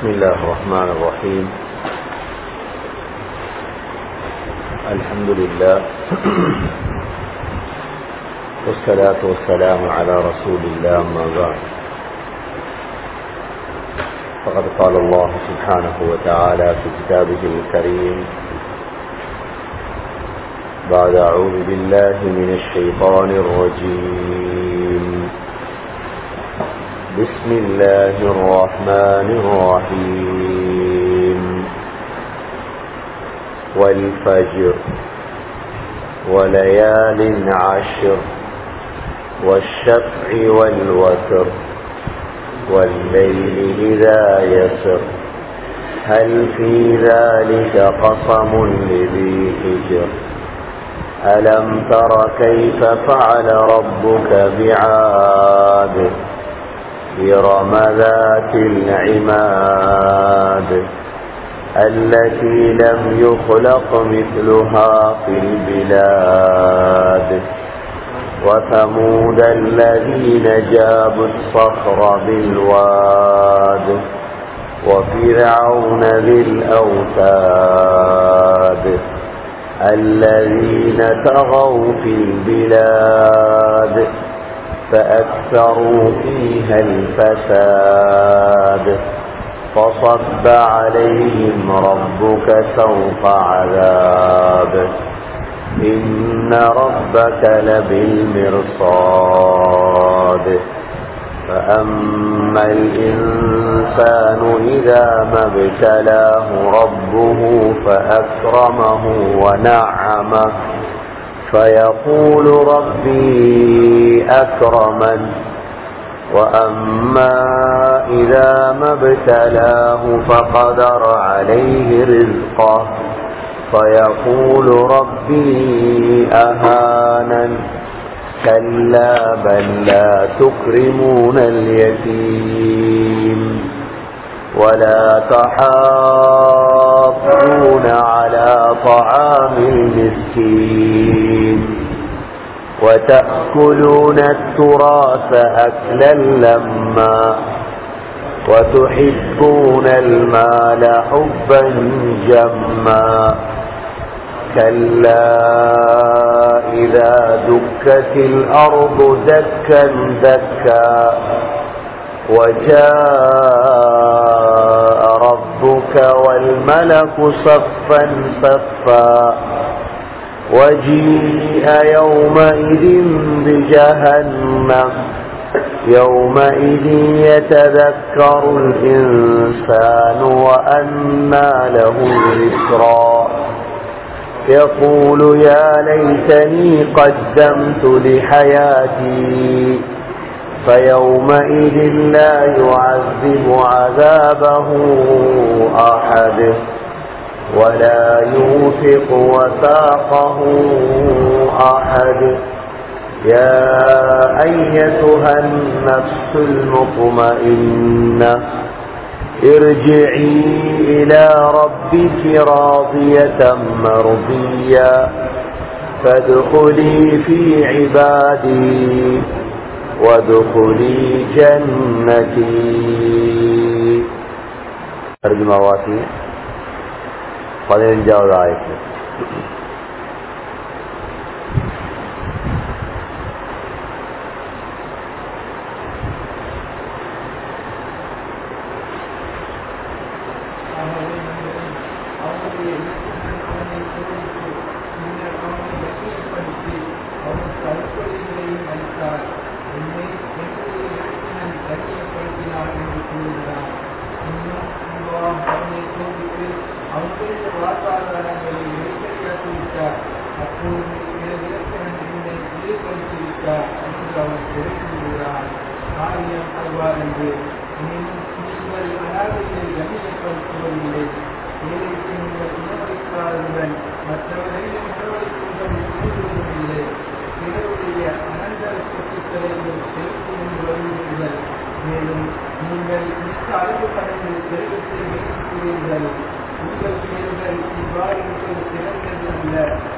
بسم الله الرحمن الرحيم الحمد لله والصلاة والسلام على رسول الله أما بعد فقد قال الله سبحانه وتعالى في كتابه الكريم بعد أعوذ بالله من الشيطان الرجيم بسم الله الرحمن الرحيم والفجر وليال عشر والشفع والوتر والليل إذا يسر هل في ذلك قصم لذي حجر ألم تر كيف فعل ربك بعاد إرم ذات العماد التي لم يخلق مثلها في البلاد وثمود الذين جابوا الصخر بالواد وفرعون ذي الأوتاد الذين طغوا في البلاد فأكثروا فيها الفساد فصب عليهم ربك سوط عذاب إن ربك لبالمرصاد فأما الإنسان إذا ما ابتلاه ربه فأكرمه ونعمه فيقول ربي أكرمن وأما إذا ما ابتلاه فقدر عليه رزقه فيقول ربي أهانن كلا بل لا تكرمون اليتيم ولا تحاضون على طعام المسكين وتأكلون التراث أكلا لما وتحبون المال حبا جما كلا إذا دكت الأرض دكا دكا وجاء ربك والملك صفا صفا وجيء يومئذ بجهنم يومئذ يتذكر الإنسان وأنى له الذكرى يقول يا ليتني قدمت لحياتي فيومئذ لا يعذب عذابه أحد ولا يوثق وثاقه أحد يا أيتها النفس المطمئنة ارجعي إلى ربك راضية مرضية فادخلي في عبادي وادخلي جنتي ترجمة واسي பதினஞ்சாவது ஆயத்து மேலும் நீங்கள் மிக்க அறிவு கடந்து செல்வத்தை நேசிக்கிறீர்கள் உங்கள் செயல்கள் இவ்வாறு இருப்பது சிறந்தது அல்ல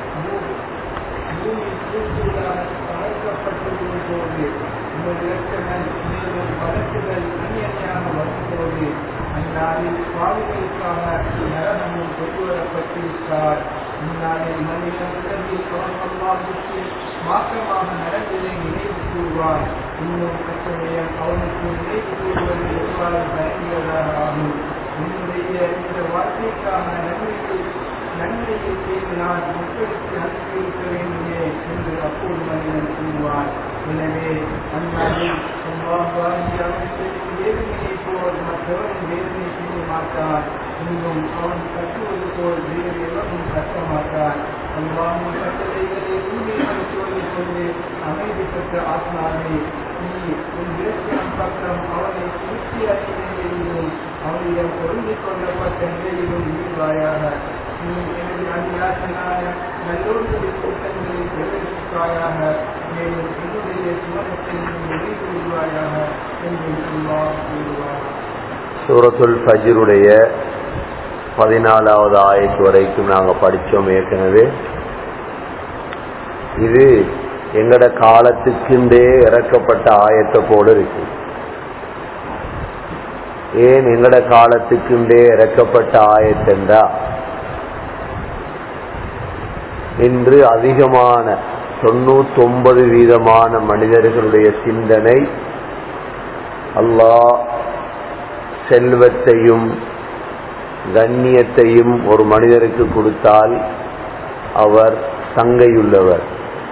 பூமி பூச்சிகளால் பழக்கப்பட்டது போது உங்கள் இலக்கணம் மேலும் வழக்குகள் அந்நியமாக வரும்போது அந்நாளில் சுவாமிகளுக்காக நரகமும் கொண்டு வரப்பட்டிருக்கார் இந்நாளில் மனிதன் உடலில் அவன் அல்லாஹுக்கு மாற்றமாக நடந்ததை நினைவு கூறுவார் இன்னும் அச்சமயம் அவனுக்கு நினைவு கூறுவது எவ்வாறு பயனுள்ளதாக ஆகும் என்னுடைய இந்த வாழ்க்கைக்காக நன்மையை நன்மையை செய்து நான் மக்களுக்கு அனுப்பியிருக்க வேண்டுமே என்று அப்போது மனிதன் கூறுவான் எனவே அந்நாளில் அல்லாஹாகி அவனுக்கு வேதனையை போல் மற்றவன் வேதனை செய்ய மாட்டான் இன்னும் அவன் கட்டுவது போல் வேறு எவரும் கட்ட மாட்டான் அல்லாஹும் கட்டளைகளை உண்மைப்படுத்துவதை கொண்டு அமைதி பெற்ற ஆத்மாவே நீ உன் இலக்கியம் பக்கம் அவனை திருப்தி அடைந்த நிலையிலும் அவனிடம் பொருந்திக் கொள்ளப்பட்ட நிலையிலும் ஈடுவாயாக நீ எனது அடியாசனான நல்லோர்களின் கூட்டங்களை பிரவேசிப்பாயாக மேலும் என்னுடைய சுமணத்தை நீ நினைவு கொள்வாயாக என்று அல்லாஹ் கூறுவார் சூரத்துல் ஃபஜ்ருடைய பதினாலாவது ஆயத்து வரைக்கும் நாங்கள் படித்தோம் ஏற்கனவே இது எங்கட காலத்துக்குண்டே இறக்கப்பட்ட ஆயத்தை போல இருக்கு ஏன் எங்கட காலத்துக்குண்டே இறக்கப்பட்ட ஆயத்தென்றா இன்று அதிகமான தொண்ணூத்தொன்பது வீதமான மனிதர்களுடைய சிந்தனை அல்லாஹ் செல்வத்தையும் கண்ணியத்தையும் ஒரு மனிதருக்கு கொடுத்தால் அவர் சங்கையுள்ளவர்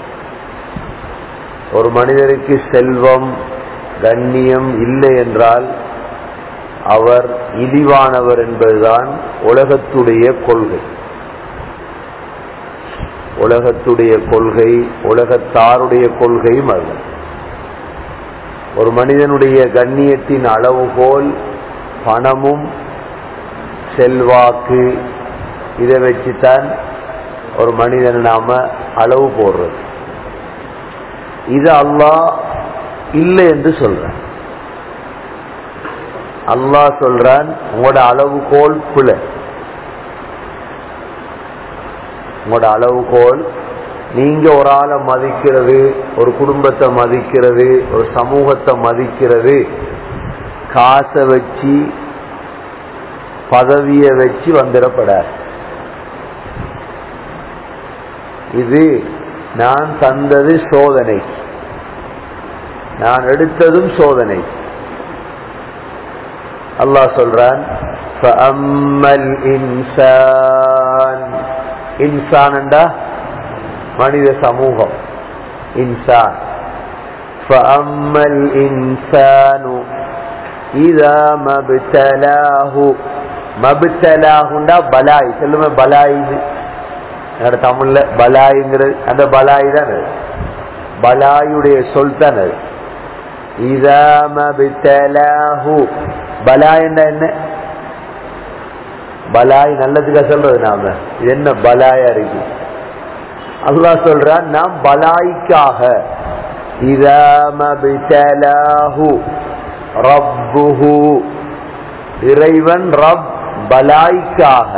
ஒரு மனிதருக்கு செல்வம் கண்ணியம் இல்லை என்றால் அவர் இழிவானவர் என்பதுதான் உலகத்துடைய கொள்கை உலகத்துடைய கொள்கை உலகத்தாருடைய கொள்கையும் அது ஒரு மனிதனுடைய கண்ணியத்தின் அளவுகோல் பணமும் செல்வாக்கு இதை வச்சுத்தான் ஒரு மனிதன் நாம அளவு போடுறது இது அல்லாஹ் இல்லை என்று சொல்றான் அல்லாஹ் சொல்றான் உங்களோட அளவுகோல் பிழை உங்களோட அளவுகோல் நீங்க ஒரு ஆளை மதிக்கிறது ஒரு குடும்பத்தை மதிக்கிறது ஒரு சமூகத்தை மதிக்கிறது காசை வச்சு பதவியை வச்சு வந்துடப்படாது இது நான் தந்தது சோதனை நான் எடுத்ததும் சோதனை அல்லாஹ் சொல்றான் இன்சான் இன்சான்டா மனித சமூகம் இன்சான் فأما الإنسان إذا ما ابتلاه மபித்தலாகுண்டா பலாய் சொல்லுமே பலாய் என்னோட தமிழ்ல பலாய்ங்கிறது அந்த பலாய் தான் அது பலாயுடைய சொல் தான் அது இதமபித்தலாஹு பலாய்னா என்ன பலாய் நல்லதுக்காக சொல்றது நாம இது என்ன பலாயா இருக்கு அல்லாஹ் சொல்றான் நாம் பலாய்க்காக இதமபித்தலாஹு ரப்புஹு இறைவன் ரப் பலாய்க்காக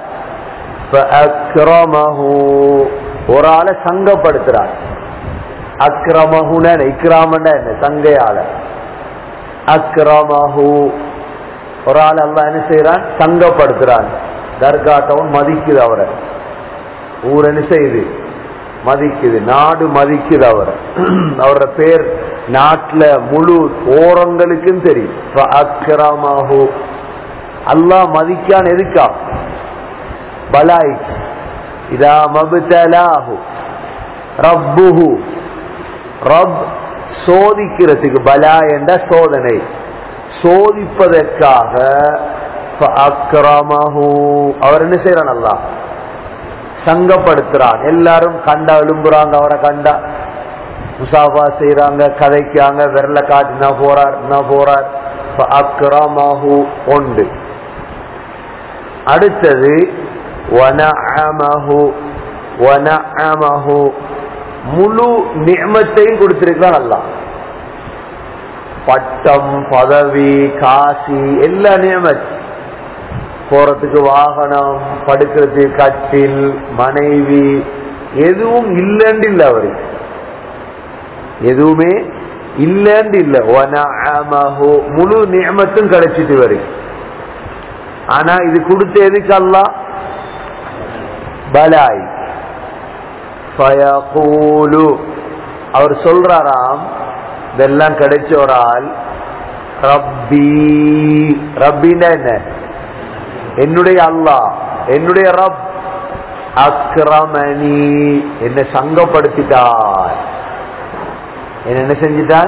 ஒரு ஆளை சங்கப்படுத்துறான் அக்ரமஹுன இக்ராமண்டா என்ன சங்கையாள அக்ரமஹு ஒரு ஆள் அல்ல என்ன செய்யறான் சங்கப்படுத்துறான் தர்கா டவுன் மதிக்குது அவரை ஊர் என்ன செய்யுது மதிக்குது நாடு மதிக்குது அவரை அவரோட பேர் நாட்டுல முழு ஓரங்களுக்கும் தெரியும் அக்ரமஹு அல்லாஹ் மதிக்கான் எதுக்கா பலாய் இதா மபுதலாஹு ரப்புஹு ரப் சோதிக்கிறதுக்கு பலா என்ற சோதனை சோதிப்பதற்காக அக்ரமஹு அவர் என்ன செய்யறான் அல்லா சங்கப்படுத்துறான் எல்லாரும் கண்டா எழும்புறாங்க அவரை கண்டா முசாஃபா செய்யறாங்க கதைக்காங்க விரல காட்டினா போறார் போறார் அக்ரமஹு ஒன்று அடுத்தது வனஅமஹு வனஅமஹு முழு நியமத்தையும் கொடுத்திருக்கிறான் அல்லாஹ் பட்டம் பதவி காசி எல்லா நியமத் போறதுக்கு வாகனம் படுக்கிறதுக்கு கட்டில் மனைவி எதுவும் இல்லைன்னு இல்லை அவருக்கு எதுவுமே இல்லைன்னு இல்லை முழு நியமத்தும் கிடைச்சிட்டு வரும் ஆனா இது கொடுத்த எதுக்கு அல்லா பலாய் ஃபயகூலு அவர் சொல்றாராம் இதெல்லாம் கிடைச்ச ஒரு ஆள் ரப்பி ரப்பின்னா என்ன என்னுடைய அல்லாஹ் என்னுடைய ரப் அக்ரமணி என்னை சங்கப்படுத்திட்டார் என்ன என்ன செஞ்சிட்டான்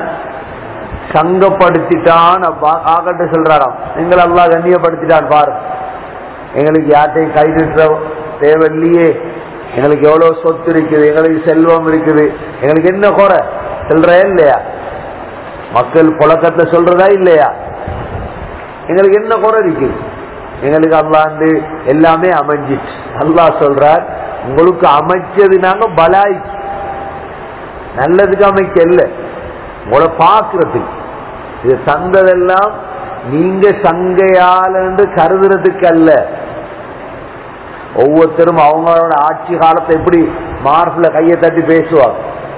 சங்கப்படுத்திட்டான் ஆகட்ட சொல்றாராம் எங்களை அல்லாஹ் கண்ணியப்படுத்திட்டான் பாரு எங்களுக்கு யார்ட்டையும் கை நிற்ற தேவையில்லையே எங்களுக்கு எவ்வளவு சொத்து இருக்குது எங்களுக்கு செல்வம் இருக்குது எங்களுக்கு என்ன குறை சொல்றே இல்லையா மக்கள் புழக்கத்தை சொல்றதா இல்லையா எங்களுக்கு என்ன குறை இருக்கு எங்களுக்கு அல்லாண்டு எல்லாமே அமைஞ்சிச்சு அல்லாஹ் சொல்றார் உங்களுக்கு அமைச்சது நாங்க பலாய் நல்லதுக்கு அமைக்கல உங்களை பாக்குறதுக்கு இது தந்ததெல்லாம் நீங்க சங்கையால் என்று கருதுறதுக்கு அல்ல ஒவ்வொருத்தரும் அவங்களோட ஆட்சி காலத்தை எப்படி மார்பில் கையை தட்டி பேசுவாங்க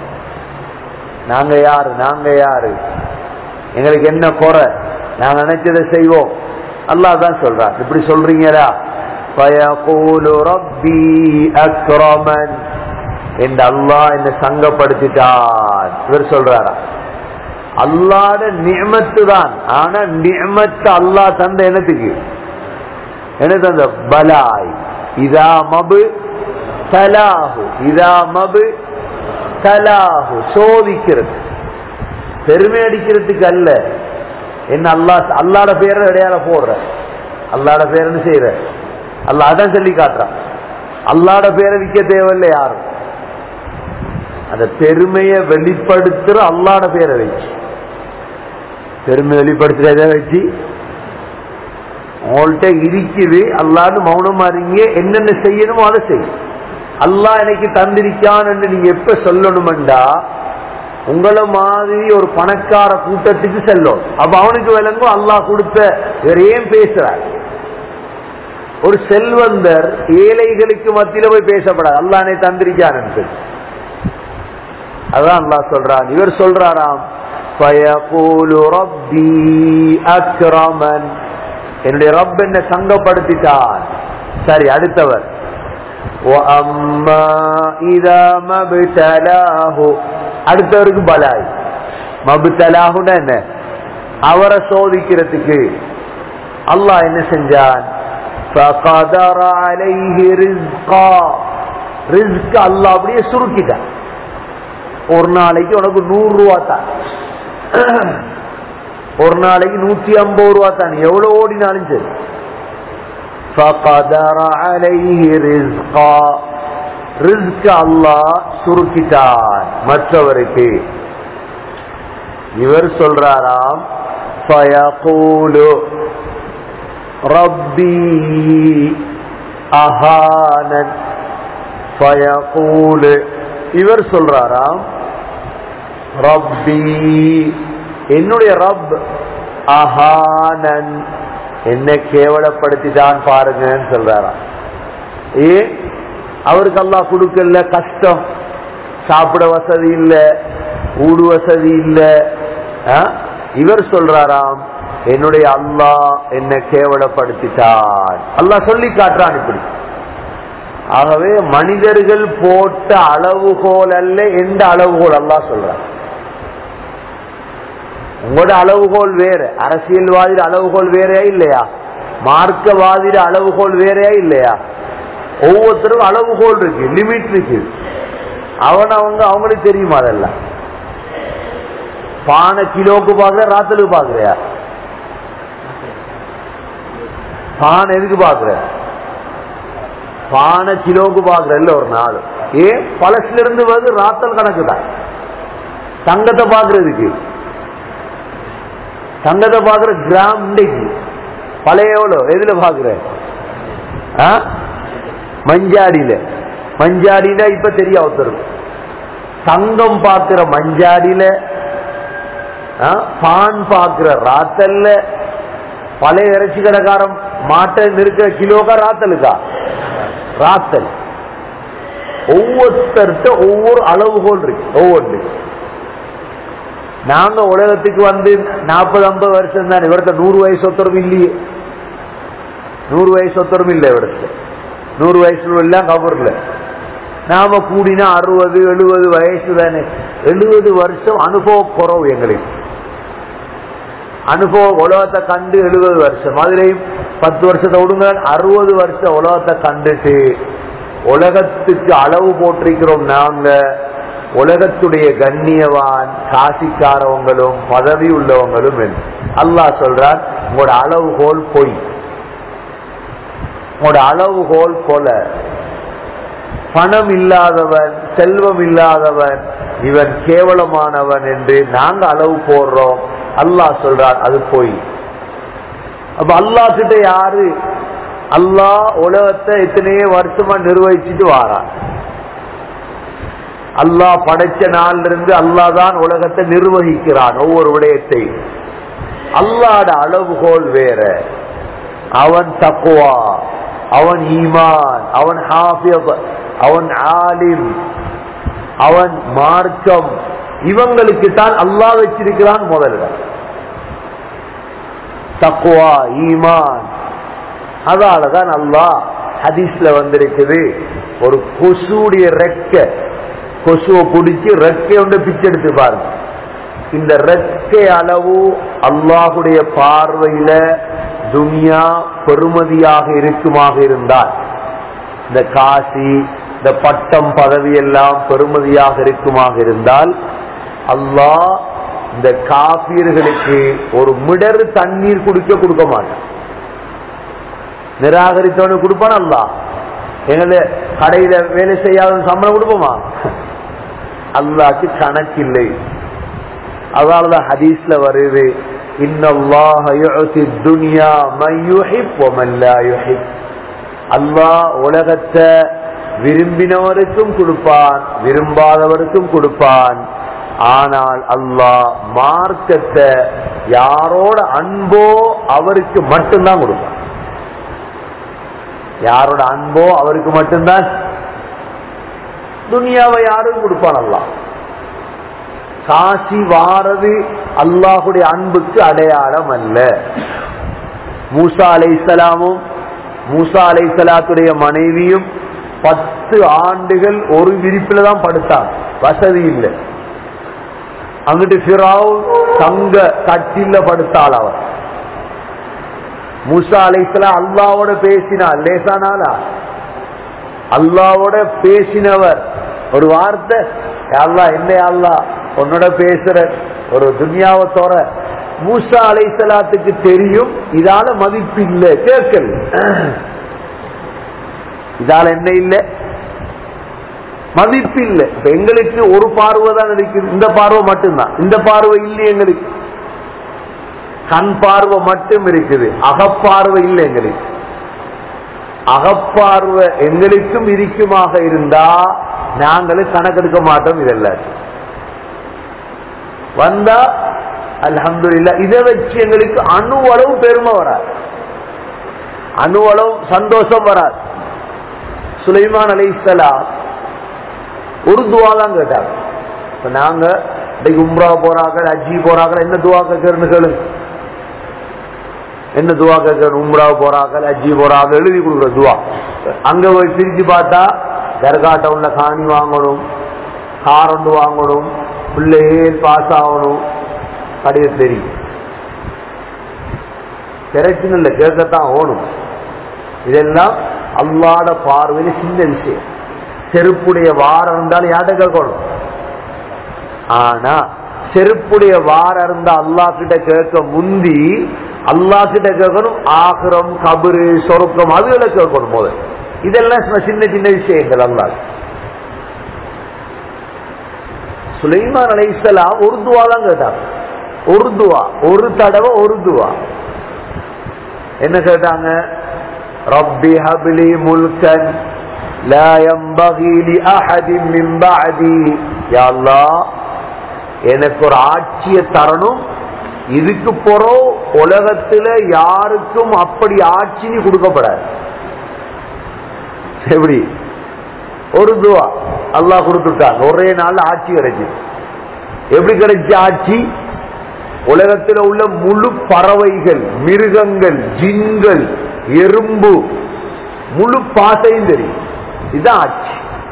நாங்க யாரு நாங்க யாரு எங்களுக்கு என்ன குறை நாங்க நினைச்சதை செய்வோம் அல்லாஹ் தான் சொல்றார் இப்படி சொல்றீங்களா فَيَقُولُ رَبِّي أَكْرَمَنِ என்று அல்லாஹ் என்ன சங்கப்படுத்திட்டான் இவர் சொல்றாரா அல்லாட நியமத்து தான் ஆனா நியமத்து அல்லாஹ் தந்த என்னத்துக்கு என்ன தந்த பலாய் இதா மபு தலாஹு இதா மபு தலாஹு சோதிக்கிறது பெருமை அடிக்கிறதுக்கு அல்ல என்ன அல்லா அல்லாட பேரை இடையால போடுற அல்லாட பேருன்னு செய்யற அல்லா அதான் சொல்லி காட்டுறான் அல்லாட பேரை விற்க தேவையில்லை யாரும் அந்த பெருமையை வெளிப்படுத்துற அல்லாட பேரை வச்சு பெருமை வெளிப்படுத்துறத வச்சு உங்கள்கிட்ட இருக்குது அல்லான்னு மௌனமா இருங்க என்னென்ன செய்யணுமோ அதை செய் அல்லாஹ் எனக்கு தந்திருக்கான் என்று நீங்க எப்ப சொல்லணுமெண்டா உங்களை மாதிரி ஒரு பணக்கார கூட்டத்துக்கு செல்லும் அப்ப அவனுக்கு விளங்கும் அல்லாஹ் கொடுத்த இவர் ஏன் பேசுறார் ஒரு செல்வந்தர் ஏழைகளுக்கு மத்தியில போய் பேசப்படாது அல்லானே தந்திரிக்கான் அதான் அல்லாஹ் சொல்றான் இவர் சொல்றாராம் ஃபயகூலு ரப்பி அக்ரமன் என்னுடைய ரப் என்ன சங்கப்படுத்திட்டான் சரி அடுத்தவர் وَأَمَّا إِذَا مَا ابْتَلَاهُ அடுத்தவருக்கு பலாய் மபுத்தலாகுன்னா என்ன அவரை சோதிக்கிறதுக்கு அல்லாஹ் என்ன செஞ்சான் فَقَدَرَ عَلَيْهِ رِزْقًا ரிஸ்க் அல்லாஹ் அப்படியே சுருக்கிட்டான் ஒரு நாளைக்கு உனக்கு நூறு ரூபா தான் ஒரு நாளைக்கு நூத்தி ஐம்பது ரூபா தான் எவ்வளவு ஓடினாலும் சரி فَقَدَرَ عَلَيْهِ رِزْقًا ரிஸ்க் அல்லாஹ் சுருக்கிட்டான் மற்றவருக்கு இவர் சொல்றாராம் ஃபயகூலு ரப்பி அஹானன் ஃபயகூலு இவர் சொல்றாராம் ரப்பி என்னுடைய ரப் அஹானன் என்ன கேவலப்படுத்திதான் பாருங்கன்னு சொல்றாராம் ஏன் அவருக்கு அல்லாஹ் கொடுக்கல கஷ்டம் சாப்பிட வசதி இல்ல ஊடு வசதி இல்ல ஆ? இவர் சொல்றாராம் என்னுடைய அல்லாஹ் என்ன கேவலப்படுத்திட்டான் அல்லாஹ் சொல்லி காட்டுறான் இப்படி ஆகவே மனிதர்கள் போட்ட அளவுகோல் அல்ல எந்த அளவுகோல் அல்லாஹ் சொல்றான் உங்களோட அளவுகோல் வேற அரசியல்வாதிட அளவுகோல் வேறையா இல்லையா மார்க்கவாதிட அளவுகோல் வேறையா இல்லையா ஒவ்வொருத்தரும் அளவுகோல் இருக்கு லிமிட் இருக்கு அவன் அவங்க அவங்களுக்கு தெரியுமா அதெல்லாம் பானை கிலோக்கு பாக்குற ராத்தலுக்கு பாக்குறியா பானை எதுக்கு பாக்குற பானை கிலோக்கு பாக்குற இல்ல ஒரு நாள் ஏன் பழசுல இருந்து வந்து ராத்தல் கணக்கு தான் தங்கத்தை பாக்குறதுக்கு தங்கத்தை பாக்குற கிராம் இன்றைக்கு பழைய எவ்வளோ எதுல பாக்குற ஆ? மஞ்சாடியில மஞ்சாடியில இப்ப தெரிய ஒருத்தருக்கு தங்கம் பாக்குற மஞ்சாடியில ஆ, பான் பாக்குற ராத்தல்ல பழைய இறைச்சி கடைக்காரன் மாட்டை நிற்கிற கிலோக்கா ராத்தலுக்கா ராத்தல் ஒவ்வொருத்தர்கிட்ட ஒவ்வொரு அளவுகோல் இருக்கு ஒவ்வொன்று நாங்க உலகத்துக்கு வந்து நாற்பது ஐம்பது வருஷம் தான் இவர்கிட்ட நூறு வயசு ஒருத்தரும் இல்லையே நூறு வயசு ஒருத்தரும் இல்லை இவருக்கு நூறு வயசுல எல்லாம் கபர்ல நாம கூடினா அறுபது எழுபது வயசு தானே எழுபது வருஷம் அனுபவ குறவு எங்களுக்கு அனுபவ உலகத்தை கண்டு எழுபது வருஷம் அதுலயும் பத்து வருஷத்தை விடுங்க அறுபது வருஷம் உலகத்தை கண்டுட்டு உலகத்துக்கு அளவு போட்டிருக்கிறோம் நாங்க உலகத்துடைய கண்ணியவான் காசிக்காரவங்களும் பதவி உள்ளவங்களும் என்று. அல்லாஹ் சொல்றார் உங்களோட அளவுகோல் பொய் உங்களோட அளவுகோல் போல பணம் இல்லாதவன் செல்வம் இல்லாதவன் இவன் கேவலமானவன் என்று நாங்க அளவு போடுறோம் அல்லாஹ் சொல்றான் அது போய் அப்ப அல்லாஹ் கிட்ட யாரு அல்லாஹ் உலகத்தை எத்தனையோ வருஷமா நிர்வகிச்சுட்டு வாரான் அல்லாஹ் படைச்ச நாள்ல இருந்து அல்லாஹ் தான் உலகத்தை நிர்வகிக்கிறான் ஒவ்வொரு விடயத்தை அல்லாட அளவுகோல் வேற அவன் தக்குவா அவன் ஈமான் அவன் ஹாஃபியப் அவன் ஆலிம் அவன் மார்க்கம் இவங்களுக்கு தான் அல்லாஹ் வச்சிருக்கிறான் முதல்ல தக்குவா ஈமான் அதாலதான் அல்லாஹ் ஹதீஸ்ல வந்திருக்குது ஒரு கொசுடைய ரெக்க கொசுவை பிடிச்சி ரெக்கை ஒன்று பிச்சை எடுத்து பாருங்க இந்த ரெக்கை அளவு அல்லாஹுடைய பார்வையில துனியா பெருமதியாக இருக்குமாக இருந்தால் இந்த காசி இந்த பட்டம் பதவி எல்லாம் பெருமதியாக இருக்குமாக இருந்தால் அல்லாஹ் இந்த காப்பீர்களுக்கு ஒரு மிடர் தண்ணீர் குடிக்க கொடுக்க மாட்டான் நிராகரித்தவனு கொடுப்பான் அல்ல எங்களை கடையில வேலை செய்யாத சம்பளம் கொடுப்போமா அல்லாக்கு கணக்கில்லை அதனாலதான் ஹதீஸ்ல வருது அல்லாஹ் உலகத்தை விரும்பினவருக்கும் கொடுப்பான் விரும்பாதவருக்கும் கொடுப்பான் ஆனால் அல்லாஹ் மார்க்கத்தை யாரோட அன்போ அவருக்கு மட்டும்தான் கொடுப்பான் யாரோட அன்போ அவருக்கு மட்டும்தான் துனியாவை யாரும் கொடுப்பான் அல்லாஹ் காசி வாரது அல்லாஹுடைய அன்புக்கு அடையாளம் அல்ல மூசா அலைசலாமும் மூசா அலைசலாத்துடைய மனைவியும் பத்து ஆண்டுகள் ஒரு விரிப்பில தான் படுத்தாங்க வசதி இல்லை அங்கிட்டு பிறாவ் தங்க கட்டில படுத்தாள் அவர் மூசா அலைசலாம் அல்லாவோட பேசினார் லேசானாலா அல்லாவோட பேசினவர் ஒரு வார்த்தை அல்லா என்ன அல்லா உன்னோட பேசுற ஒரு துன்யாவை தோற மூசா அலைசலாத்துக்கு தெரியும் இதால மதிப்பு இல்லை கேட்கல இதால என்ன இல்லை மதிப்பு இல்லை இப்ப எங்களுக்கு ஒரு பார்வை தான் இருக்குது இந்த பார்வை மட்டும்தான் இந்த பார்வை இல்லை எங்களுக்கு கண் பார்வை மட்டும் இருக்குது அகப்பார்வை இல்லை எங்களுக்கு அகப்பார்வை எங்களுக்கும் இருக்குமாக இருந்தா நாங்களும் கணக்கெடுக்க மாட்டோம் இதெல்லாம் வந்தா அலமது இல்ல இதை வச்சு எங்களுக்கு அணு அளவு பெருமை வராது அணு அளவு சந்தோஷம் வராது சுலைமான் அலைசலாம் ஒரு துவா தான் கேட்டாங்க இப்ப நாங்க இன்னைக்கு உம்ரா போறாங்க அஜி போறாங்க என்ன துவா கேட்கறன்னு கேளுங்க என்ன துவா கேட்கணும் உம்ரா போறாங்க அஜி போறாங்க எழுதி கொடுக்குற துவா அங்க போய் பிரிச்சு பார்த்தா கரகாட்ட உள்ள காணி வாங்கணும் கார் ஒன்று வாங்கணும் பிள்ளைகள் பாஸ் ஆகணும் கடையை தெரியும் பிரச்சனை இல்லை கேட்கத்தான் ஓணும் இதெல்லாம் அல்லாட பார்வையில் சின்ன விஷயம் செருப்புடைய வாரம் இருந்தாலும் யார்கிட்ட கேட்கணும் ஆனா செருப்புடைய வாரம் இருந்தா அல்லா கிட்ட கேட்க முந்தி அல்லா கிட்ட கேட்கணும் ஆகிரம் கபரு சொருக்கம் அதுகளை கேட்கணும் போது இதெல்லாம் சின்ன சின்ன விஷயங்கள் அல்லா சுலைமான் அலைசலாம் ஒரு துவா தான் கேட்டாங்க ஒரு துவா ஒரு தடவை ஒரு துவா என்ன கேட்டாங்க ரப்பி ஹபிலி முல்கன் لا ينبغي لأحد من بعدي يا الله எனக்கு ஒரு ஆட்சியை தரணும் இதுக்கு போறோம் உலகத்துல யாருக்கும் அப்படி ஆட்சி கொடுக்கப்படாது எப்படி ஒரு துவா அல்லாஹ் கொடுத்துட்டாங்க ஒரே நாள் ஆட்சி கிடைச்சு எப்படி கிடைச்ச ஆட்சி உலகத்தில் உள்ள முழு பறவைகள் மிருகங்கள் ஜின்கள் எறும்பு முழு பாசையும் தெரியும் இதுதான் ஆட்சி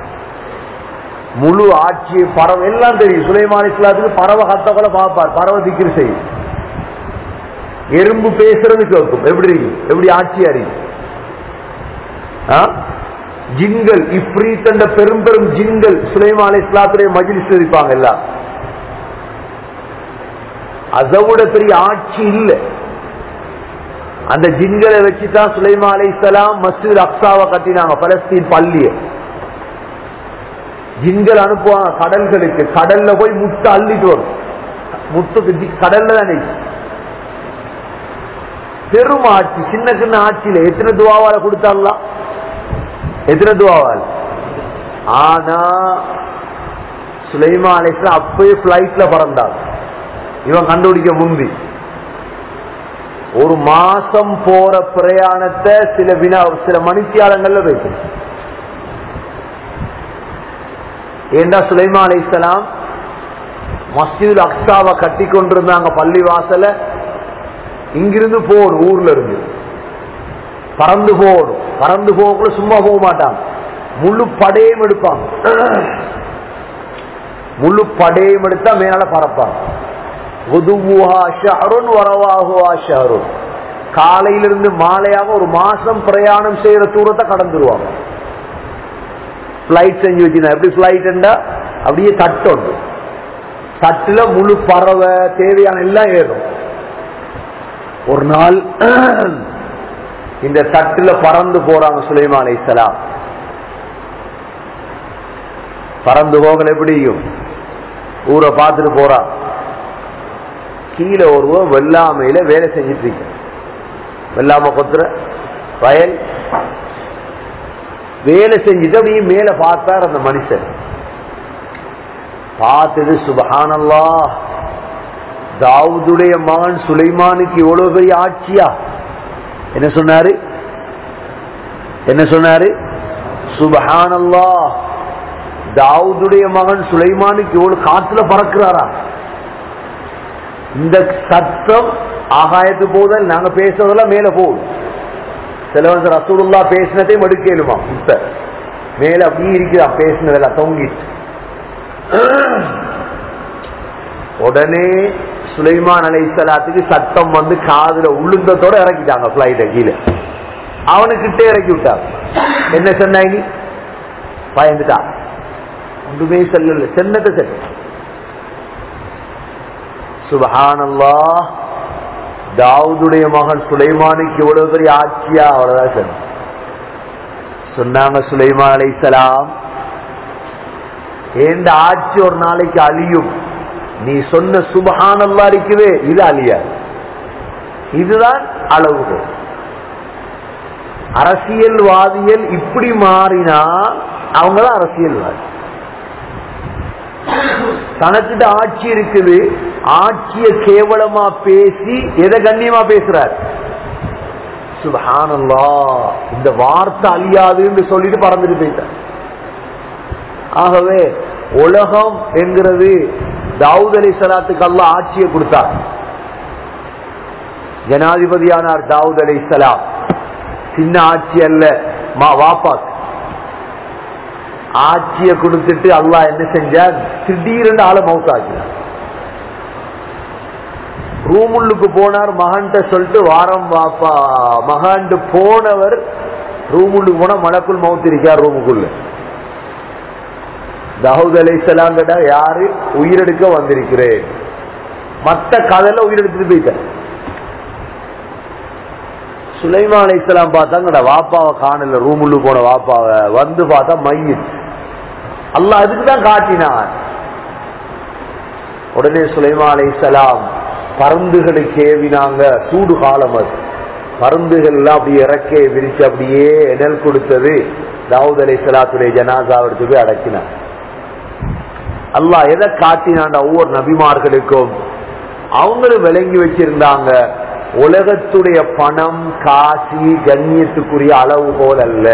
முழு ஆட்சி பறவை எல்லாம் தெரியும் சுலைமான் இஸ்லாத்துக்கு பறவை கத்த கூட பார்ப்பார் பறவை திக்கிற செய்யும் எறும்பு பேசுறது கேட்கும் எப்படி இருக்கும் எப்படி ஆட்சி அறியும் ஆ? ஜிங்கல் இப்ரீத் என்ற பெரும் பெரும் ஜிங்கல் சுலைமான் இஸ்லாத்துடைய மஜிலிஸ் இருப்பாங்க எல்லாம் அதை விட பெரிய ஆட்சி இல்லை அந்த ஜிங்களை வச்சுதான் சுலைமா அலை இஸ்லாம் மஸ்ஜித் அக்ஸாவை கட்டினாங்க பலஸ்தீன் பள்ளிய ஜின்கள் அனுப்புவாங்க கடல்களுக்கு கடல்ல போய் முட்டை அள்ளிட்டு வரும் முட்டுக்கு ஜி- கடல்ல தானே பெரும் ஆட்சி சின்ன சின்ன ஆட்சியில எத்தனை துவாவால கொடுத்தாலாம் எத்தனை துவாவால் ஆனா சுலைமா அலைஸ்லாம் அப்பயே பிளைட்ல பறந்தாங்க இவன் கண்டுபிடிக்க முந்தி ஒரு மாசம் போற பிரயாணத்தை சில வினா சில மணித்தியாலங்கள்ல வைக்கும் ஏண்டா சுலைமா அலைசலாம் மஸ்ஜித் அக்ஸாவை கட்டி கொண்டிருந்தாங்க பள்ளி வாசல இங்கிருந்து போகணும் ஊர்ல இருந்து பறந்து போகணும் பறந்து போகக்குள்ள சும்மா போக மாட்டாங்க முழு படையும் எடுப்பாங்க முழு படையும் எடுத்தா மேல பறப்பாங்க குதுவுஹா ஷஹருன் வரவாகுவா ஷஹருன் காலையிலிருந்து மாலையாக ஒரு மாசம் பிரயாணம் செய்யற தூரத்தை கடந்துருவாங்க பிளைட் செஞ்சு வச்சுனா எப்படி பிளைட் அப்படியே தட்டு உண்டு தட்டுல முழு பறவை தேவையான எல்லாம் ஏறும் ஒரு நாள் இந்த தட்டுல பறந்து போறாங்க சுலைமா அலைசலாம் பறந்து போகல எப்படியும் ஊரை பார்த்துட்டு போறான் கீழே ஒருவன் வெள்ளாமையில வேலை செஞ்சுட்டு இருக்க வெள்ளாம கொத்துற வயல் வேலை செஞ்சுட்டு அப்படியே மேல பார்த்தார் அந்த மனுஷன் பார்த்தது சுபஹானல்லா தாவூதுடைய மகன் சுலைமானுக்கு எவ்வளவு பெரிய ஆட்சியா என்ன சொன்னாரு என்ன சொன்னாரு சுபஹானல்லா தாவூதுடைய மகன் சுலைமானுக்கு எவ்வளவு காத்துல பறக்கிறாரா இந்த சத்தம் ஆகாயத்து போதல் நாங்க பேசுறதெல்லாம் மேல போகுது சிலவன் ரசூலுல்லா பேசினதையும் எடுக்கலுமா இப்ப மேல அப்படியே இருக்குதா பேசினதெல்லாம் தொங்கிட்டு உடனே சுலைமான் அலைசலாத்துக்கு சத்தம் வந்து காதுல உளுந்தத்தோட இறக்கிட்டாங்க பிளைட்ட கீழே அவனுக்கிட்டே இறக்கி விட்டாங்க என்ன சொன்னாய் நீ பயந்துட்டான் ஒன்றுமே செல்லல சென்னத்தை செல்ல சுபஹானல்லா தாவூதுடைய மகன் சுலைமானுக்கு எவ்வளவு பெரிய ஆட்சியா அவ்வளவுதான் சொன்ன சொன்னாங்க சுலைமான் அலைசலாம் ஏந்த ஆட்சி ஒரு நாளைக்கு அழியும் நீ சொன்ன சுபஹானல்லா இருக்குவே இது அழியாது இதுதான் அளவுகள் அரசியல்வாதிகள் இப்படி மாறினா அவங்கதான் அரசியல்வாதி தனக்கிட்ட ஆட்சி இருக்குது ஆட்சிய கேவலமா பேசி எதை கண்ணியமா பேசுறார் சுபஹானல்லா இந்த வார்த்தை அழியாதுன்னு சொல்லிட்டு பறந்துட்டு போயிட்டார் ஆகவே உலகம் என்கிறது தாவூத் அலி சலாத்துக்கு அல்ல ஆட்சியை கொடுத்தார் ஜனாதிபதியானார் தாவூத் அலி சலாம் சின்ன ஆட்சி அல்ல மா வாப்பாக்கு ஆட்சியை கொடுத்துட்டு அல்லாஹ் என்ன செஞ்சார் திடீரென்று ஆளை மவுத்தாக்கினார் ரூமுள்ளுக்கு போனார் மகன்கிட்ட சொல்லிட்டு வாரம் வாப்பா மகான்ட்டு போனவர் ரூமுள்ளுக்கு போனா மலக்குள் மவுத்து இருக்கார் ரூமுக்குள்ள தாவூத் அலைசலாம் கேட்டா யாரு உயிரெடுக்க வந்திருக்கிறேன் மத்த கதையில உயிரெடுத்துட்டு போயிட்டார் சுலைமா அலைசலாம் பார்த்தாங்கடா வாப்பாவை காணல ரூமுள்ளு போன வாப்பாவை வந்து பார்த்தா மையத் அல்லாஹ் அதுக்கு தான் காட்டினான் உடனே சுலைமா அலைசலாம் பருந்துகளுக்கு ஏவினாங்க சூடு காலம் அது பருந்துகள் எல்லாம் அப்படியே இறக்கே விரிச்சு அப்படியே எனல் கொடுத்தது தாவூத் அலை சலாத்துடைய ஜனாசாவிற்கு போய் அடக்கினார் அல்லாஹ் எதை காட்டினான் ஒவ்வொரு நபிமார்களுக்கும் அவங்களும் விளங்கி வச்சிருந்தாங்க உலகத்துடைய பணம் காசி கண்ணியத்துக்குரிய அளவு போல் அல்ல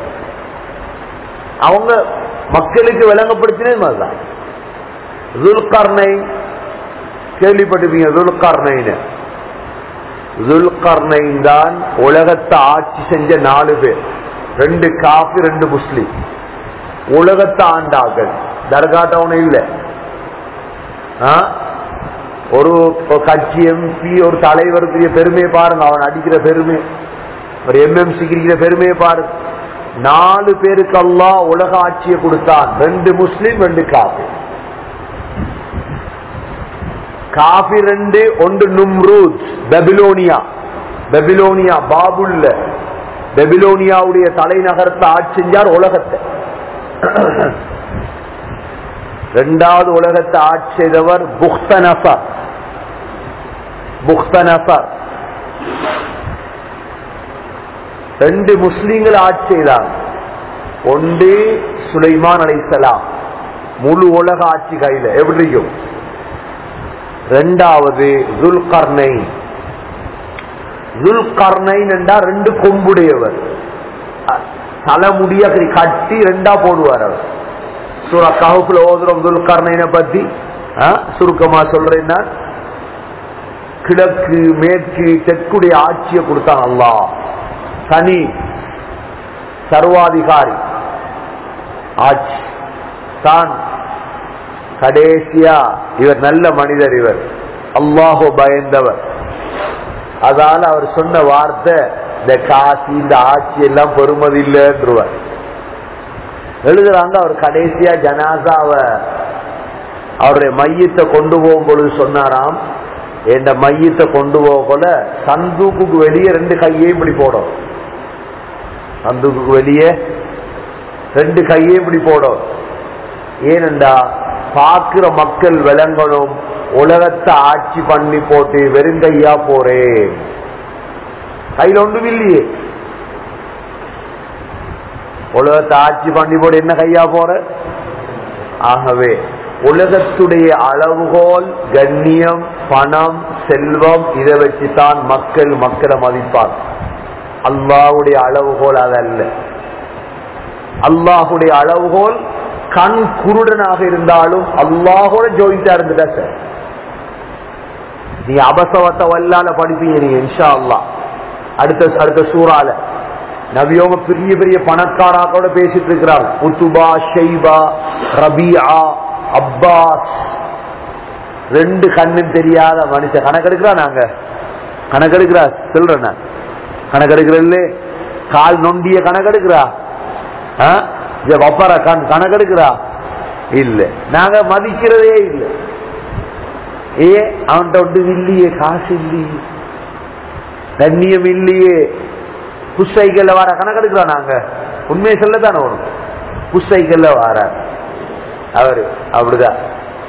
அவங்க மக்களுக்கு விளங்கப்படுத்தினது மாதிரிதான் துல்கர்னை கேள்விப்பட்டிருப்பீங்க துல்கர்னைன்னு துல்கர்னைன் தான் உலகத்தை ஆட்சி செஞ்ச நாலு பேர் ரெண்டு காஃபி ரெண்டு முஸ்லிம் உலகத்தை ஆண்டார்கள் தர்கா டவுன் இல்ல ஆ? ஒரு ஒரு கட்சி எம்பி ஒரு தலைவருக்கு பெருமையை பாருங்க அவன் அடிக்கிற பெருமை ஒரு எம்எம்சிக்கு இருக்கிற பெருமையை பாருங்க நாலு பேருக்கு அல்லாஹ் உலக ஆட்சியை கொடுத்தான் ரெண்டு முஸ்லிம் ரெண்டு காஃபி காஃபி ரெண்டு ஒன்று நும்ரூத் பெபிலோனியா பெபிலோனியா பாபுல்ல பெபிலோனியாவுடைய தலைநகரத்தை ஆட்சி செஞ்சார் உலகத்தை இரண்டாவது உலகத்தை ஆட்சி செய்தவர் புக்தனசர் புக்தனசர் ரெண்டு முஸ்லீம்கள் ஆட்சி செய்தாங்க ஒன்று சுலைமான் அலைசலாம் முழு உலக ஆட்சி கையில எப்படி இருக்கும் ரெண்டாவது துல்கர்னை துல்கர்னைன் என்றா ரெண்டு கொம்புடையவர் அ- தலைமுடிய அப்படி கட்டி ரெண்டா போடுவார் அவர் சூரா கஹுப்ல ஓதுறோம் துல்கர்னைனை பத்தி ஆ, சுருக்கமா சொல்றேன் நான். கிழக்கு மேற்கு தெற்குடைய ஆட்சியை கொடுத்தான் அல்லாஹ் தனி சர்வாதிகாரி ஆட்சி தான் கடைசியா இவர் நல்ல மனிதர் இவர் அல்லாஹோ பயந்தவர் அதால அவர் சொன்ன வார்த்தை இந்த காசி இந்த ஆட்சி எல்லாம் பெருமதி இல்லைன்றவர் எழுதுறாங்க அவர் கடைசியா ஜனாசாவ அவருடைய மையத்தை கொண்டு போகும் பொழுது சொன்னாராம் என் மையத்தை கொண்டு போக போல சந்தூக்குக்கு வெளியே ரெண்டு கையையும் இப்படி போடும் சந்தூக்குக்கு வெளியே ரெண்டு கையையும் இப்படி போடும் ஏனென்றா பார்க்கிற மக்கள் விளங்கணும் உலகத்தை ஆட்சி பண்ணி போட்டு வெறுங்கையா போறேன் கையில் ஒன்றும் இல்லையே உலகத்தை ஆட்சி பண்ணி போட்டு என்ன கையா போற ஆகவே உலகத்துடைய அளவுகோல் கண்ணியம் பணம் செல்வம் இதை வச்சுதான் மக்கள் மக்களை மதிப்பார் அல்லாஹ்வுடைய அளவுகோல் அதல்ல அல்லாஹுடைய அளவுகோல் கண் குருடனாக இருந்தாலும் அல்லாஹோட ஜோயிட்டா இருந்துட்டா சார் நீ அபசவத்தை வல்லால படிப்பீங்க நீங்க இன்ஷா அல்லாஹ் அடுத்த அடுத்த சூறால நபியோங்க பெரிய பெரிய பணக்காராக்களோட பேசிட்டு இருக்கிறாங்க உத்துபா ஷைபா ரபியா அப்பாஸ் ரெண்டு கண்ணும் தெரியாத மனுஷன் கணக்கெடுக்கிறா நாங்க கணக்கெடுக்கிறா சொல்றேன் நான் கணக்கெடுக்கிறல்ல கால் நொண்டிய கணக்கெடுக்கிறா ஆ? இங்க வப்பர கண் கணக்கெடுக்கிறா இல்ல நாங்க மதிக்கிறதே இல்ல ஏ அவன்கிட்ட ஒன்று இல்லையே காசு இல்லையே கண்ணியம் இல்லையே புஸ்தைகள்ல வர கணக்கெடுக்கிறோம் நாங்க உண்மையை சொல்லத்தானே வரும் புஸ்தைகள்ல வர அவரு அப்படிதான்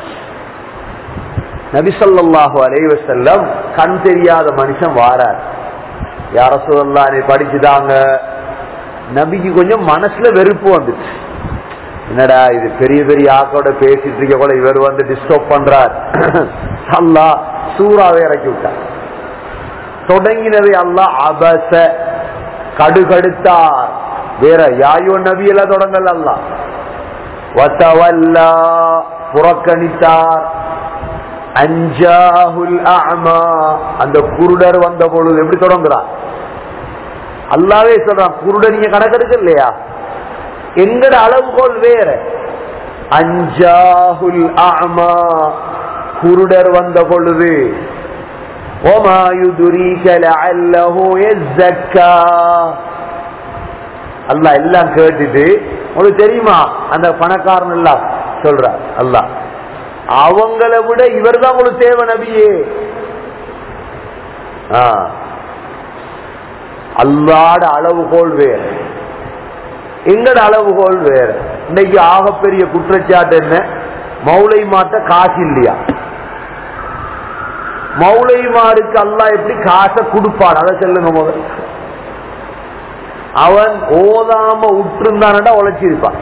நபிசல்லாஹு அலைவ செல்லம் கண் தெரியாத மனுஷன் வாரார் யார சொல்லலாம் நீ படிச்சுதாங்க நபிக்கு கொஞ்சம் மனசுல வெறுப்பு வந்துச்சு என்னடா இது பெரிய பெரிய ஆக்கோட பேசிட்டு இருக்க கூட இவர் வந்து டிஸ்டர்ப் பண்றார் அல்லா சூறாவை இறக்கி விட்டார் தொடங்கினதை அல்லாஹ் அபச கடுகடுத்தார் வேற யாயோ நபி எல்லாம் தொடங்கல அல்லாஹ் வத்தவல்லா புறக்கணித்தார் அஞ்சாஹுல் அஅமா அந்த குருடர் வந்த பொழுது எப்படி தொடங்குறான் அல்லாவே சொல்றான் குருடர் நீங்க கணக்கெடுக்க இல்லையா எங்கட அளவுகோல் வேற அஞ்சாஹுல் அஅமா குருடர் வந்த பொழுது وما يدريك لعله يزكى அல்லாஹ் எல்லாம் கேட்டுட்டு உங்களுக்கு தெரியுமா அந்த பணக்காரன் எல்லாம் சொல்றார் அல்லாஹ் அவங்களை விட இவர் தான் உங்களுக்கு தேவை நபியே ஆ. அல்லாட அளவுகோல் வேறு எங்கட அளவுகோல் வேறு இன்னைக்கு ஆகப்பெரிய குற்றச்சாட்டு என்ன மௌலை மாட்ட காசு இல்லையா மௌலைமாருக்கு அல்லாஹ் எப்படி காசை கொடுப்பான் அதை சொல்லுங்க முதல்ல அவன் ஓதாம உற்றிருந்தானடா உழைச்சிருப்பான்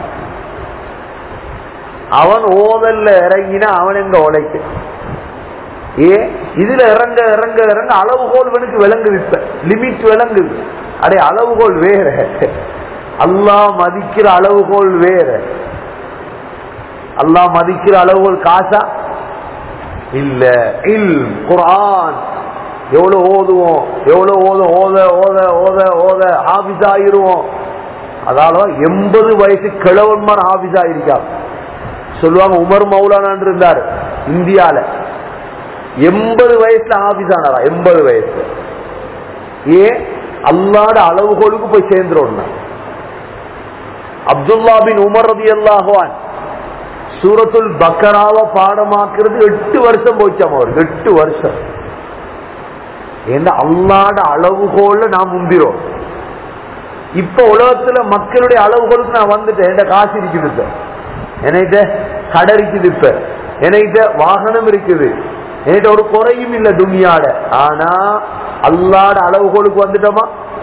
அவன் ஓதல்ல இறங்கினா அவன் எங்க உழைக்க ஏ இதுல இறங்க இறங்க இறங்க அளவுகோல் இவனுக்கு விளங்குது இப்ப லிமிட் விளங்குது அடே அளவுகோல் வேற அல்லாஹ் மதிக்கிற அளவுகோல் வேற அல்லாஹ் மதிக்கிற அளவுகோல் காசா இல்ல இல் குர்ஆன் எவ்வளவு ஓதுவோம் எவ்வளவு ஓத ஓத ஓத ஓத ஓத ஆபீஸ் ஆகிருவோம் அதால எண்பது வயசு கிழவன்மார் ஆபீஸ் ஆயிருக்கா சொல்லுவாங்க உமர் மௌலானான் இருந்தார் இந்தியால எண்பது வயசுல ஆபீஸ் ஆனாரா எண்பது வயசு ஏன் அல்லாட அளவுகோலுக்கு போய் சேர்ந்துரும் அப்துல்லா பின் உமர் ரதி அல்லாஹான் சூரத்துல் பக்கராவை பாடமாக்குறது எட்டு வருஷம் போச்சாம் அவருக்கு எட்டு வருஷம் ஏன்னா அல்லாட அளவுகோல்ல நான் முந்திரோம் இப்ப உலகத்துல மக்களுடைய அளவுகோலுக்கு நான் வந்துட்டேன் என்கிட்ட காசு இருக்குது இப்ப என்கிட்ட கடை இருக்குது இப்ப என்கிட்ட வாகனம் இருக்குது என்கிட்ட ஒரு குறையும் இல்ல துணியாட ஆனா அல்லாட அளவுகோலுக்கு வந்துட்டோமா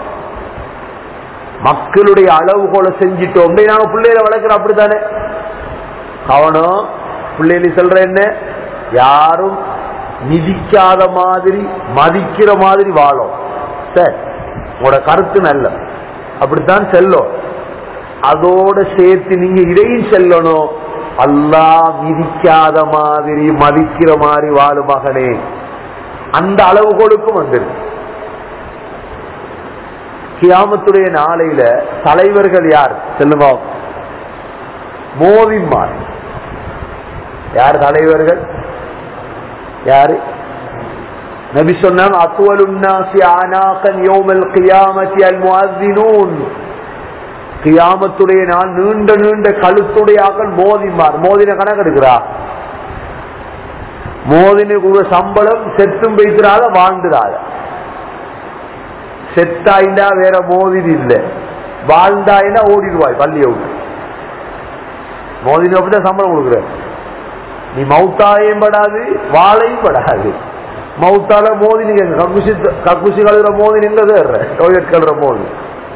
மக்களுடைய அளவுகோலை செஞ்சிட்டோம் நாங்க பிள்ளைகளை வளர்க்கிறோம் அப்படித்தானே கவனம் பிள்ளைகள் சொல்ற என்ன யாரும் மிதிக்காத மாதிரி மதிக்கிற மாதிரி வாழும் சரி உங்களோட கருத்து நல்ல அப்படித்தான் செல்லும் அதோட சேர்த்து நீங்க இதையும் செல்லணும் அல்லா மிதிக்காத மாதிரி மதிக்கிற மாதிரி வாழும் மகனே அந்த அளவுகோலுக்கும் வந்துருக்கு கியாமத்துடைய நாளையில தலைவர்கள் யார் சொல்லுங்க மோதிமார் யார் தலைவர்கள் யாரு நபி சொன்னாங்க அத்துவலுன்னாசி ஆனாக்கன் யோமல் கியாமத்தி அல் முஅத்தினூன் கியாமத்துடைய நாள் நீண்ட நீண்ட கழுத்துடைய ஆக்கள் மோதிமார் மோதின கணக்கு எடுக்கிறா மோதினுக்கு ஒரு சம்பளம் செத்தும் வைக்கிறாத வாழ்ந்துடாத செத்தாயிண்டா வேற மோதினு இல்லை வாழ்ந்தாயினா ஓடிடுவாய் பள்ளியை விட்டு மோதினு அப்படிதான் சம்பளம் கொடுக்குற நீ மவுத்தாயும் படாது வாழையும் படாது மவுத்தால மோதி நீங்க கக்குசி கக்குசி கழுகுற மோதி நின்று தேடுற டொய்லெட் கழுற மோதி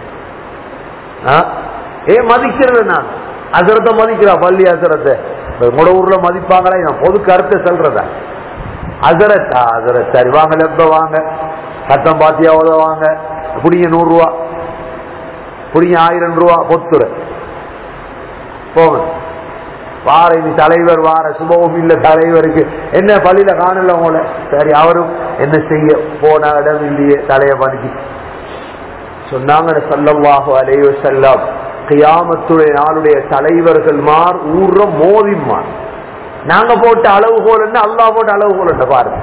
ஏ மதிக்கிறது நான் அசரத்தை மதிக்கிறா பள்ளி அசரத்தை உங்களோட ஊர்ல மதிப்பாங்களா நான் பொது கருத்தை சொல்றதா அசரத்தா அசரத் சரி வாங்க லெப்ப வாங்க சத்தம் பாத்தியா உதவாங்க புடிங்க நூறு ரூபா புடிங்க ஆயிரம் ரூபா பொத்துற போங்க வார இனி தலைவர் வார சுபமும் இல்ல தலைவருக்கு என்ன பள்ளியில காணல உங்களை சரி அவரும் என்ன செய்ய போன இடம் இல்லையே தலைய பணிக்கு சொன்னாங்க சல்லல்லாஹு அலைவ செல்லம் கியாமத்துடைய நாளுடைய தலைவர்கள் மார் ஊர்ற மோதிமார் நாங்க போட்ட அளவுகோல் என்ன அல்லா போட்ட அளவுகோல் என்ன பாருங்க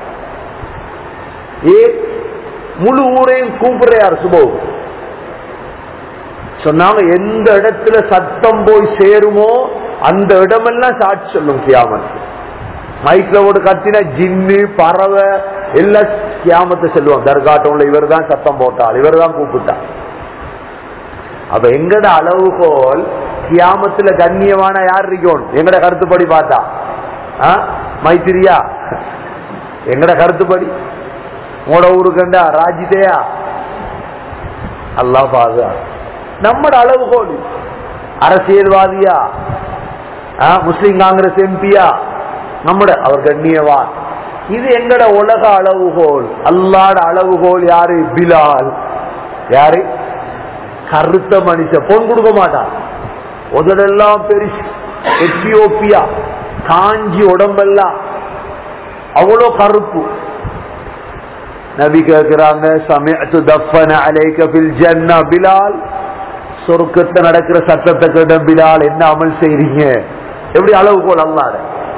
ஏ முழு ஊரையும் கூப்பிடுற யார் சுபவு சொன்னாங்க எந்த இடத்துல சத்தம் போய் சேருமோ அந்த இடமெல்லாம் சாட்சி சொல்லும் கியாமத்து மைக்ல போட்டு கத்தின ஜின்னு பறவை எல்லாம் கியாமத்தை செல்வோம் தர்காட்டம்ல இவர் தான் சத்தம் போட்டாள் இவர் தான் கூப்பிட்டார் அப்ப எங்கட அளவுகோல் கியாமத்துல கண்ணியமான யார் இருக்கணும் எங்கட கருத்துப்படி பார்த்தா மைத்திரியா எங்கட கருத்துப்படி உங்களோட ஊருக்கண்டா ராஜிதையா அல்லா பாதுகா நம்மட அளவுகோல் அரசியல்வாதியா முஸ்லிம் காங்கிரஸ் எம்பியா நம்மட அவர் கண்ணியவான் இது எங்கட உலக அளவுகோல் அல்லாட அளவுகோல் யாரு பிலால் யாரு கருத்த மனுஷன் பொன் கொடுக்க மாட்டான் உதடெல்லாம் பெருசு எத்தியோப்பியா காஞ்சி உடம்பெல்லாம் அவ்வளோ கருப்பு நபி கேட்கிறாங்க சமயத்து தஃபன அலைக்க பில் ஜன்னா பிலால் சொர்க்கத்தை நடக்கிற சத்தத்தை கேட்ட பிலால் என்ன அமல் செய்றீங்க எப்படி அளவுகோல் அல்லாத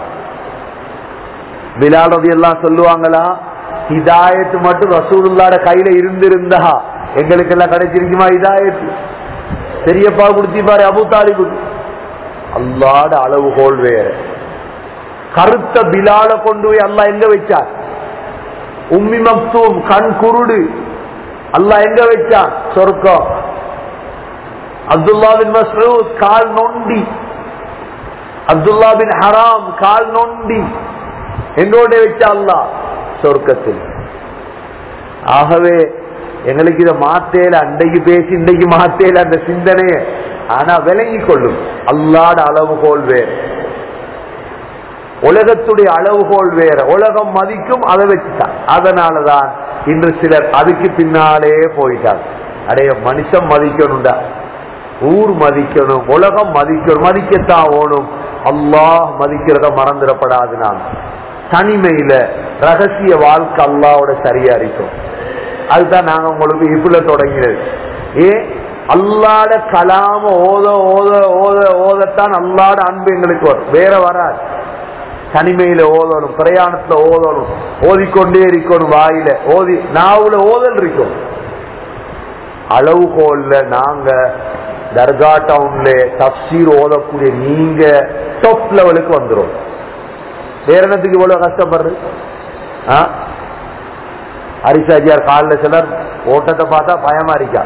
பிலால் ரதி எல்லாம் சொல்லுவாங்களா ஹிதாயத்து மட்டும் ரசூலுல்லாட கையில இருந்திருந்தா எங்களுக்கு எல்லாம் கிடைச்சிருக்குமா ஹிதாயத்து பெரியப்பா கொடுத்திப்பாரு அபு தாலிபுக்கு அல்லாட அளவுகோல் வேற கருத்த பிலால கொண்டு போய் அல்லா எங்க வச்சார் உம்மி மக்தூம் கண் குருடு அல்லா எங்க வச்சான் சொர்க்கம் அப்துல்லா பின் மஸ்ரூத் கால் நொண்டி அப்துல்லா பின் ஹராம் கால் நொண்டி எங்கோட வச்சா அல்லா சொர்க்கத்தில் ஆகவே எங்களுக்கு இதை மாத்தேல அன்றைக்கு பேசி இன்றைக்கு மாத்தேல அந்த சிந்தனைய ஆனா விளங்கி கொள்ளும் அல்லாட அளவுகோல் வேற உலகத்துடைய அளவுகோல் வேற உலகம் மதிக்கும் அதை வச்சுட்டான் அதனாலதான் இன்று சிலர் அதுக்கு பின்னாலே போயிட்டார் அடைய மனுஷன் மதிக்கணும்டா ஊர் மதிக்கணும் உலகம் மதிக்கணும் மதிக்கத்தான் ஓணும் அல்லாஹ் மதிக்கிறத மறந்துடப்படாது நான் தனிமையில ரகசிய வாழ்க்கை அல்லாவோட சரியா இருக்கும் அதுதான் நாங்க உங்களுக்கு இப்பல தொடங்கினது ஏ அல்லாட கலாம ஓத ஓத ஓத ஓதத்தான் அல்லாட அன்பு எங்களுக்கு வரும் வேற வராது தனிமையில ஓதணும் பிரயாணத்துல ஓதணும் ஓதிக்கொண்டே இருக்கணும் வாயில ஓதி நாவுல ஓதல் இருக்கும் அளவுகோல்ல நாங்க தர்கா டவுன்ல தப்சீர் ஓதக்கூடிய நீங்க டாப் லெவலுக்கு வந்துடும் வேற என்னத்துக்கு இவ்வளவு கஷ்டப்படுறது ஆ? ஹரிசாஜியார் காலில் சிலர் ஓட்டத்தை பார்த்தா பயமா இருக்கா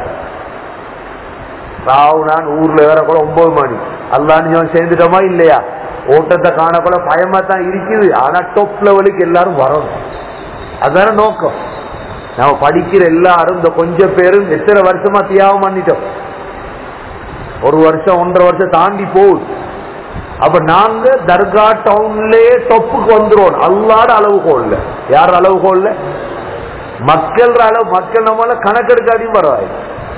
ராவு நான் ஊர்ல வேற கூட ஒன்பது மணி அல்லான்னு சேர்ந்துட்டோமா இல்லையா ஓட்டத்தை காணக்கூட பயமா தான் இருக்குது ஆனா டாப் லெவலுக்கு எல்லாரும் வரணும் அதுதானே நோக்கம் நம்ம படிக்கிற எல்லாரும் இந்த கொஞ்சம் பேரும் எத்தனை வருஷமா தியாகம் பண்ணிட்டோம் ஒரு வருஷம் ஒன்றரை வருஷம் தாண்டி போகுது அப்ப நாங்க தர்கா டவுன்லயே டொப்புக்கு வந்துருவோம் அல்லாட அளவுகோல்ல யார் அளவுகோல்ல மக்கள் அளவு மக்கள் நம்மள கணக்கெடுக்காதையும் பரவாயில்லை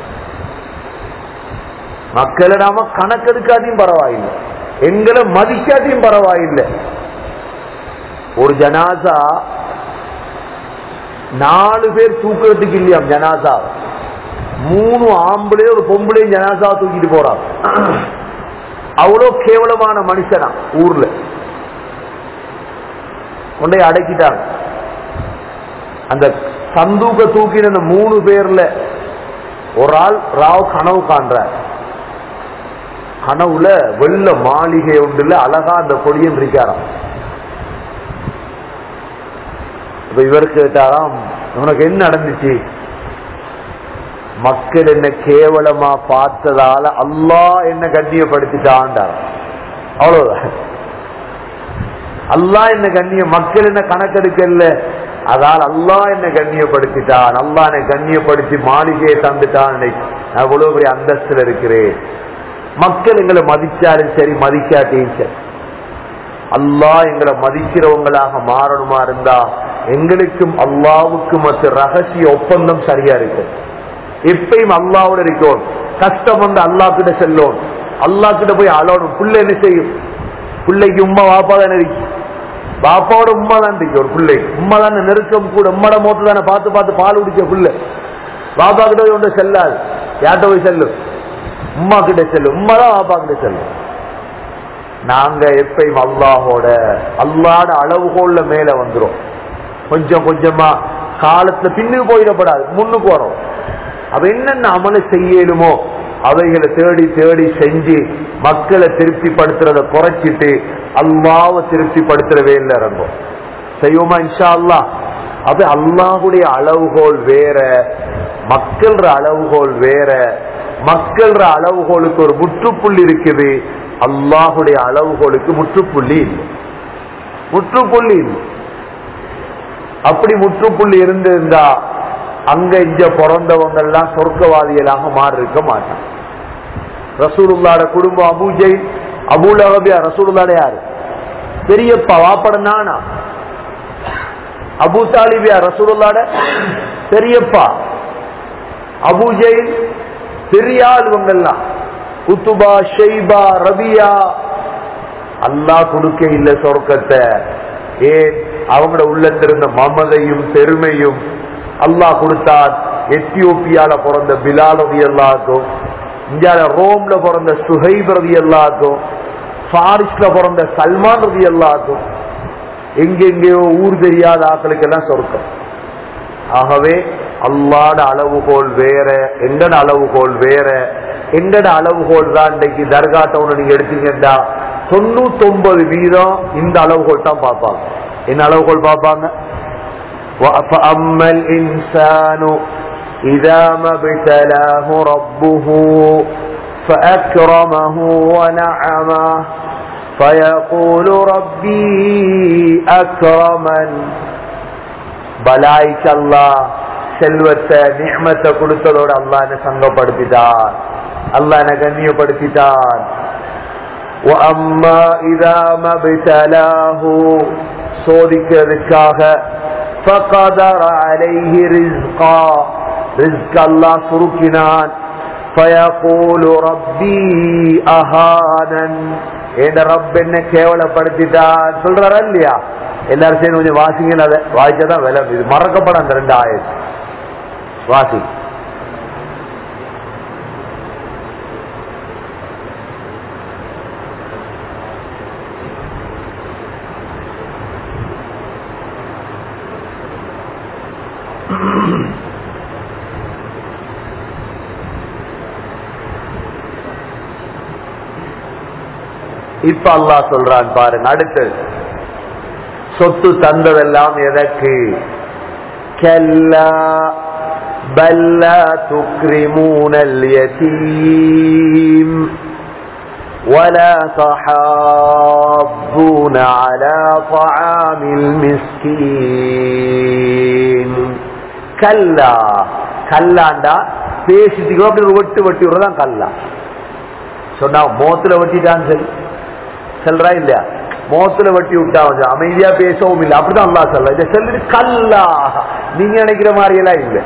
மக்களை நாம கணக்கெடுக்காதையும் பரவாயில்லை எங்களை மதிக்காதையும் பரவாயில்லை ஒரு ஜனாசா நாலு பேர் தூக்குறதுக்கு இல்லையாம் ஜனாசா மூணு ஆம்பளையும் ஒரு பொம்பளையும் ஜனாசா தூக்கிட்டு போறான் அவ்வளோ கேவலமான மனுஷனா ஊர்ல கொண்டே அடக்கிட்டாங்க அந்த சந்தூக்க தூக்கின அந்த மூணு பேர்ல ஒரு ஆள் ராவ் கனவு காண்றார் கனவுல வெள்ள மாளிகை ஒன்றுல அழகா அந்த கொடியன் இருக்காராம் இப்ப இவர் கேட்டாராம் உனக்கு என்ன நடந்துச்சு மக்கள் என்ன கேவலமா பார்த்ததால அல்லாஹ் என்ன கண்ணியப்படுத்திட்டான்டார் அவ்வளவுதான் அல்லாஹ் என்ன கண்ணிய மக்கள் என்ன கணக்கெடுக்கல அதால் அல்லாஹ் என்ன கண்ணியப்படுத்திட்டான் அல்லாஹ் என்னை கண்ணியப்படுத்தி மாளிகையை தந்துட்டான் இன்னைக்கு. நான் இவ்வளவு பெரிய அந்தஸ்துல இருக்கிறேன் மக்கள் எங்களை மதிச்சாலும் சரி மதிக்காட்டியும் சரி அல்லாஹ் எங்களை மதிக்கிறவங்களாக மாறணுமா இருந்தா எங்களுக்கும் அல்லாவுக்கும் மற்ற ரகசிய ஒப்பந்தம் சரியா இருக்கும் எப்பயும் அல்லாவோட இருக்கும் கஷ்டம் வந்து அல்லா கிட்ட செல்லும் அல்லா கிட்ட போய் அழணும் புள்ள என்ன செய்யும் பிள்ளைக்கு உமா வாப்பா தானே இருக்கு பாப்பாவோட உமா தான் இருக்கு ஒரு பிள்ளை உமா தானே நெருக்கம் கூட உம்மோட மோட்டு தானே பார்த்து பார்த்து பால் குடிச்ச புள்ள பாப்பா கிட்ட போய் ஒன்று செல்லாது யார்கிட்ட போய் செல்லும் உமா கிட்ட செல்லும் உமா தான் பாப்பா கிட்ட செல்லும் நாங்க எப்பயும் அல்லாஹோட அல்லாட அளவுகோல்ல மேல வந்துரும் கொஞ்சம் கொஞ்சமா காலத்துல பின்னுக்கு போயிடப்படாது முன்னுக்கு வரும் அவ என்னென்ன அமல செய்யலுமோ அவைகளை தேடி தேடி செஞ்சு மக்களை திருப்திப்படுத்துறத குறைச்சிட்டு அல்லாவை திருப்திப்படுத்துற வேலை இறங்கும் செய்வோமா இன்ஷா அல்லா அது அல்லாஹுடைய அளவுகோல் வேற மக்கள்ற அளவுகோல் வேற மக்கள்ற அளவுகோலுக்கு ஒரு முற்றுப்புள்ளி இருக்குது அல்லாஹுடைய அளவுகோலுக்கு முற்றுப்புள்ளி இல்லை முற்றுப்புள்ளி இல்லை அப்படி முற்றுப்புள்ளி இருந்திருந்தா அங்க இங்க பிறந்தவங்க எல்லாம் சொர்க்கவாதிகளாக மாறி இருக்க மாட்டான் ரசூலுல்லாட குடும்பம் அபூஜை அபூலகபியா ரசூலுல்லாட யாரு பெரியப்பா வாப்பட நானா அபு தாலிபியா ரசூலுல்லாட பெரியப்பா அபூஜை பெரிய ஆளுவங்கெல்லாம் குத்துபா ஷெய்பா ரபியா அல்லாஹ் கொடுக்க இல்ல சொர்க்கத்தை ஏன் அவங்களோட உள்ளத்திருந்த மமதையும் பெருமையும் அல்லாஹ் கொடுத்தார் எத்தியோப்பியால பிறந்த பிலால் ரவி எல்லாருக்கும் இந்தியால ரோம்ல பிறந்த சுஹைப் ரவி எல்லாருக்கும் பாரிஸ்ல பிறந்த சல்மான் ரவி எல்லாருக்கும் எங்கெங்கேயோ ஊர் தெரியாத ஆக்களுக்கு எல்லாம் சொர்க்கம் ஆகவே அல்லாட அளவுகோல் வேற எங்கட அளவுகோல் வேற எங்கட அளவுகோல் தான் இன்னைக்கு தர்கா டவுன் நீங்க எடுத்தீங்கன்னா தொண்ணூத்தி ஒன்பது வீதம் இந்த அளவுகோல் தான் பார்ப்பாங்க என்ன அளவுகோல் பார்ப்பாங்க فأما الإنسان إذا ما ابتلاه ربه فأكرمه ونعمه فيقول ربي أكرمن பலாய்க்கு அல்லா செல்வத்தை நியமத்தை கொடுத்ததோட அல்லா என்ன சங்கப்படுத்திட்டான் அல்லா என்ன கண்ணியப்படுத்திட்டான் وأما إذا ما ابتلاه சோதிக்கிறதுக்காக فقدر عليه رزقا رزق الله சுருக்கினான் فيقول ربي أهانا என் ரப் என்ன கேவலப்படுத்திட்டான் சொல்றாரா இல்லையா எல்லாரும் சேர்ந்து கொஞ்சம் வாசிங்க அதை வாசிச்சாதான் விலை இது மறக்கப்படும் அந்த ரெண்டு ஆயிரம் வாசி இப்ப அல்லாஹ் சொல்றான் பாருங்க அடுத்து சொத்து தந்ததெல்லாம் எதற்கு கல்லா பல்ல துக்ரிமூனல் யதீம் ولا تحاضون على طعام المسكين கல்லா கல்லாண்டா பேசிட்டு அப்படி ஒரு வெட்டு வெட்டி விடுறதான் கல்லா சொன்னா மோத்துல வெட்டிட்டான்னு சொல்லி சொல்றா இல்லையா மோத்துல வெட்டி விட்டா வந்து அமைதியா பேசவும் இல்லை அப்படிதான் அல்லா சொல்ற இதை சொல்லிட்டு கல்லா நீங்க நினைக்கிற மாதிரி எல்லாம் இல்லை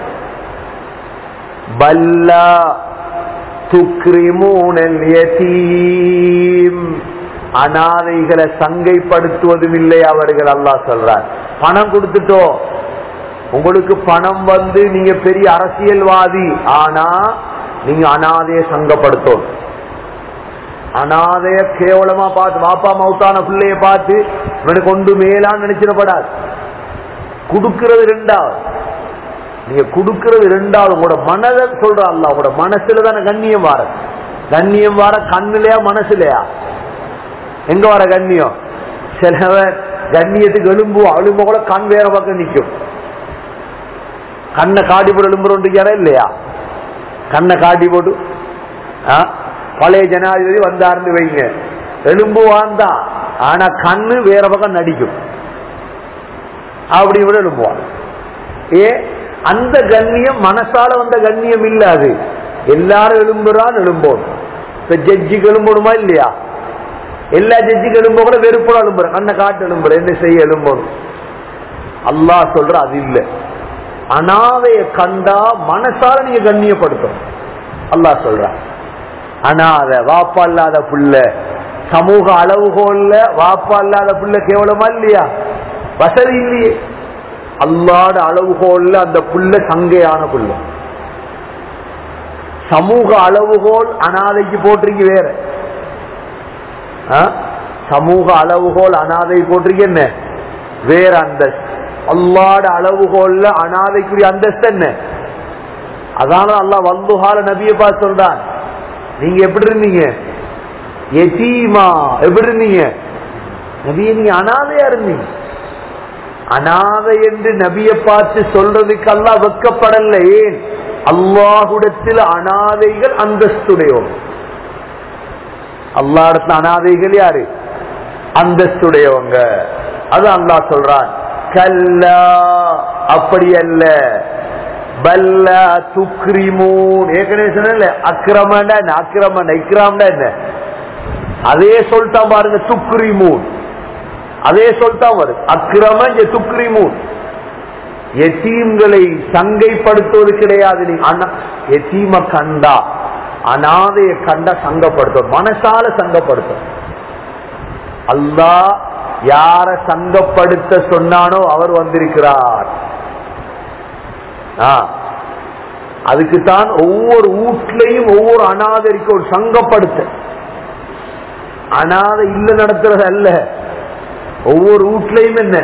பல்லா துக்ரிமூனல் யதீம் அனாதைகளை சங்கைப்படுத்துவதும் இல்லை அவர்கள் அல்லாஹ் சொல்றார் பணம் கொடுத்துட்டோம் உங்களுக்கு பணம் வந்து நீங்க பெரிய அரசியல்வாதி ஆனா நீங்க அனாதைய சங்கப்படுத்தும் அனாதைய கேவலமா பார்த்து பாப்பா மவுத்தான பிள்ளைய பார்த்து இவனுக்கு கொண்டு மேலான்னு நினைச்சிடப்படாது கொடுக்கிறது ரெண்டாவது நீங்க கொடுக்கிறது ரெண்டாவது உங்களோட மனதை சொல்ற அல்ல உங்களோட மனசுல தானே கண்ணியம் வார கண்ணியம் வார கண்ணுலயா மனசுலயா எங்க வர கண்ணியம் சிலவன் கண்ணியத்துக்கு எலும்புவோம் எலும்பு கூட கண் வேற பக்கம் நிற்கும் கண்ணை காட்டி போட்டு எலும்புறோன்றிருக்காரா இல்லையா கண்ணை காட்டி போட்டு ஆ? பழைய ஜனாதிபதி வந்தாருன்னு வைங்க எலும்பு வாழ்ந்தா ஆனா கண்ணு வேற பக்கம் நடிக்கும் அப்படி விட எலும்புவான் ஏ அந்த கண்ணியம் மனசால வந்த கண்ணியம் இல்ல அது எல்லாரும் எழும்புறான் எழும்போம் இப்ப ஜட்ஜிக்கு எழும்பணுமா இல்லையா எல்லா ஜட்ஜிக்கு எழும்ப கூட வெறுப்போட எழும்புற கண்ணை காட்டு எழும்புற என்ன செய்ய எழும்பணும் அல்லாஹ் சொல்ற அது இல்ல அனாதைய கண்டா மனசால நீங்க கண்ணியப்படுத்தணும் அல்லாஹ் சொல்ற அனாத வாப்பா இல்லாத புள்ள சமூக அளவுகோல்ல வாப்பா இல்லாத புள்ள கேவலமா இல்லையா வசதி இல்லையே அல்லாட அளவுகோல்ல அந்த புள்ள சங்கையான புள்ள சமூக அளவுகோல் அனாதைக்கு போட்டிருக்கு வேற ஆ? சமூக அளவுகோல் அனாதை போட்டிருக்கு என்ன வேற அந்தஸ்து அல்லாட அளவுகோல்ல அனாதைக்குரிய அந்தஸ்து என்ன அதான அல்லா வந்துகால நபிய பார்த்து சொல்றான் நீங்க எப்படி இருந்தீங்க எத்தீமா எப்படி இருந்தீங்க நபிய நீங்க அனாதையா இருந்தீங்க அனாதை என்று நபிய பார்த்து சொல்றதுக்கு அல்லாஹ் வெக்கப்படல ஏன் அல்லாஹுடத்தில் அனாதைகள் அந்தஸ்துடையோம் அல்லாடத்துல அனாதைகள் யாரு அந்தஸ்துடையவங்க அது அல்லாஹ் சொல்றான் கல்லா அப்படி அல்ல பல்ல துக்ரிமூன் ஏற்கனவே சொன்ன அக்கிரமண்டா என்ன அக்கிரமண்டா இக்ராம்டா என்ன அதே சொல்லிட்டான் பாருங்க துக்ரிமூன் அதே சொல்லிட்டான் வருது அக்கிரம இங்க துக்ரிமூன் எத்தீம்களை சங்கைப்படுத்துவது கிடையாது நீ அனா- எத்தீம கண்டா அனாதைய கண்டா சங்கப்படுத்தும் மனசால சங்கப்படுத்தும் அல்லாஹ் யார சங்கப்படுத்த சொன்னானோ அவர் வந்திருக்கிறார் ஆ. அதுக்குத்தான் ஒவ்வொரு வீட்லையும் ஒவ்வொரு அனாதரிக்க ஒரு சங்கப்படுத்த அனாதை இல்ல நடத்துறது அல்ல ஒவ்வொரு வீட்லையும் என்ன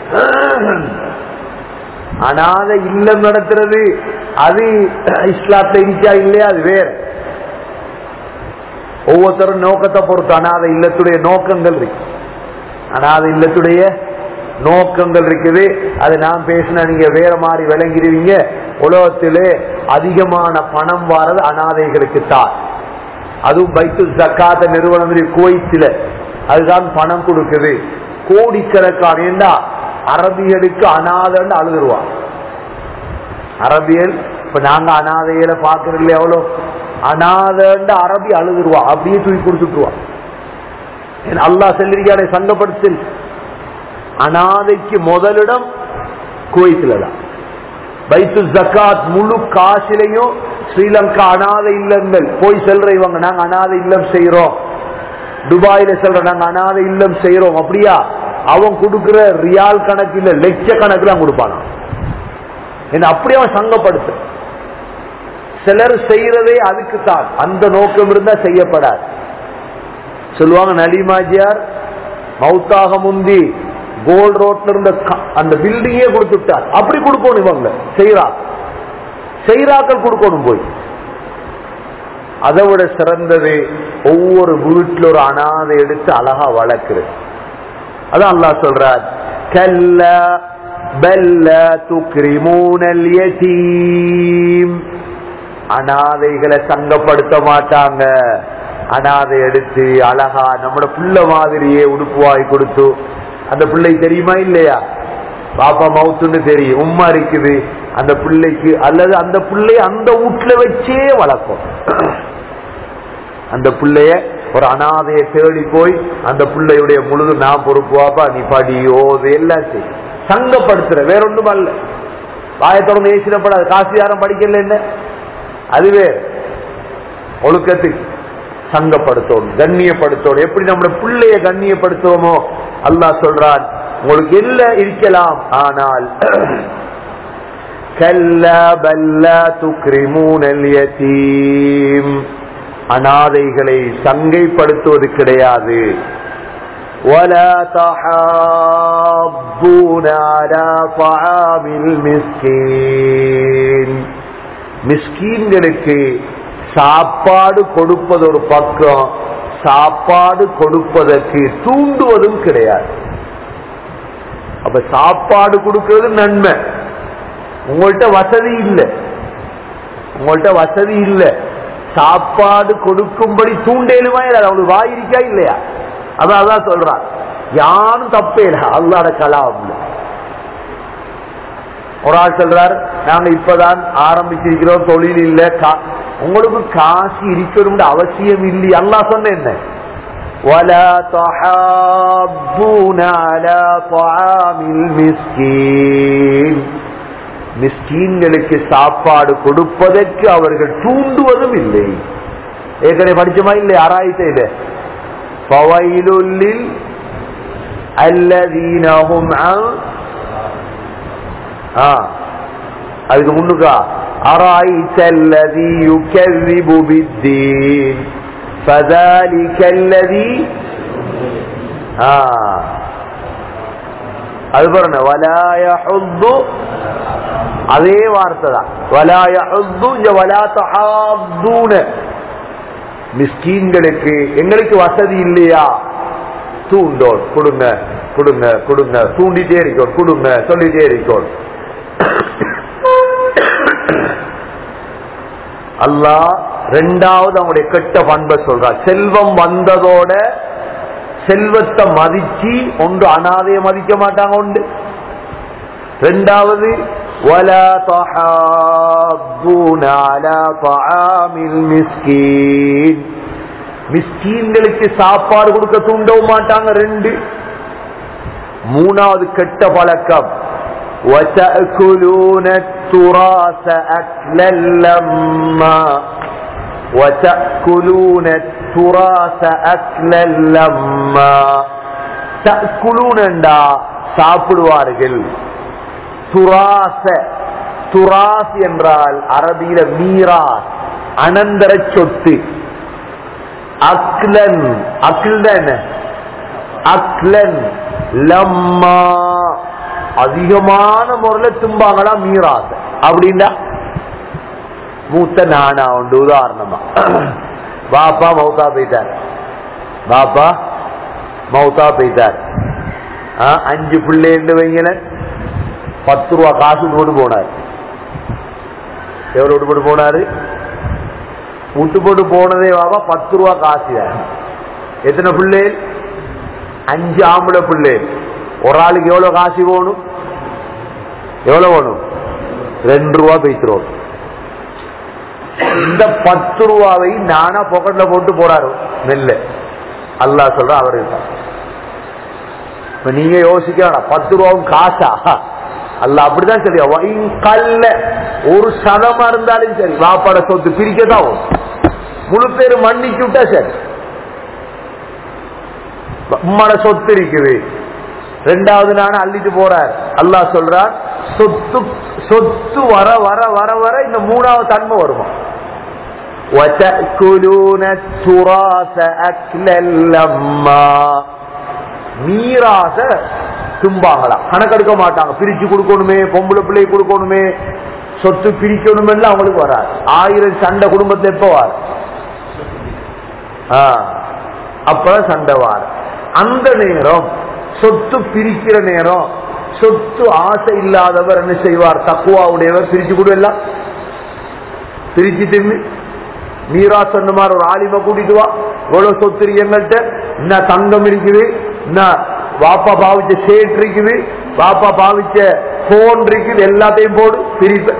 அனாதை இல்லம் நடத்துறது அது இஸ்லாத்துல இருச்சா இல்லையா அது வேற ஒவ்வொருத்தரும் நோக்கத்தை பொறுத்து அனாதை இல்லத்துடைய நோக்கங்கள் இருக்கு அனாதை இல்லத்துடைய நோக்கங்கள் இருக்குது அது நான் பேசினா நீங்க வேற மாதிரி விளங்கிடுவீங்க உலகத்திலே அதிகமான பணம் வாரது அனாதைகளுக்கு தான் அதுவும் பைத்து ஜக்காத்த நிறுவனம் இருக்கு குவைத்தில அதுதான் பணம் கொடுக்குது கோடிக்கணக்கான ஏண்டா அரபியலுக்கு அனாதைன்னு அழுதுருவான் அரபியல் இப்ப நாங்க அனாதையில பாக்குறதுல எவ்வளவு அனாதண்ட அரபி அழுதுருவா அப்படியே தூக்கி கொடுத்துட்டுருவான் அல்லாஹ் செல்லிருக்காரை சங்கப்படுத்தல் அனாதைக்கு முதலிடம் குவைத்துல தான் பைத்து ஜக்காத் முழு காசிலையும் ஸ்ரீலங்கா அனாதை இல்லங்கள் போய் செல்ற இவங்க நாங்க அனாதை இல்லம் செய்யறோம் துபாயில செல்ற நாங்க அனாதை இல்லம் செய்யறோம் அப்படியா அவன் கொடுக்கிற ரியால் கணக்கில் லட்ச கணக்கில் கொடுப்பானா என்ன அப்படியே அவன் சங்கப்படுத்த சிலர் செய்யறதே அதுக்குத்தான் அந்த நோக்கம் இருந்தா செய்யப்படாது சொல்லுவாங்க நலிமாஜியார் மவுத்தாக முந்தி கோல்ட் ரோட்ல இருந்த க- அந்த பில்டிங்கே கொடுத்துட்டார் அப்படி கொடுக்கணும் இவங்க செய்யறா செய்யறாக்கள் கொடுக்கணும் போய் அதை விட சிறந்தது ஒவ்வொரு வீட்டில் ஒரு அனாதை எடுத்து அழகா வளர்க்கிறது அதான் அல்லாஹ் சொல்றார் கல்ல பல்ல துக்ரிமூனல் யதீம் அனாதைகளை சங்கப்படுத்த மாட்டாங்க அனாதை எடுத்து அழகா நம்மட புள்ள மாதிரியே உடுப்பு வாங்கி கொடுத்து அந்த பிள்ளை தெரியுமா இல்லையா பாப்பா மவுத்துன்னு தெரியும் உம்மா இருக்குது அந்த பிள்ளைக்கு அல்லது அந்த பிள்ளை அந்த வீட்டுல வச்சே வளர்க்கும் அந்த பிள்ளைய ஒரு அனாதையை தேடி போய் அந்த பிள்ளையுடைய முழுது நான் பொறுப்புவாப்பா நீ படி ஓது எல்லாம் செய் சங்கப்படுத்துற வேற ஒண்ணும் அல்ல வாயத்தொடர்ந்து ஏசிடப்படாது காசு யாரும் படிக்கல என்ன அதுவே ஒழுக்கத்துக்கு சங்கப்படுத்தணும் கண்ணியப்படுத்தணும் எப்படி நம்ம பிள்ளைய கண்ணியப்படுத்துவோமோ அல்லாஹ் சொல்றான் உங்களுக்கு எல்லாம் இருக்கலாம் ஆனால் كلا بل لا تكرمون اليتيم அனாதைகளை சங்கைப்படுத்துவது கிடையாது ولا تحاضون على طعام المسكين மிஸ்கீன்களுக்கு சாப்பாடு கொடுப்பது ஒரு பக்கம் சாப்பாடு கொடுப்பதற்கு தூண்டுவதும் கிடையாது அப்ப சாப்பாடு கொடுக்கிறது நன்மை உங்கள்கிட்ட வசதி இல்லை உங்கள்கிட்ட வசதி இல்லை சாப்பாடு கொடுக்கும்படி தூண்டேலுமா இல்லை அவங்களுக்கு வாய் இருக்கா இல்லையா அதான் அதான் சொல்றான் யாரும் தப்பே இல்லை அல்லாட கலாம் ஒரு ஆள் சொல்றார் நாங்க இப்பதான் ஆரம்பிச்சிருக்கிறோம் தொழில் இல்ல கா- உங்களுக்கு காசு இருக்கணும் அவசியம் இல்லை அல்லாஹ் சொன்ன என்ன ولا تحاضون على طعام المسكين மிஸ்கீன்களுக்கு சாப்பாடு கொடுப்பதற்கு அவர்கள் தூண்டுவதும் இல்லை ஏற்கனவே படிச்சோமா இல்லை ஆராய்ச்சியில பவையிலுள்ளில் அல்லதீனஹும் அன்- ஆ, அதுக்கு முன்னுக்கா أرأيت الذي يكذب بالدين فذلك الذي آه அது பாருங்க ولا يحض அதே வார்த்தை தான் ولا يحض இங்க ولا تحاضون மிஸ்கீன்களுக்கு எங்களுக்கு வசதி இல்லையா தூண்டோன் கொடுங்க கொடுங்க கொடுங்க தூண்டிட்டே இருக்கோம் கொடுங்க சொல்லிட்டே இருக்கோம் அல்லாஹ் ரெண்டாவது அவங்களுடைய கெட்ட பண்பை சொல்றார் செல்வம் வந்ததோட செல்வத்தை மதிச்சு ஒன்று அனாதைய மதிக்க மாட்டாங்க உண்டு ரெண்டாவது ولا تحاضون على طعام المسكين மிஸ்கீன்களுக்கு சாப்பாடு கொடுக்க தூண்டவும் மாட்டாங்க ரெண்டு மூணாவது கெட்ட பழக்கம் وتأكلون التراث أكلا لما وتأكلون التراث أكلا لما تأكلون சாப்பிடுவார்கள் துராச துராஸ் என்றால் அரபியில மீராஸ் அனந்தர சொத்து அக்லன் அக்ல் என்ன அக்லன் லம்மா அதிகமான முறையில் தும்பாங்களா மீராஸ் அப்படின்னா மூத்த நானா உண்டு உதாரணமா பாப்பா மௌத்தா போயிட்டார் பாப்பா மௌத்தா போயிட்டார் ஆ, அஞ்சு பிள்ளைன்னு வைங்கள பத்து ரூபா காசு போட்டு போனார் எவ்வளவு விட்டு போட்டு போனாரு விட்டு போட்டு போனதே வாப்பா பத்து ரூபா காசு தான். எத்தனை பிள்ளை அஞ்சு ஆம்பளை பிள்ளை ஒரு ஆளுக்கு எவ்வளவு காசு போகணும் எவ்வளவு வேணும் ரெண்டு ரூபா பேசுறோம் இந்த பத்து ரூபாவை நானா பாக்கெட்ல போட்டு போறாரு நெல்ல அல்லாஹ் சொல்ற அவரு தான். இப்ப நீங்க யோசிக்க வேணாம் பத்து ரூபாவும் காசா அல்ல அப்படிதான் சரி கல்ல ஒரு சதமா இருந்தாலும் சரி வாப்பாட சொத்து பிரிக்கத்தான் ஆகும். முழு பேரு மன்னிச்சு விட்டா சரி உம்மோட சொத்து இருக்குது ரெண்டாவது நாள் அள்ளிட்டு போறார் அல்லாஹ் சொல்றார் சொத்து சொத்து வர வர வர வர இந்த மூணாவது தன்மை வருமா وَتَأْكُلُونَ التُّرَاثَ أَكْلًا لَمًّا மீராச தும்பாங்களாம் கணக்கெடுக்க மாட்டாங்க பிரிச்சு கொடுக்கணுமே பொம்பளை பிள்ளை கொடுக்கணுமே சொத்து பிரிக்கணுமே அவங்களுக்கு வராது ஆயிரம் சண்டை குடும்பத்துல எப்ப வார் அப்பதான் சண்டை வார் அந்த நேரம் சொத்து பிரிக்கிற நேரம் சொத்து ஆசை இல்லாதவர் என்ன செய்வார் தக்குவாவுடையவர் பிரிச்சு கொடுக்கலாம் பிரிச்சு தின்னு மீரா சொன்ன மாதிரி ஒரு ஆலிம கூட்டிட்டு வா இவ்வளவு சொத்து எங்கள்கிட்ட என்ன தங்கம் இருக்குது என்ன வாப்பா பாவிச்ச ஷேட் இருக்குது வாப்பா பாவிச்ச போன் இருக்குது எல்லாத்தையும் போடு பிரிப்ப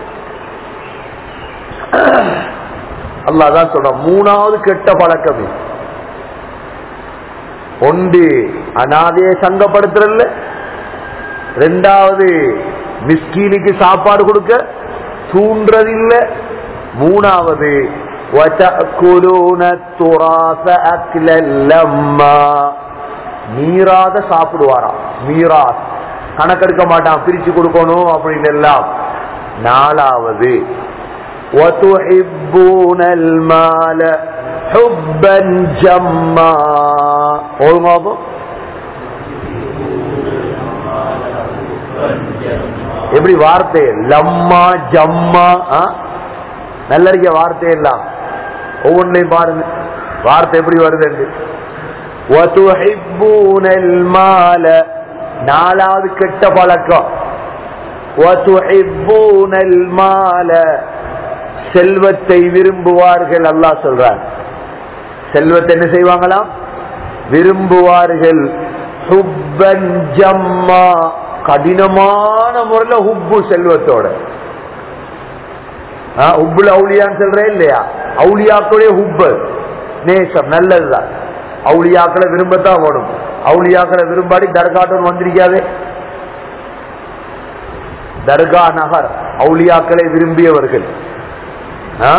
அல்லாதான் சொல்ற மூணாவது கெட்ட பழக்கம் இது. ஒன்று அனாதையை சங்கப்படுத்துறல்ல ரெண்டாவது மிஸ்கீனுக்கு சாப்பாடு கொடுக்க தூண்டுறதில்ல மூணாவது وَتَأْكُلُونَ التُّرَاثَ أَكْلًا لَمًّا மீறாத சாப்பிடுவாராம் மீராஸ் கணக்கெடுக்க மாட்டான் பிரிச்சு கொடுக்கணும் அப்படின்னு எல்லாம் நாலாவது وَتُحِبُّونَ الْمَالَ حُبًّا جَمًّا ஒழுங்காகும் எப்படி வார்த்தை லம்மா ஜம்மா ஆ? நல்ல இருக்க வார்த்தை எல்லாம் ஒவ்வொன்றையும் பாருங்க வார்த்தை எப்படி வருது وَتُحِبُّونَ الْمَالَ நாலாவது கெட்ட பழக்கம் وَتُحِبُّونَ الْمَالَ செல்வத்தை விரும்புவார்கள் அல்லாஹ் சொல்றார் செல்வத்தை என்ன செய்வாங்களாம் விரும்புவார்கள் ஹுப்பன் ஜம்மா கடினமான முறையில ஹுப்பு செல்வத்தோட ஆ, உப்புல அவுளியான்னு சொல்றேன் இல்லையா அவுளியாக்களுடைய ஹுப்பு நேசம் நல்லதுதான் அவுளியாக்களை விரும்பத்தான் ஓடும் அவுளியாக்களை விரும்பாடி தர்காட்டம் வந்திருக்காதே தர்கா நகர் அவுளியாக்களை விரும்பியவர்கள் ஆ?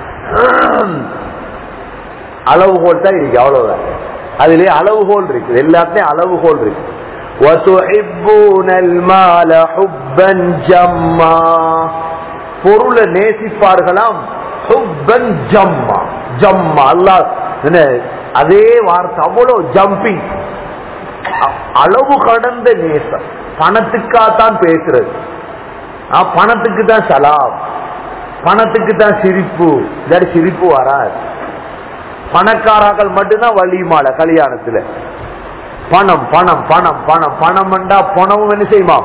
அளவுகோல் தான் இருக்கு அவ்வளவுதான் அதிலே அளவுகோல் இருக்கு எல்லாத்தையும் அளவுகோல் இருக்கு وَتُحِبُّونَ الْمَالَ حُبًّا جَمًّا பொருளை நேசிப்பார்களாம் ஹுப்பன் ஜம்மா ஜம்மா அல்லாஹ் என்ன அதே வார்த்தை அவ்வளவு ஜம்பிங் அளவு கடந்த நேசம் பணத்துக்காகத்தான் பேசுறது ஆ, பணத்துக்கு தான் சலாம் பணத்துக்கு தான் சிரிப்பு இல்லாட்டி சிரிப்பு வராது பணக்காராக்கள் மட்டும்தான் வலிமால கல்யாணத்துல பணம் பணம் பணம் பணம் பணம் என்றா பணமும் என்ன செய்யுமா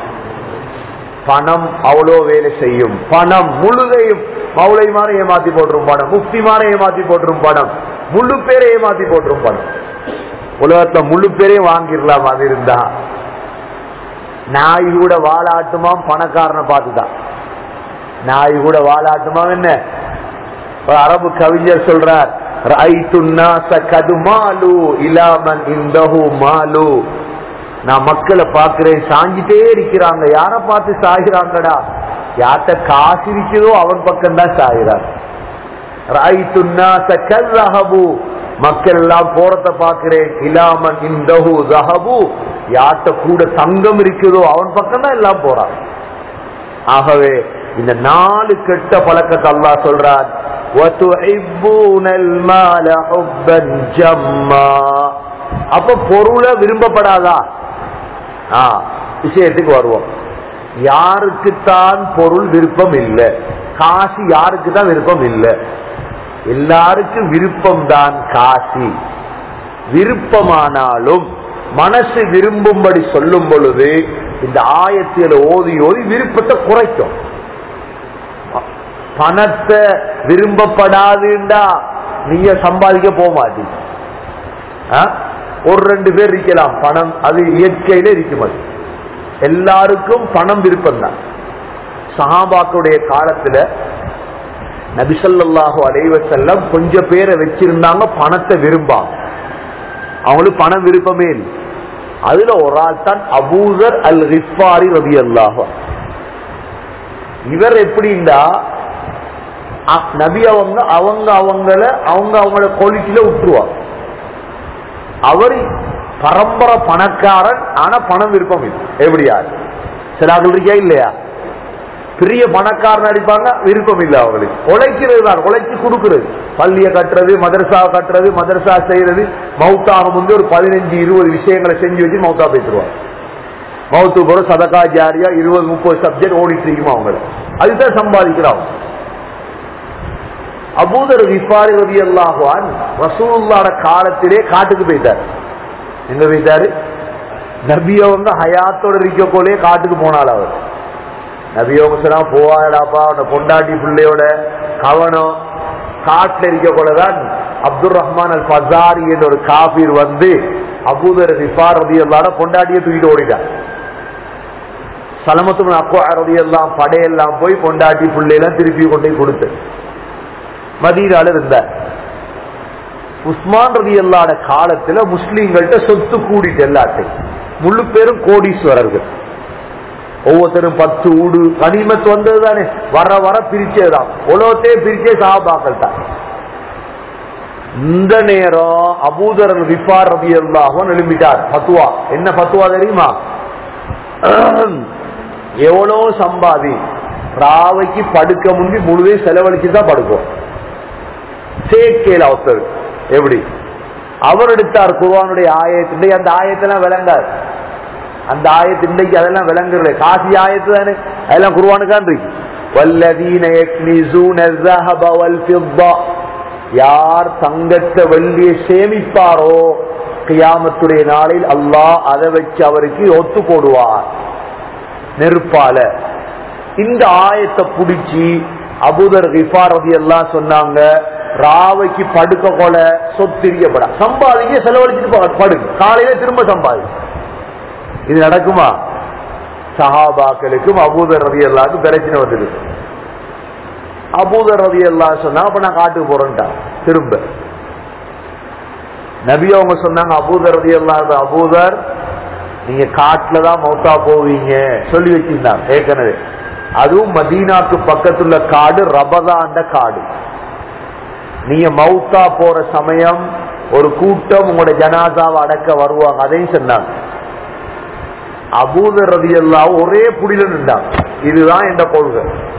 பணம் அவ்வளோ வேலை செய்யும் பணம் முழுதையும் மௌளை மாற ஏமாத்தி போட்டுரும் பணம் முக்தி மாற ஏமாத்தி போட்டுரும் பணம் முழு பேரை ஏமாத்தி போட்டுரும் பணம் உலகத்துல முழு பேரையும் வாங்கிடலாம் அது இருந்தா நாய் கூட வாழாட்டுமாம் பணக்காரனை பார்த்துதான் நாய் கூட வாழாட்டுமாம் என்ன ஒரு அரபு கவிஞர் சொல்றார் "ரஅய்து النَّاسَ قَدْ مَالُوا إِلَى مَنْ عِندَهُ مَالُ." நான் மக்களை பார்க்கிறேன் சாஞ்சிட்டே இருக்கிறாங்க யார பார்த்து சாகிறாங்கடா யார்கிட்ட காசு இருக்குதோ அவன் பக்கம் தான் சாகிறார் "ரஅய்து النَّاسَ كَالذَّهَبُ." மக்கள் எல்லாம் போறத பார்க்கிறேன் இலாமன் இந்தஹு ஜஹபு யார்கிட்ட கூட தங்கம் இருக்குதோ அவன் பக்கம் தான் எல்லாம் போறான் ஆகவே இந்த நாலு கெட்ட பழக்கத்தை அல்லாஹ் சொல்றான் وَتُحِبُّونَ الْمَالَ حُبًّا جَمًّا அப்ப பொருளை விரும்பப்படாதா ஆ, விஷயத்துக்கு வருவோம் யாருக்குத்தான் பொருள் விருப்பம் இல்லை காசு யாருக்கு தான் விருப்பம் இல்லை எல்லாருக்கும் விருப்பம் தான் காசி விருப்பமானாலும் மனசு விரும்பும்படி சொல்லும் பொழுது இந்த ஆயத்தில ஓதி ஓதி விருப்பத்தை குறைக்கும் பணத்தை விரும்பப்படாதுண்டா நீங்க சம்பாதிக்க போக மாட்டீங்க ஆ? ஒரு ரெண்டு பேர் இருக்கலாம் பணம் அது இயற்கையில இருக்கும் அது எல்லாருக்கும் பணம் விருப்பம் தான் சஹாபாக்களுடைய காலத்துல நபிசல்லாஹு அலைவ செல்லம் கொஞ்சம் பேரை வச்சிருந்தாங்க பணத்தை விரும்பாங்க அவங்களுக்கு பணம் விருப்பமே இல்லை அதுல ஒரு ஆள் தான் அபூசர் அல் ரிஃபாரி ரவி அல்லாஹ் இவர் எப்படின்னா அ- நபி அவங்க அவங்க அவங்கள அவங்க அவங்களோட குவாலிட்டியில விட்டுருவாங்க அவர் பரம்பரை பணக்காரன் ஆனா பணம் விருப்பம் இல்லை எப்படியா சில ஆட்கள் இருக்கியா இல்லையா பெரிய பணக்காரன் அடிப்பாங்க விருப்பம் இல்லை அவங்களுக்கு உழைக்கிறது தான் உழைச்சு கொடுக்கிறது பள்ளியை கட்டுறது மதரசா கட்டுறது மதரசா செய்யறது மவுத்தாக முந்தைய ஒரு பதினஞ்சு இருபது விஷயங்களை செஞ்சு வச்சு மவுத்தா பேசுவாங்க மவுத்து போற சதகா ஜாரியா இருபது முப்பது சப்ஜெக்ட் ஓடிட்டு இருக்குமா அவங்களுக்கு அதுதான் சம்பாதிக்கிறாங்க அபூதர் விபாரி ரவி அல்லாஹான் ரசூலுல்லாட காலத்திலே காட்டுக்கு போயிட்டார் எங்க போயிட்டாரு நபியவங்க ஹயாத்தோட இருக்கக்கோலே காட்டுக்கு போனாள் அவர் நபியவங்க சொன்னா போவாடாப்பா உன்னை பொண்டாட்டி பிள்ளையோட கவனம் காட்டுல இருக்கக்கோலதான் அப்துல் ரஹ்மான் அல் பசாரி என்ற ஒரு காபீர் வந்து அபூதர் விபார் ரவி அல்லாட பொண்டாட்டியை தூக்கிட்டு ஓடிட்டார் சலமத்து அப்போ ரவி எல்லாம் படையெல்லாம் போய் பொண்டாட்டி பிள்ளையெல்லாம் திருப்பி கொண்டு போய் கொடுத்து மதீனால இருந்தார் உஸ்மான் ரதி அல்லாட காலத்துல முஸ்லீம்கள்ட்ட சொத்து கூடிட்டு எல்லாத்தையும் முழு பேரும் கோடீஸ்வரர்கள் ஒவ்வொருத்தரும் பத்து ஊடு கனிமத்து வந்தது தானே வர வர பிரிச்சேதான் உலகத்தையே பிரிச்சே சாபாக்கள் தான் இந்த நேரம் அபூதர் விபார் ரபி அல்லாஹும் எழும்பிட்டார் பத்துவா என்ன பத்துவா தெரியுமா எவ்வளவு சம்பாதி ராவைக்கு படுக்க முந்தி முழுவே செலவழிச்சு தான் படுக்கும் சேர்க்கையில் அவசர் எப்படி அவர் எடுத்தார் குர்வானுடைய ஆயத்து அந்த ஆயத்தெல்லாம் விளங்காது அந்த ஆயத்து இன்றைக்கு அதெல்லாம் விளங்குறது காசி ஆயத்து தானே அதெல்லாம் குருவானுக்கான் இருக்கு வல்லதீன யக்னிசூன الذهب والفضة யார் தங்கத்தை வெள்ளியை சேமிப்பாரோ கியாமத்துடைய நாளில் அல்லாஹ் அதை வச்சு அவருக்கு ஒத்து போடுவார் நெருப்பால இந்த ஆயத்தை புடிச்சு அபுதர் கிஃபாரதி எல்லாம் சொன்னாங்க ராவைக்கு படுக்க கொல சொத்திரியப்பட சம்பாதிக்க செலவழிச்சுட்டு படுங்க காலையில திரும்ப சம்பாதி இது நடக்குமா சஹாபாக்களுக்கும் அபூதர் ரவி எல்லாருக்கும் பிரச்சனை வந்தது அபூதர் ரவி எல்லாம் சொன்னா அப்ப நான் காட்டுக்கு போறேன்டா திரும்ப நபி அவங்க சொன்னாங்க அபூதர் ரவி எல்லாம் அபூதர் நீங்க காட்டுல தான் மௌத்தா போவீங்க சொல்லி வச்சிருந்தாங்க ஏற்கனவே அதுவும் மதீனாக்கு பக்கத்துள்ள காடு ரபதாண்ட காடு நீங்க மௌத்தா போற சமயம் ஒரு கூட்டம் உங்களோட ஜனாதாவை அடக்க வருவாங்க அதையும் சொன்னாங்க அபூதர் ரதி எல்லாம் ஒரே புடியில நின்றாங்க இதுதான் என்ற கொள்கை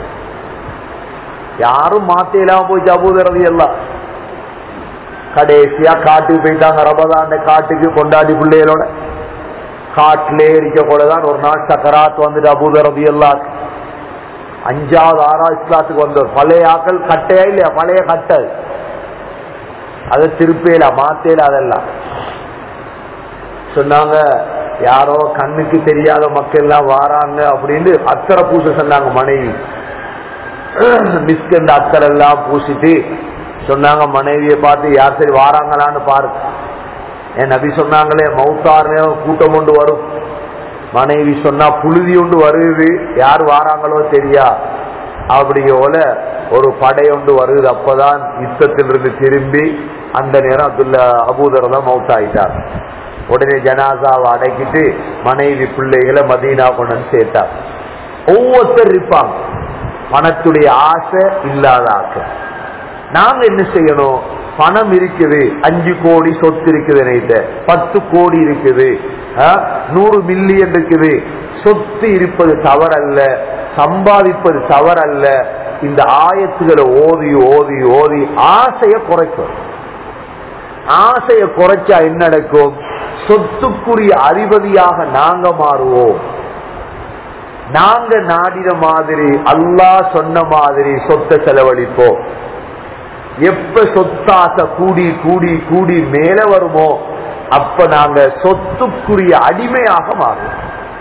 யாரும் மாத்த இல்லாம போச்சு அபூதர் ரதி எல்லாம் கடைசியா காட்டுக்கு போயிட்டாங்க ரபதாண்ட காட்டுக்கு கொண்டாடி பிள்ளைகளோட காட்டிலே இருக்க போலதான் ஒரு நாள் சக்கராத் வந்துட்டு அபூதர் ரதி எல்லாம் அஞ்சாவது ஆறாவது இஸ்லாத்துக்கு வந்தவர் பழைய ஆக்கள் கட்டையா இல்லையா பழைய கட்டை அதை திருப்பேல மாத்தேல அதெல்லாம் சொன்னாங்க யாரோ கண்ணுக்கு தெரியாத மக்கள் எல்லாம் வாராங்க அப்படின்னு அத்தரை பூச சொன்னாங்க மனைவி மிஸ்கண்ட் அத்தரை எல்லாம் பூசிட்டு சொன்னாங்க மனைவியை பார்த்து யார் சரி வாராங்களான்னு பாரு என் நபி சொன்னாங்களே மௌத்தார்னே கூட்டம் கொண்டு வரும் மனைவி சொன்னா புழுதி ஒன்று வருது யார் வாராங்களோ தெரியா அப்படி போல ஒரு படை ஒன்று வருது அப்பதான் யுத்தத்திலிருந்து திரும்பி அந்த நேரம் அப்துல்லா அபூதர் தான் மவுத் ஆயிட்டார் உடனே ஜனாசாவை அடக்கிட்டு மனைவி பிள்ளைகளை மதீனா கொண்டு வந்து சேர்த்தார் ஒவ்வொருத்தர் இருப்பாங்க பணத்துடைய ஆசை இல்லாத ஆசை நாங்க என்ன செய்யணும் பணம் இருக்குது அஞ்சு கோடி சொத்து இருக்குது நினைத்த பத்து கோடி இருக்குது நூறு மில்லியன் இருக்குது சொத்து இருப்பது தவறல்ல சம்பாதிப்பது தவறல்ல இந்த ஆயத்துகளை ஓதி ஓதி ஓதி ஆசைய குறைக்கும் ஆசைய குறைச்சா என்ன நடக்கும் சொத்துக்குரிய அதிபதியாக நாங்க மாறுவோம் நாங்க நாடின மாதிரி அல்லாஹ் சொன்ன மாதிரி சொத்தை செலவழிப்போம் எப்ப சொத்தாசை கூடி கூடி கூடி மேல வருமோ அப்ப நாங்க சொத்துக்குரிய அடிமையாக மாறுவோம்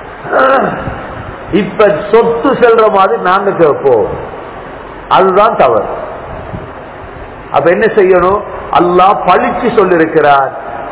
இப்ப சொத்து செல்ற மாதிரி நாங்க கேட்போம் அதுதான் தவறு அப்ப என்ன செய்யணும் அல்லாஹ் பழிச்சு சொல்லிருக்கிறார்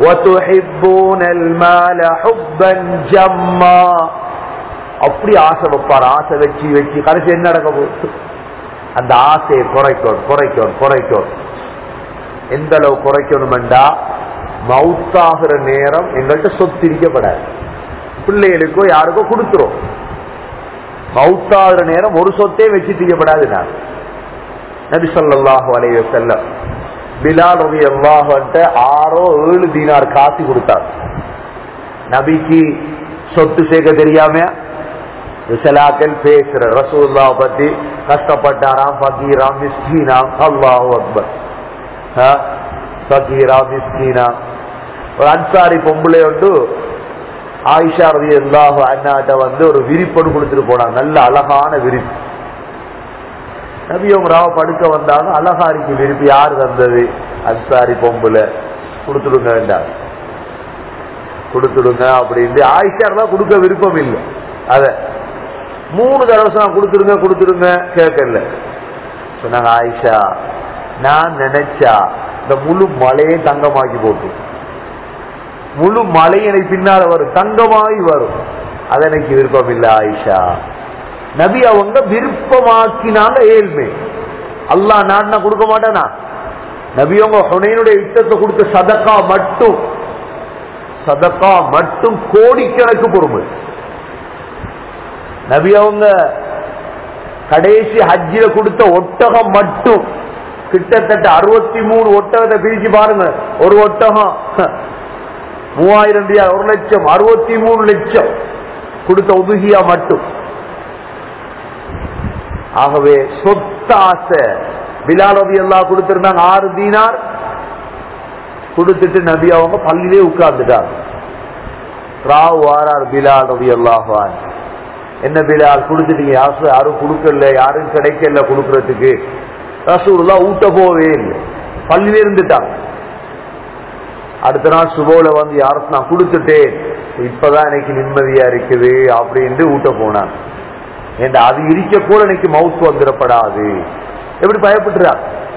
அப்படி ஆசை வைப்பார் ஆசை வச்சு வச்சு கடைசி என்ன நடக்க போகுது அந்த ஆசையை குறைக்கணும் குறைக்கணும் குறைக்கணும் எந்த அளவு குறைக்கணும்டா மவுத்தாகிற நேரம் எங்கள்கிட்ட சொத்து இருக்கப்படாது பிள்ளைகளுக்கோ யாருக்கோ கொடுத்துரும் மவுத்தாகிற நேரம் ஒரு சொத்தே வச்சு தீயப்படாது நான் நபி சொல்லாஹு அலைய செல்லம் பிலால் ரவி அல்லாஹன்ட்ட ஆறோ ஏழு தீனார் காசு கொடுத்தார் நபிக்கு சொத்து சேர்க்க தெரியாம சிலாக்கள் பேசுற ரசூல்லா பத்தி கஷ்டப்பட்டாராம் பகீராம் மிஸ்கீனாம் அல்லாஹு அக்பர் ஆ? பகீராம் மிஸ்கீனாம் ஒரு அன்சாரி பொம்பளை உண்டு ஆயிஷா ரதி அல்லாஹு அண்ணாட்ட வந்து ஒரு விரிப்பொடு கொடுத்துட்டு போனாங்க நல்ல அழகான விரிப்பு நபியும் ராவ படுக்க வந்தாங்க அழகா இருக்கு விருப்பி யார் தந்தது அன்சாரி பொம்புல கொடுத்துடுங்க வேண்டாம் கொடுத்துடுங்க அப்படின்னு ஆயிஷா தான் கொடுக்க விருப்பம் இல்லை அத மூணு தடவை சொன்னா கொடுத்துடுங்க கொடுத்துடுங்க கேட்கல சொன்னாங்க ஆயிஷா நான் நினைச்சா இந்த முழு மலையை தங்கமாக்கி போட்டு முழு மலை எனக்கு பின்னால வரும் தங்கமாய் வரும் அது எனக்கு விருப்பம் இல்லை ஆயிஷா நபி அவங்க விருப்பமாக்கினாங்க ஏழ்மை அல்லாஹ் நான்னா கொடுக்க மாட்டானா நபி அவங்க ஹுனைனுடைய யுத்தத்தை கொடுத்த சதக்கா மட்டும் சதக்கா மட்டும் கோடிக்கணக்கு பொறுமை நபி அவங்க கடைசி ஹஜ்ஜில கொடுத்த ஒட்டகம் மட்டும் கிட்டத்தட்ட அறுபத்தி மூணு ஒட்டகத்தை பிரிச்சு பாருங்க ஒரு ஒட்டகம் மூவாயிரம் ரியால் ஒரு லட்சம் அறுபத்தி மூணு லட்சம் கொடுத்த உதுகியா மட்டும் ஆகவே சொத்தாசை பிலால் ரவி எல்லாம் கொடுத்திருந்தாங்க ஆறு தீனார் கொடுத்துட்டு நபி அவங்க பள்ளியிலே உட்கார்ந்துட்டாங்க ராவ் வாரார் பிலால் ரவி அல்லாஹான் என்ன பிலால் கொடுத்துட்டீங்க யாரும் யாரும் கொடுக்கல யாரும் கிடைக்கல கொடுக்கறதுக்கு ரசூல்லா ஊட்ட போவே இல்லை பள்ளியில இருந்துட்டாங்க அடுத்த நாள் சுபோல வந்து யாருக்கு நான் கொடுத்துட்டேன் இப்பதான் எனக்கு நிம்மதியா இருக்குது அப்படின்ட்டு ஊட்ட போனாங்க ஏண்டா அது இருக்க கூட எனக்கு மவுத் வந்துடப்படாது எப்படி பயப்படுறா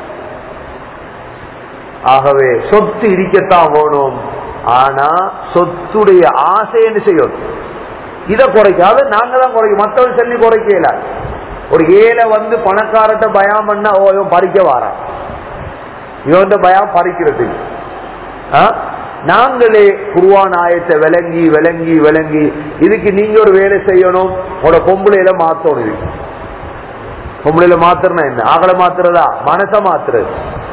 ஆகவே சொத்து இருக்கத்தான் வேணும் ஆனா சொத்துடைய ஆசை என்ன செய்யும் இதை குறைக்காது நாங்க தான் குறைக்கும் மற்றவங்க சொல்லி குறைக்கல ஒரு ஏழை வந்து பணக்காரட்ட பயம் பண்ணா ஓ இவன் பறிக்க வாரான் இவன் பயம் பறிக்கிறதுக்கு ஆ? நாங்களே குருவான் ஆயத்தை விளங்கி விளங்கி விளங்கி இதுக்கு நீங்க ஒரு வேலை செய்யணும் உங்களோட பொம்பளையில மாத்தணும் இதுக்கு பொம்பளையில மாத்துறனா என்ன ஆகலை மாத்துறதா மனச மாத்துறது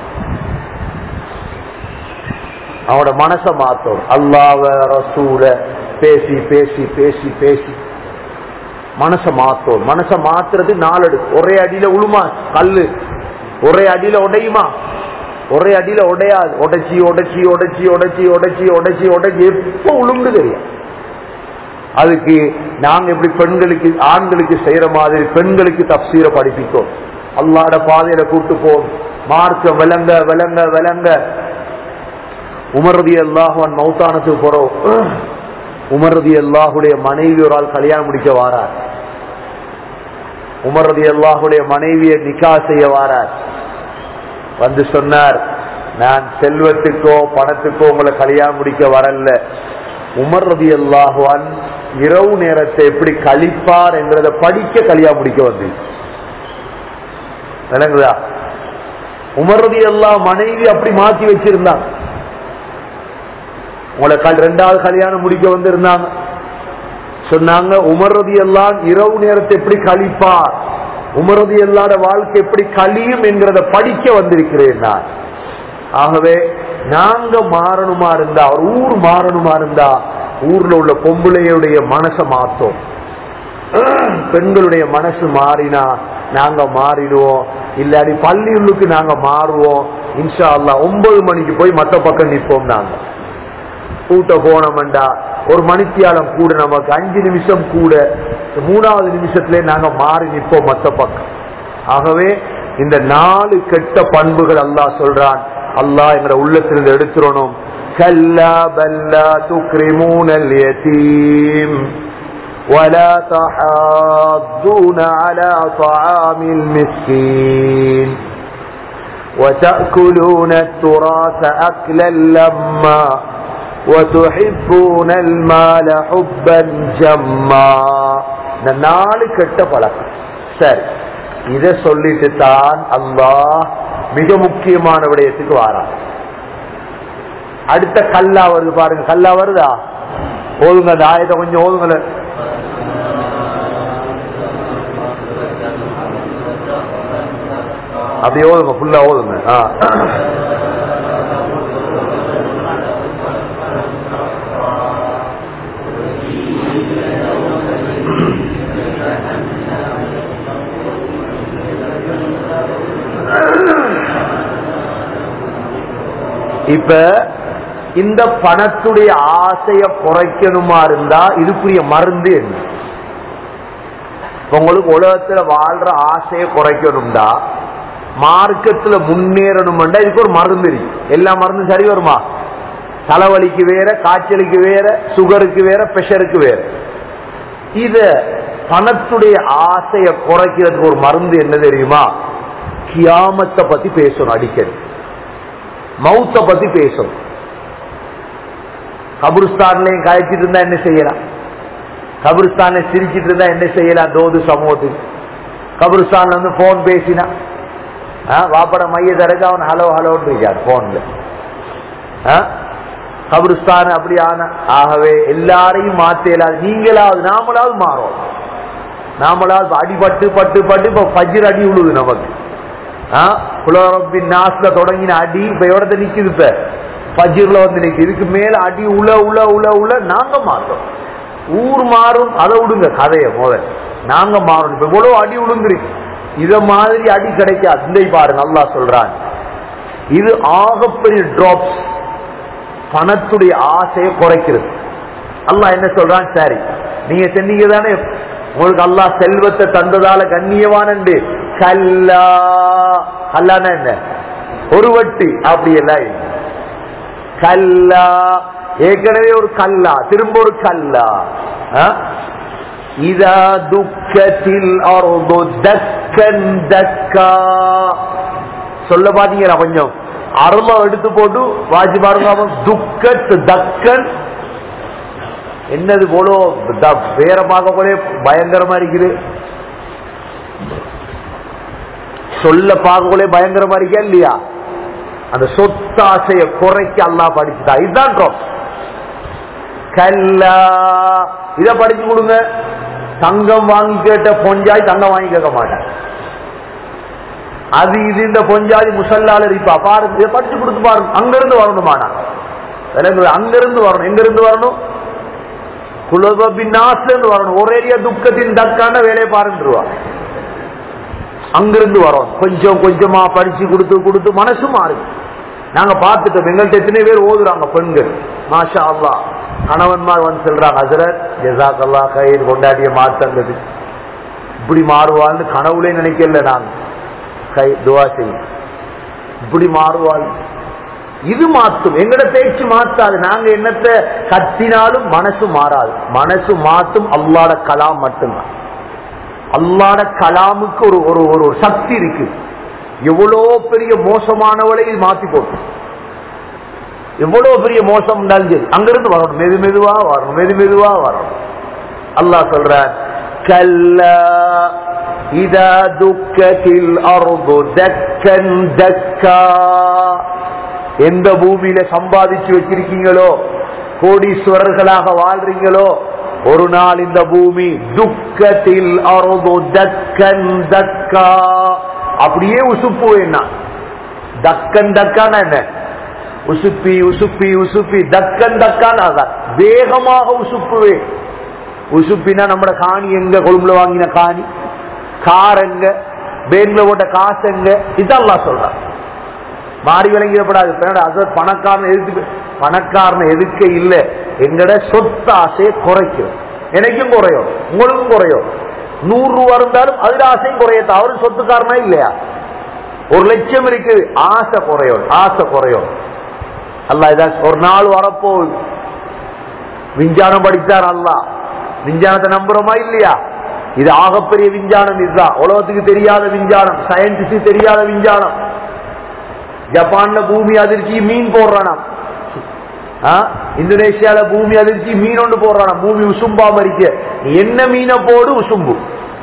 அவனோட மனச மாத்தணும் அல்லாவ ரசூல பேசி பேசி பேசி பேசி மனச மாத்தணும் மனச மாத்துறது நாலடு ஒரே அடியில உழுமா கல்லு ஒரே அடியில உடையுமா ஒரே அடியில உடையாது உடைச்சி உடைச்சி உடைச்சி உடைச்சி உடைச்சி உடைச்சி உடைச்சி எப்ப உளுந்து தெரியும் அதுக்கு நாங்க எப்படி பெண்களுக்கு ஆண்களுக்கு செய்யற மாதிரி பெண்களுக்கு தப்சீர படிப்பிக்கும் அல்லாட பாதையில கூட்டு போம் மார்க்க விளங்க விளங்க விளங்க உமரதி அல்லாஹான் மௌத்தானத்துக்கு போறோம் உமரதி அல்லாஹுடைய மனைவி ஒரு ஆள் கல்யாணம் முடிக்க வாரார் உமரதி அல்லாஹுடைய மனைவியை நிக்கா செய்ய வாரார் வந்து சொன்னார் நான் செல்வத்துக்கோ பணத்துக்கோ உங்களை கல்யாணம் முடிக்க வரல உமர் ரதி அல்லாஹுவான் இரவு நேரத்தை எப்படி கழிப்பார் என்கிறத படிக்க கல்யாணம் முடிக்க வந்து விளங்குதா உமர் ரதி அல்லாஹ் மனைவி அப்படி மாத்தி வச்சிருந்தாங்க உங்களை கல்- ரெண்டாவது கல்யாணம் முடிக்க வந்திருந்தாங்க சொன்னாங்க உமரதி எல்லாம் இரவு நேரத்தை எப்படி கழிப்பார் உமரதி எல்லாட வாழ்க்கை எப்படி கழியும் என்கிறத படிக்க வந்திருக்கிறேன் நான் ஆகவே நாங்க மாறணுமா இருந்தா ஒரு ஊர் மாறணுமா இருந்தா ஊர்ல உள்ள பொம்பளையுடைய மனசை மாத்தோம் பெண்களுடைய மனசு மாறினா நாங்க மாறிடுவோம் இல்லாடி பள்ளியுள்ளுக்கு நாங்க மாறுவோம் இன்ஷா அல்லாஹ் ஒன்பது மணிக்கு போய் மத்த பக்கம் நிற்போம் நாங்க கூட்ட போனோம்டா ஒரு மணித்தியாலம் கூட நமக்கு அஞ்சு நிமிஷம் கூட மூணாவது நிமிஷத்துல நாங்க மாறி நிற்போம் மத்த பக்கம் ஆகவே இந்த நாலு கெட்ட பண்புகள் அல்லாஹ் சொல்றான் அல்லாஹ் எங்களை உள்ளத்திலிருந்து எடுத்துடணும் கல்லா பல்லா துக்ரிமூனல் யதீம் ولا تحاضون على طعام المسكين وتأكلون التراث أكلا لما وتحبون المال حبا جما இந்த நாலு கெட்ட பழக்கம் சரி இத சொல்லிட்டு தான் அல்லாஹ் மிக முக்கியமான விடயத்துக்கு வாரான் அடுத்த கல்லா வருது பாருங்க கல்லா வருதா ஓதுங்க அந்த ஆயத்தை கொஞ்சம் ஓதுங்கள அப்படியே ஓதுங்க ஃபுல்லா ஓதுங்க ஆ. இப்ப இந்த பணத்துடைய ஆசைய குறைக்கணுமா இருந்தா இதுக்குரிய மருந்து என்ன இப்ப உங்களுக்கு உலகத்துல வாழ்ற ஆசையை குறைக்கணும்டா மார்க்கத்துல முன்னேறணும்டா இதுக்கு ஒரு மருந்து இருக்கு எல்லா மருந்தும் சரி வருமா தலைவலிக்கு வேற காய்ச்சலுக்கு வேற சுகருக்கு வேற பிரஷருக்கு வேற இத பணத்துடைய ஆசையை குறைக்கிறதுக்கு ஒரு மருந்து என்ன தெரியுமா கியாமத்தை பத்தி பேசணும் அடிக்கடி மௌத்த பத்தி பேசணும் கபுருஸ்தான்லயும் காய்ச்சிட்டு இருந்தா என்ன செய்யலாம் கபுருஸ்தான்ல சிரிச்சிட்டு இருந்தா என்ன செய்யலாம் தோது சமூகத்துக்கு கபுருஸ்தான்ல வந்து போன் பேசினா ஆ, வாப்பட மைய தரக்கு அவன் ஹலோ ஹலோன்னு இருக்கார் போன்ல கபருஸ்தான் அப்படி ஆன ஆகவே எல்லாரையும் மாத்தேலாது நீங்களாவது நாமளாவது மாறும் நாமளாவது அடிபட்டு பட்டு பட்டு இப்ப பஜ்ர் அடி உழுது நமக்கு குலரப்பின் நாஸ்ல தொடங்கின அடி இப்ப எவ்வளவு நிக்குது இப்ப பஜ்ர்ல வந்து நிக்குது இதுக்கு மேல அடி உல உல உல உல நாங்க மாட்டோம் ஊர் மாறும் அதை விடுங்க கதைய முதல் நாங்க மாறணும் இப்ப இவ்வளவு அடி விழுந்துருக்கு இத மாதிரி அடி கிடைக்காது இந்த பாருங்க நல்லா சொல்றான் இது ஆகப்பெரிய டிராப்ஸ் பணத்துடைய ஆசையை குறைக்கிறது அல்லாஹ் என்ன சொல்றான் சரி நீங்க சொன்னீங்க தானே உங்களுக்கு அல்லாஹ் செல்வத்தை தந்ததால கண்ணியவானண்டு கல்லா கல்லானா என்ன ஒரு வட்டி அப்படி எல்லாம் இல்லை கல்லா ஏற்கனவே ஒரு கல்லா திரும்ப ஒரு கல்லா ஆ? இதா துக்கத்தில் அருது தக்கன் தக்கா சொல்ல பாத்தீங்களா கொஞ்சம் அருளம் எடுத்து போட்டு வாஜி பாருங்க துக்கத் தக்கன் என்னது போலோ த- வேற பார்க்க போலே பயங்கரமா இருக்குது சொல்ல பார்க்கலே பயங்கரமா இருக்கா இல்லையா அந்த சொத்தாசைய குறைக்க அல்லா படிச்சுட்டா இதுதான் drop. கல்லா இத படிச்சு கொடுங்க தங்கம் வாங்கி கேட்ட பொஞ்சாய் தங்கம் வாங்கி கேட்க மாட்டேன் அது இது இந்த பொஞ்சாதி முசல்லால இருப்பா பாருங்க இதை படிச்சு கொடுத்து பாருங்க அங்கிருந்து வரணுமானா விலங்கு அங்கிருந்து வரணும் எங்க இருந்து வரணும் குலபின்னாஸ்ல இருந்து வரணும் ஒரேடியா துக்கத்தின் தக்கான வேலையை பாருன்றுவா அங்கிருந்து வரோம் கொஞ்சம் கொஞ்சமா படிச்சு கொடுத்து கொடுத்து மனசு மாறுது நாங்க பார்த்துட்டோம் எங்கள்கிட்ட எத்தனை பேர் ஓதுறாங்க பெண்கள் மாஷா அல்லா கணவன்மார் வந்து சொல்றாங்க ஹசரத் ஜசாக் அல்லா கயிறு கொண்டாடிய மாத்தங்கிறது இப்படி மாறுவாள்னு கனவுலே நினைக்கல நாங்க கை துவா செய்யும் இப்படி மாறுவாள் இது மாத்தும் எங்கட பேச்சு மாத்தாது நாங்க என்னத்தை கத்தினாலும் மனசு மாறாது மனசு மாத்தும் அல்லாட கலாம் மட்டும்தான் அல்லாட கலாமுக்கு ஒரு ஒரு ஒரு ஒரு சக்தி இருக்கு எவ்வளோ பெரிய மோசமானவளை இது மாத்தி போட்டு எவ்வளவு பெரிய மோசம் இருந்தாலும் சரி அங்கிருந்து வரணும் மெது மெதுவா வரணும் மெது மெதுவா வரணும் அல்லாஹ் சொல்ற கல்லா இதா துக்கத்தில் அருது தக்கன் தக்கா எந்த பூமியில சம்பாதிச்சு வச்சிருக்கீங்களோ கோடீஸ்வரர்களாக வாழ்றீங்களோ ஒரு நாள் இந்த பூமி துக்கத்தில் அருது தக்கன் தக்கா அப்படியே உசுப்பு என்ன தக்கன் தக்கான என்ன உசுப்பி உசுப்பி உசுப்பி தக்கன் தக்கான அதான் வேகமாக உசுப்புவே உசுப்பினா நம்ம காணி எங்க கொழும்புல வாங்கின காணி கார் எங்க பேங்க்ல போட்ட காசு எங்க இதெல்லாம் சொல்றான் மாறி விளங்கிடப்படாது பின்னாடி அது பணக்காரன் எதுக்கு பணக்காரன் எதுக்க இல்ல எங்கட சொத்து ஆசையை குறைக்கும் எனக்கும் குறையும் உங்களுக்கும் குறையும் நூறு ரூபா இருந்தாலும் அதுல ஆசையும் குறைய அவரும் சொத்துக்காரனா இல்லையா ஒரு லட்சம் இருக்குது ஆசை குறையும் ஆசை குறையும் அல்ல இதான் ஒரு நாள் வரப்போகுது விஞ்ஞானம் படித்தார் அல்லா விஞ்ஞானத்தை நம்புறோமா இல்லையா இது ஆகப்பெரிய விஞ்ஞானம் இதுதான் உலகத்துக்கு தெரியாத விஞ்ஞானம் சயின்டிஸ்ட் தெரியாத விஞ்ஞானம் ஜப்பான்ல பூமி அதிர்ச்சி மீன் போடுறானா இந்தோனேஷியால பூமி அதிர்ச்சி மீன் ஒன்று போடுறானா பூமி உசும்பா மறிக்க என்ன மீனை போடு உசும்பு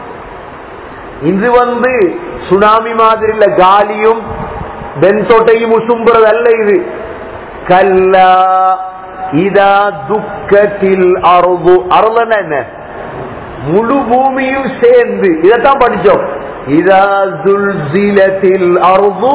இது வந்து சுனாமி மாதிரி இல்ல காலியும் பென்சோட்டையும் உசும்புறது அல்ல இது கல்லா இதா துக்கத்தில் அருகு அருளன்னா என்ன முழு பூமியும் சேர்ந்து இதைத்தான் படிச்சோம் இதா துல்சிலத்தில் அருகு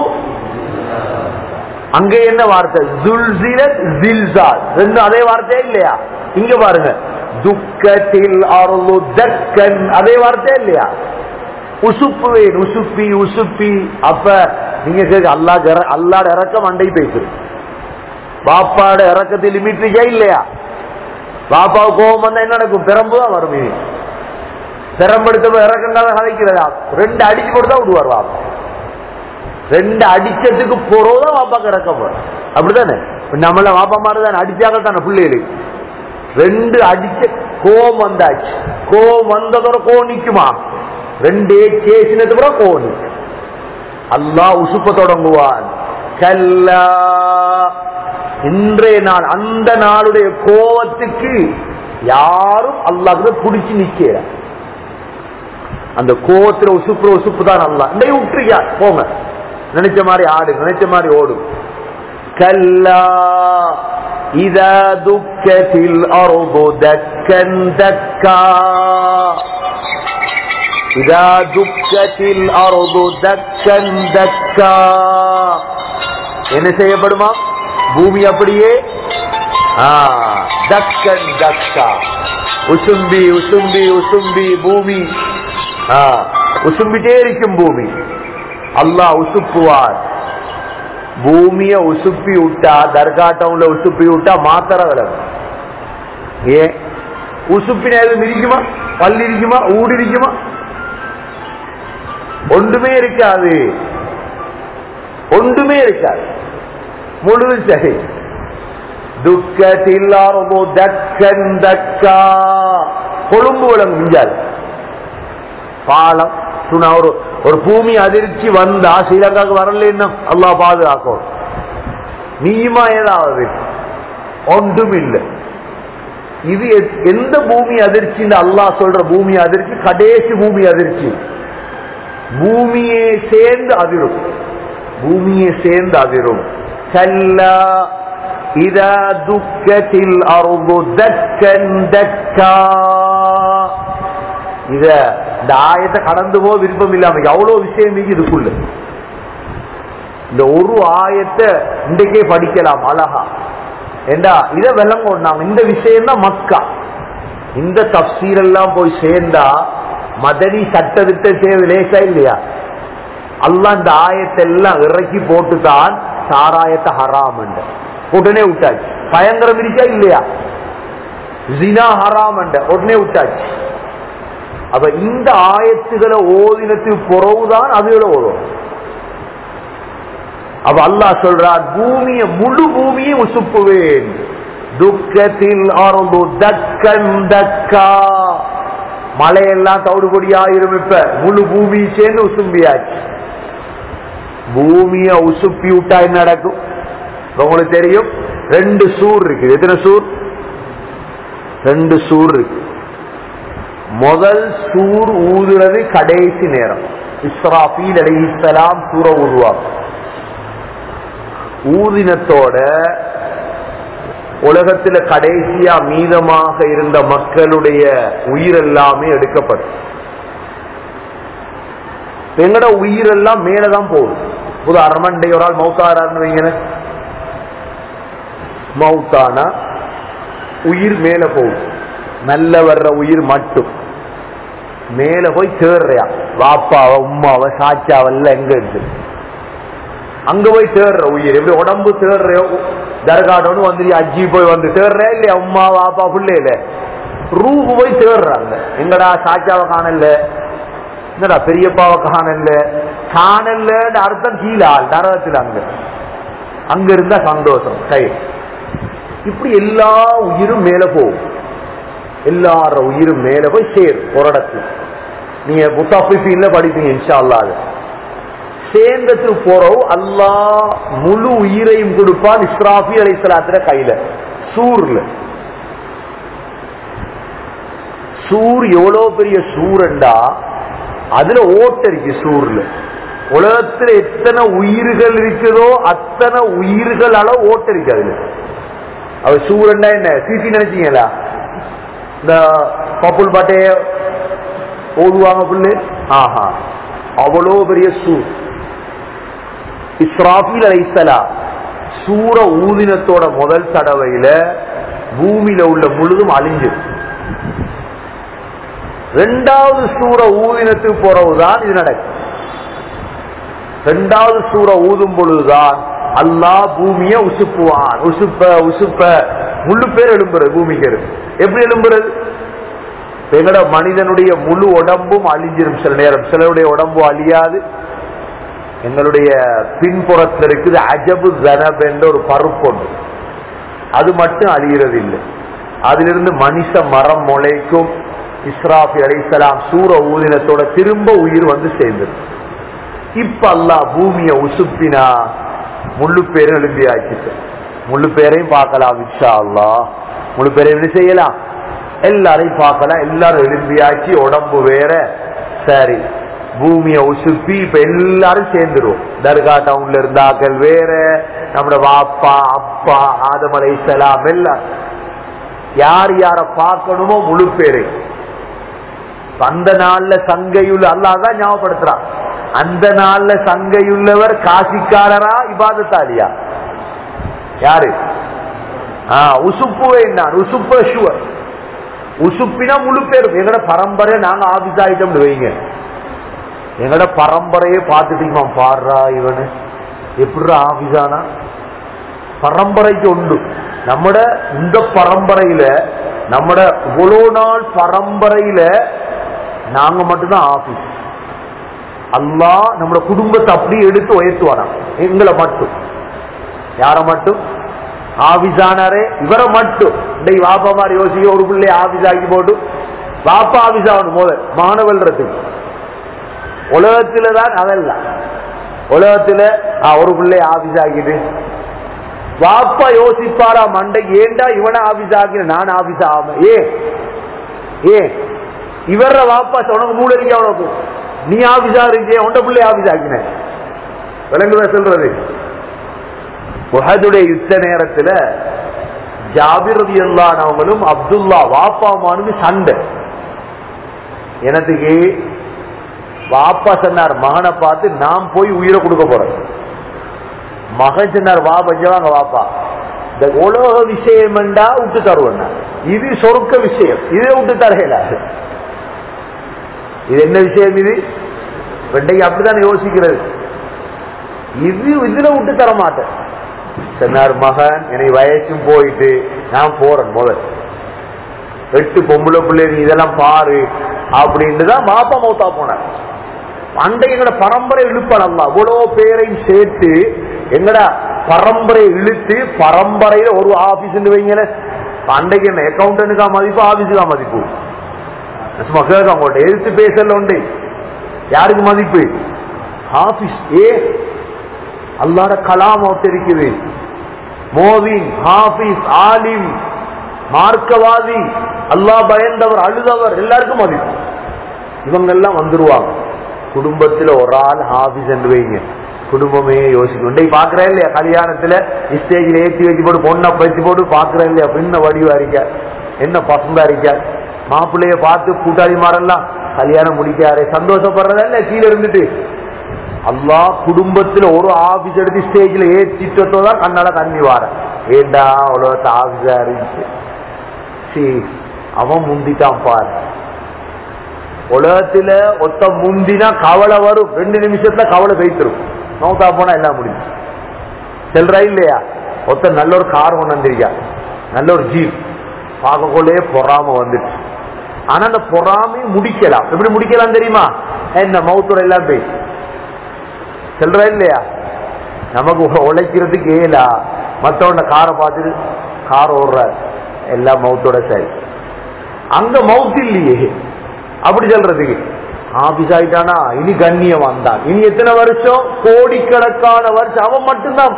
அங்க என்ன வார்த்தை துல்சிலத் ஜில்சால் ரெண்டு அதே வார்த்தையே இல்லையா இங்க பாருங்க துக்கத்தில் அருளு தக்கன் அதே வார்த்தையே இல்லையா உசுப்புவேன் உசுப்பி உசுப்பி அப்ப நீங்க கேட்க அல்லா அல்லாட இறக்கம் அண்டை பேசுறது பாப்பாட இறக்கத்தை லிமிட் இருக்கா இல்லையா பாப்பாவு கோபம் வந்தா என்ன நடக்கும் பெரம்பு தான் வரும் இனி பெரம்பெடுத்த இறக்கண்டால கதைக்கிறதா ரெண்டு அடிச்சு போட்டு தான் விடுவார் பாப்பா ரெண்டு அடிச்சதுக்கு போறோதான் பாப்பாக்கு இறக்கம் வரும் அப்படித்தானே இப்ப நம்மள பாப்பா மாதிரி தானே அடிச்சாங்க தானே பிள்ளைகளுக்கு ரெண்டு அடிச்ச கோவம் வந்தாச்சு கோவம் வந்ததோட கோவம் நிக்குமா ரெண்டே கேசினது கூட கோவம் நிக்கும் அல்லாஹ் உசுப்ப தொடங்குவான் கல்லா இன்றைய நாள் அந்த நாளுடைய கோவத்துக்கு யாரும் அல்லாஹ் பிடிச்சு நிக்கிற அந்த கோவத்துல உசுப்புற உசுப்பு தான் அல்லா இந்த விட்டுருக்கியா போங்க நினைச்ச மாதிரி ஆடு நினைச்ச மாதிரி ஓடும் கல்லா إذا دكت الأرض دكا دكا إذا دكت الأرض دكا دكا என்ன செய்யப்படுமா பூமி அப்படியே ஆ, தக்கன் தக்கா உசும்பி உசும்பி உசும்பி பூமி ஆ, உசும்பிட்டே இருக்கும் பூமி அல்லாஹ் உசுப்புவார் பூமிய உசுப்பி விட்டா தர்கா டவுன்ல உசுப்பி விட்டா மாத்திர விலகும் ஏன் உசுப்பின எதுவும் இருக்குமா பல் இருக்குமா ஊடு இருக்குமா ஒன்றுமே இருக்காது ஒன்றுமே இருக்காது முழுதும் சரி துக்கத்தில் ஆரம்போ தக்கன் தக்கா கொழும்பு விலங்கு மிஞ்சாது பாலம் சுனா ஒரு ஒரு பூமி அதிர்ச்சி வந்தா ஸ்ரீலங்காவுக்கு வரல என்ன அல்லா பாதுகாக்கும் நீயுமா ஏதாவது ஒன்றும் இல்லை இது எ- எந்த பூமி அதிர்ச்சி அல்லாஹ் சொல்ற பூமி அதிர்ச்சி கடைசி பூமி அதிர்ச்சி பூமியே சேர்ந்து அதிரும் பூமியை சேர்ந்து அதிரும் கல்லா இதா துக்கத்தில் அருகு தக்கன் தக்கா இத இந்த ஆயத்தை கடந்து போக விருப்பம் இல்லாம எவ்வளவு விஷயம் இருக்கு இதுக்குள்ள இந்த ஒரு ஆயத்தை இன்றைக்கே படிக்கலாம் அழகா ஏண்டா இத விளங்கணும் இந்த விஷயம் தான் மக்கா இந்த தப்சீர் எல்லாம் போய் சேர்ந்தா மதனி சட்டத்திட்ட சேவை லேசா இல்லையா அல்லாஹ் இந்த ஆயத்தை எல்லாம் இறக்கி போட்டுதான் சாராயத்தை ஹராம் உடனே விட்டாச்சு பயங்கரம் இருக்கா இல்லையா ஜினா ஹராம் உடனே விட்டாச்சு அப்ப இந்த ஆயத்துகளை ஓதினத்துக்கு புறவுதான் அதுகளை ஓதும் அப்ப அல்லாஹ் சொல்றார் பூமிய முழு பூமியை உசுப்புவேன் துக்கத்தில் அரும்பு தக்கன் தக்கா மழையெல்லாம் தவிடுபடியாயிரும் இப்ப முழு பூமி சேர்ந்து உசும்பியாச்சு பூமிய உசுப்பி விட்டா என்ன நடக்கும் இப்ப உங்களுக்கு தெரியும் ரெண்டு சூர் இருக்கு எத்தனை சூர் ரெண்டு சூர் இருக்கு முதல் சூர் ஊதுறது கடைசி நேரம் இஸ்ராஃபீல் அலைஹிஸ்ஸலாம் சூற ஊதுவாங்க ஊதினத்தோட உலகத்துல கடைசியா மீதமாக இருந்த மக்களுடைய உயிர் எல்லாமே எடுக்கப்படும் எங்கட உயிரெல்லாம் மேலதான் போகுது உதாரணமா இன்றைய ஒரு ஆள் மௌத்தாரான்னு வைங்க மௌத்தானா உயிர் மேல போகுது நல்ல வர்ற உயிர் மட்டும் மேல போய் தேடுறியா வாப்பாவ உம்மாவ சாச்சாவெல்லாம் எங்க இருக்கு அங்க போய் தேடுற உயிர் எப்படி உடம்பு தேடுற தர்காடோன்னு வந்து அஜி போய் வந்து தேடுற இல்லையா உம்மா வாப்பா பிள்ளையில ரூஹு போய் தேடுறாங்க எங்கடா சாச்சாவை காணல என்னடா பெரியப்பாவை காணல காணலன்னு அர்த்தம் கீழே ஆள் நரகத்தில் அங்க அங்க இருந்தா சந்தோஷம் கை இப்படி எல்லா உயிரும் மேல போகும் எல்லார உயிரும் மேல போய் சேரும் ஒரு இடத்துல நீங்க முத்தாஃபிஃபீன்ல படிப்பீங்க இன்ஷா அல்லாஹ் அது சேர்ந்ததுக்கு போறோம் அல்லாஹ் முழு உயிரையும் கொடுப்பான் இஸ்ராஃபி அலைசலாத்துல கையில சூர்ல சூர் எவ்வளவு பெரிய சூரண்டா அதுல ஓட்ட இருக்கு சூர்ல உலகத்துல எத்தனை உயிர்கள் இருக்குதோ அத்தனை உயிர்கள் அளவு ஓட்ட இருக்கு அதுல அவ சூரண்டா என்ன சிசி நினைச்சீங்களா இந்த பப்புள் பாட்டைய ஓதுவாங்க புல்லு ஆஹா அவ்வளோ பெரிய சூர் இஸ்ராஃபில் அலைசலா சூர ஊதினத்தோட முதல் தடவையில பூமியில உள்ள முழுதும் அழிஞ்சது ரெண்டாவது சூற ஊதினத்துக்கு போறவுதான் இது நடக்கும் ரெண்டாவது சூற ஊதும் பொழுதுதான் அல்லாஹ் பூமிய உசுப்புவான் உசுப்ப உசுப்ப முழு பேர் எழும்புறது பூமிக்கு இருக்கு. எப்படி எழும்புறது இப்ப எங்கட மனிதனுடைய முழு உடம்பும் அழிஞ்சிரும் சில நேரம் சிலருடைய உடம்பு அழியாது எங்களுடைய பின்புறத்தில் இருக்குது அஜபு ஜனப் என்ற ஒரு பருப்பு ஒன்று அது மட்டும் அழிகிறது இல்லை அதிலிருந்து மனுஷ மரம் முளைக்கும் இஸ்ராஃபி அலைசலாம் சூர ஊதினத்தோட திரும்ப உயிர் வந்து சேர்ந்தது இப்ப அல்லாஹ் பூமியை உசுப்பினா முழு பேரும் எழும்பி ஆக்கிட்டு முழு பேரையும் பார்க்கலாம் இன்ஷா அல்லாஹ் முழு பேரையும் என்ன செய்யலாம் எல்லாரையும் பார்க்கலாம் எல்லாரும் எழும்பியாச்சு உடம்பு வேற சரி பூமியை உசுப்பி இப்ப எல்லாரும் சேர்ந்துருவோம் தர்கா டவுன்ல இருந்தாக்கள் வேற நம்மட வாப்பா அப்பா ஆதமலை சலாம் எல்லாம் யார் யார பார்க்கணுமோ முழு பேரு அந்த நாள்ல சங்கையுள்ள அல்லாதான் ஞாபகப்படுத்துறான் அந்த நாள்ல சங்கையுள்ளவர் காசிக்காரரா இபாதத்தாலியா யாரு ஆஹ் உசுப்பு நான் உசுப்ப ஷுவர் உசுப்பினா முழு பேரும் எங்கட பரம்பரை நாங்க ஆபீஸ் ஆயிட்டோம்னு வைங்க எங்கட பரம்பரையே பார்த்துட்டீங்க பாடுறா இவனு எப்படிடா ஆபீஸானா பரம்பரைக்கு உண்டு நம்மட இந்த பரம்பரையில நம்மட இவ்வளவு நாள் பரம்பரையில நாங்க மட்டும்தான் ஆபீஸ் அல்லாஹ் நம்மட குடும்பத்தை அப்படியே எடுத்து உயர்த்துவாராம் எங்களை மட்டும் யார மட்டும் ஆபிசானாரே இவரை மட்டும் இந்த வாப்பா மாதிரி யோசிக்க ஒரு பிள்ளை ஆபீஸ் ஆக்கி போட்டு வாப்பா ஆபீஸ் ஆகணும் முதல் மாணவல்றதுக்கு உலகத்துல தான் அதெல்லாம் உலகத்துல ஆ, ஒரு பிள்ளை ஆபீஸ் ஆக்கிட்டு வாப்பா யோசிப்பாரா மண்டை ஏண்டா இவனை ஆபீஸ் ஆக்கின நான் ஆபீஸ் ஆகாம ஏ ஏ இவர வாப்பா உனக்கு மூளை இருக்கா உனக்கு நீ ஆபீஸா இருக்கே உண்ட பிள்ளை ஆபீஸ் ஆக்கின விளங்குதா சொல்றது உஹதுடைய யுத்த நேரத்துல ஜாபிர் ரதியல்லானவங்களும் அப்துல்லா வாப்பாமானுக்கு சண்டை எனத்துக்கு வாப்பா சொன்னார் மகனை பார்த்து நான் போய் உயிரை கொடுக்க போறேன் மகன் சொன்னார் வா பஞ்சவாங்க வாப்பா இந்த உலக விஷயம் என்றா விட்டு தருவேன் நான். இது சொர்க்க விஷயம் இதை விட்டு தரையில இது என்ன விஷயம் இது வெண்டைக்கு அப்படித்தான் யோசிக்கிறது இது இதுல விட்டு தர மாட்டேன் சொன்னார் மகன் என்னை வயசும் போயிட்டு நான் போறேன் முதல் எட்டு பொம்பளை பிள்ளைங்க இதெல்லாம் பாரு அப்படின்ட்டு தான் பாப்பா மௌத்தா போனார் அண்டை எங்கட பரம்பரை இழுப்படலாம் அவ்வளோ பேரையும் சேர்த்து எங்கட பரம்பரை இழுத்து பரம்பரையில ஒரு ஆபீஸ் வைங்களேன் அண்டைக்கு என்ன அக்கௌண்டனுக்கா மதிப்பு ஆபீஸுக்கா மதிப்பு சும்மா கேட்க உங்கள்ட்ட எதிர்த்து பேசல உண்டு யாருக்கு மதிப்பு ஆபீஸ் ஏ அல்லாட கலாம் ஒருத்தர் இருக்குது மோவின் ஹாபிஸ் ஆலிம் மார்க்கவாதி அல்லாஹ் பயந்தவர் அழுதவர் எல்லாருக்கும் மதிப்பு இவங்க எல்லாம் வந்துருவாங்க குடும்பத்துல ஒரு ஆள் ஹாபிஸ் என்று வைங்க குடும்பமே யோசிக்கும் இன்றைக்கு பாக்குறேன் இல்லையா கல்யாணத்துல ஸ்டேஜில் ஏற்றி வச்சு போட்டு பொண்ணை பச்சு போட்டு பாக்குறேன் இல்லையா என்ன வடிவா இருக்க என்ன பசந்தா இருக்க மாப்பிள்ளைய பார்த்து கூட்டாளி மாறெல்லாம் கல்யாணம் முடிக்காரு சந்தோஷப்படுறதா இல்ல கீழே இருந்துட்டு அல்லாஹ் குடும்பத்துல ஒரு ஆபீஸ் எடுத்து ஸ்டேஜ்ல ஏற்றிட்டோ தான் கண்ணால தண்ணி வார ஏண்டா உலகத்தை ஆபீஸா இருந்துச்சு சீ, அவன் முந்திட்டான் பாரு உலகத்துல ஒத்த முந்தினா கவலை வரும் ரெண்டு நிமிஷத்துல கவலை வைத்திரும் நோக்கா போனா எல்லாம் முடியும் செல்றா இல்லையா ஒத்த நல்ல ஒரு கார் கொண்டு வந்திருக்கா நல்ல ஒரு ஜீப் பார்க்கக்குள்ளே பொறாம வந்துட்டு ஆனா அந்த பொறாமையும் முடிக்கலாம் எப்படி முடிக்கலாம் தெரியுமா என்ன மௌத்தோட எல்லாம் போய் செல்றா இல்லையா நமக்கு உ- உழைக்கிறதுக்கு ஏலா மத்தவன காரை பார்த்துட்டு கார் ஓடுறாரு எல்லாம் மௌத்தோட சரி அங்க மவுத் இல்லையே அப்படி சொல்றதுக்கு ஆபீஸ் ஆயிட்டானா இனி கண்ணியம் வந்தான் இனி எத்தனை வருஷம் கோடிக்கணக்கான வருஷம் அவன் மட்டும்தான்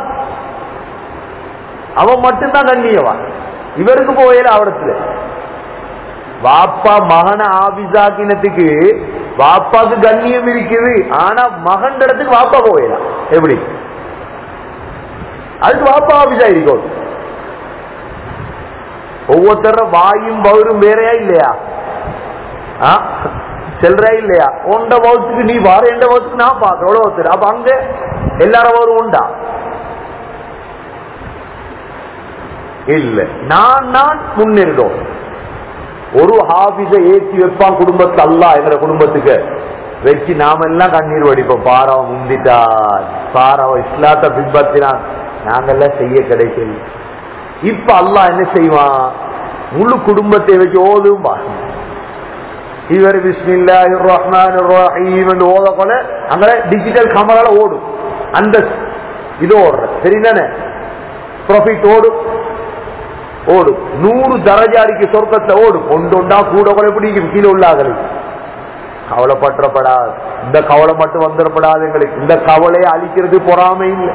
அவன் மட்டும்தான் கண்ணியவான் இவருக்கு போயில அவரத்துல வாப்பா மகனை ஆபிசாக்கினத்துக்கு வாப்பாக்கு கண்ணியம் இருக்குது ஆனா மகன் இடத்துக்கு வாப்பா போயிடலாம் எப்படி அதுக்கு வாப்பா ஆபிசா இருக்கும் ஒவ்வொருத்தர வாயும் பவரும் வேறையா இல்லையா ஆ? செல்றா இல்லையா உண்ட பௌத்துக்கு நீ வார எந்த பௌத்துக்கு நான் பாக்குறேன் எவ்வளவு ஒருத்தர் அப்ப அங்க எல்லாரும் வரும் உண்டா இல்ல நான் நான் முன்னேறிடும் ஒரு ஹாபிஸ ஏற்றி வைப்பான் குடும்பத்து அல்லா எங்க குடும்பத்துக்கு வச்சு நாம எல்லாம் கண்ணீர் வடிப்போம் பாரவ முந்திட்டான் பாரவ இஸ்லாத்தை பின்பற்றினான் நாங்கெல்லாம் செய்ய கிடைக்கல இப்ப அல்லாஹ் என்ன செய்வான் முழு குடும்பத்தை வச்சு ஓதும் பாருங்க இவர் பிஸ்மில்லாஹி ரஹ்மான் ரஹீம் என்று ஓத கொல அங்க டிஜிட்டல் கேமரால ஓடும் அந்த இது ஓடுற சரிதானே ப்ராஃபிட் ஓடும் ஓடும் நூறு தரஜாரிக்கு சொர்க்கத்தை ஓடும் ஒன்றொண்டா கூட கூட பிடிக்கும் கீழே உள்ளாங்களுக்கு கவலைப்பற்றப்படாது இந்த கவலை மட்டும் வந்துடப்படாது எங்களுக்கு இந்த கவலையை அழிக்கிறது பொறாமை இல்லை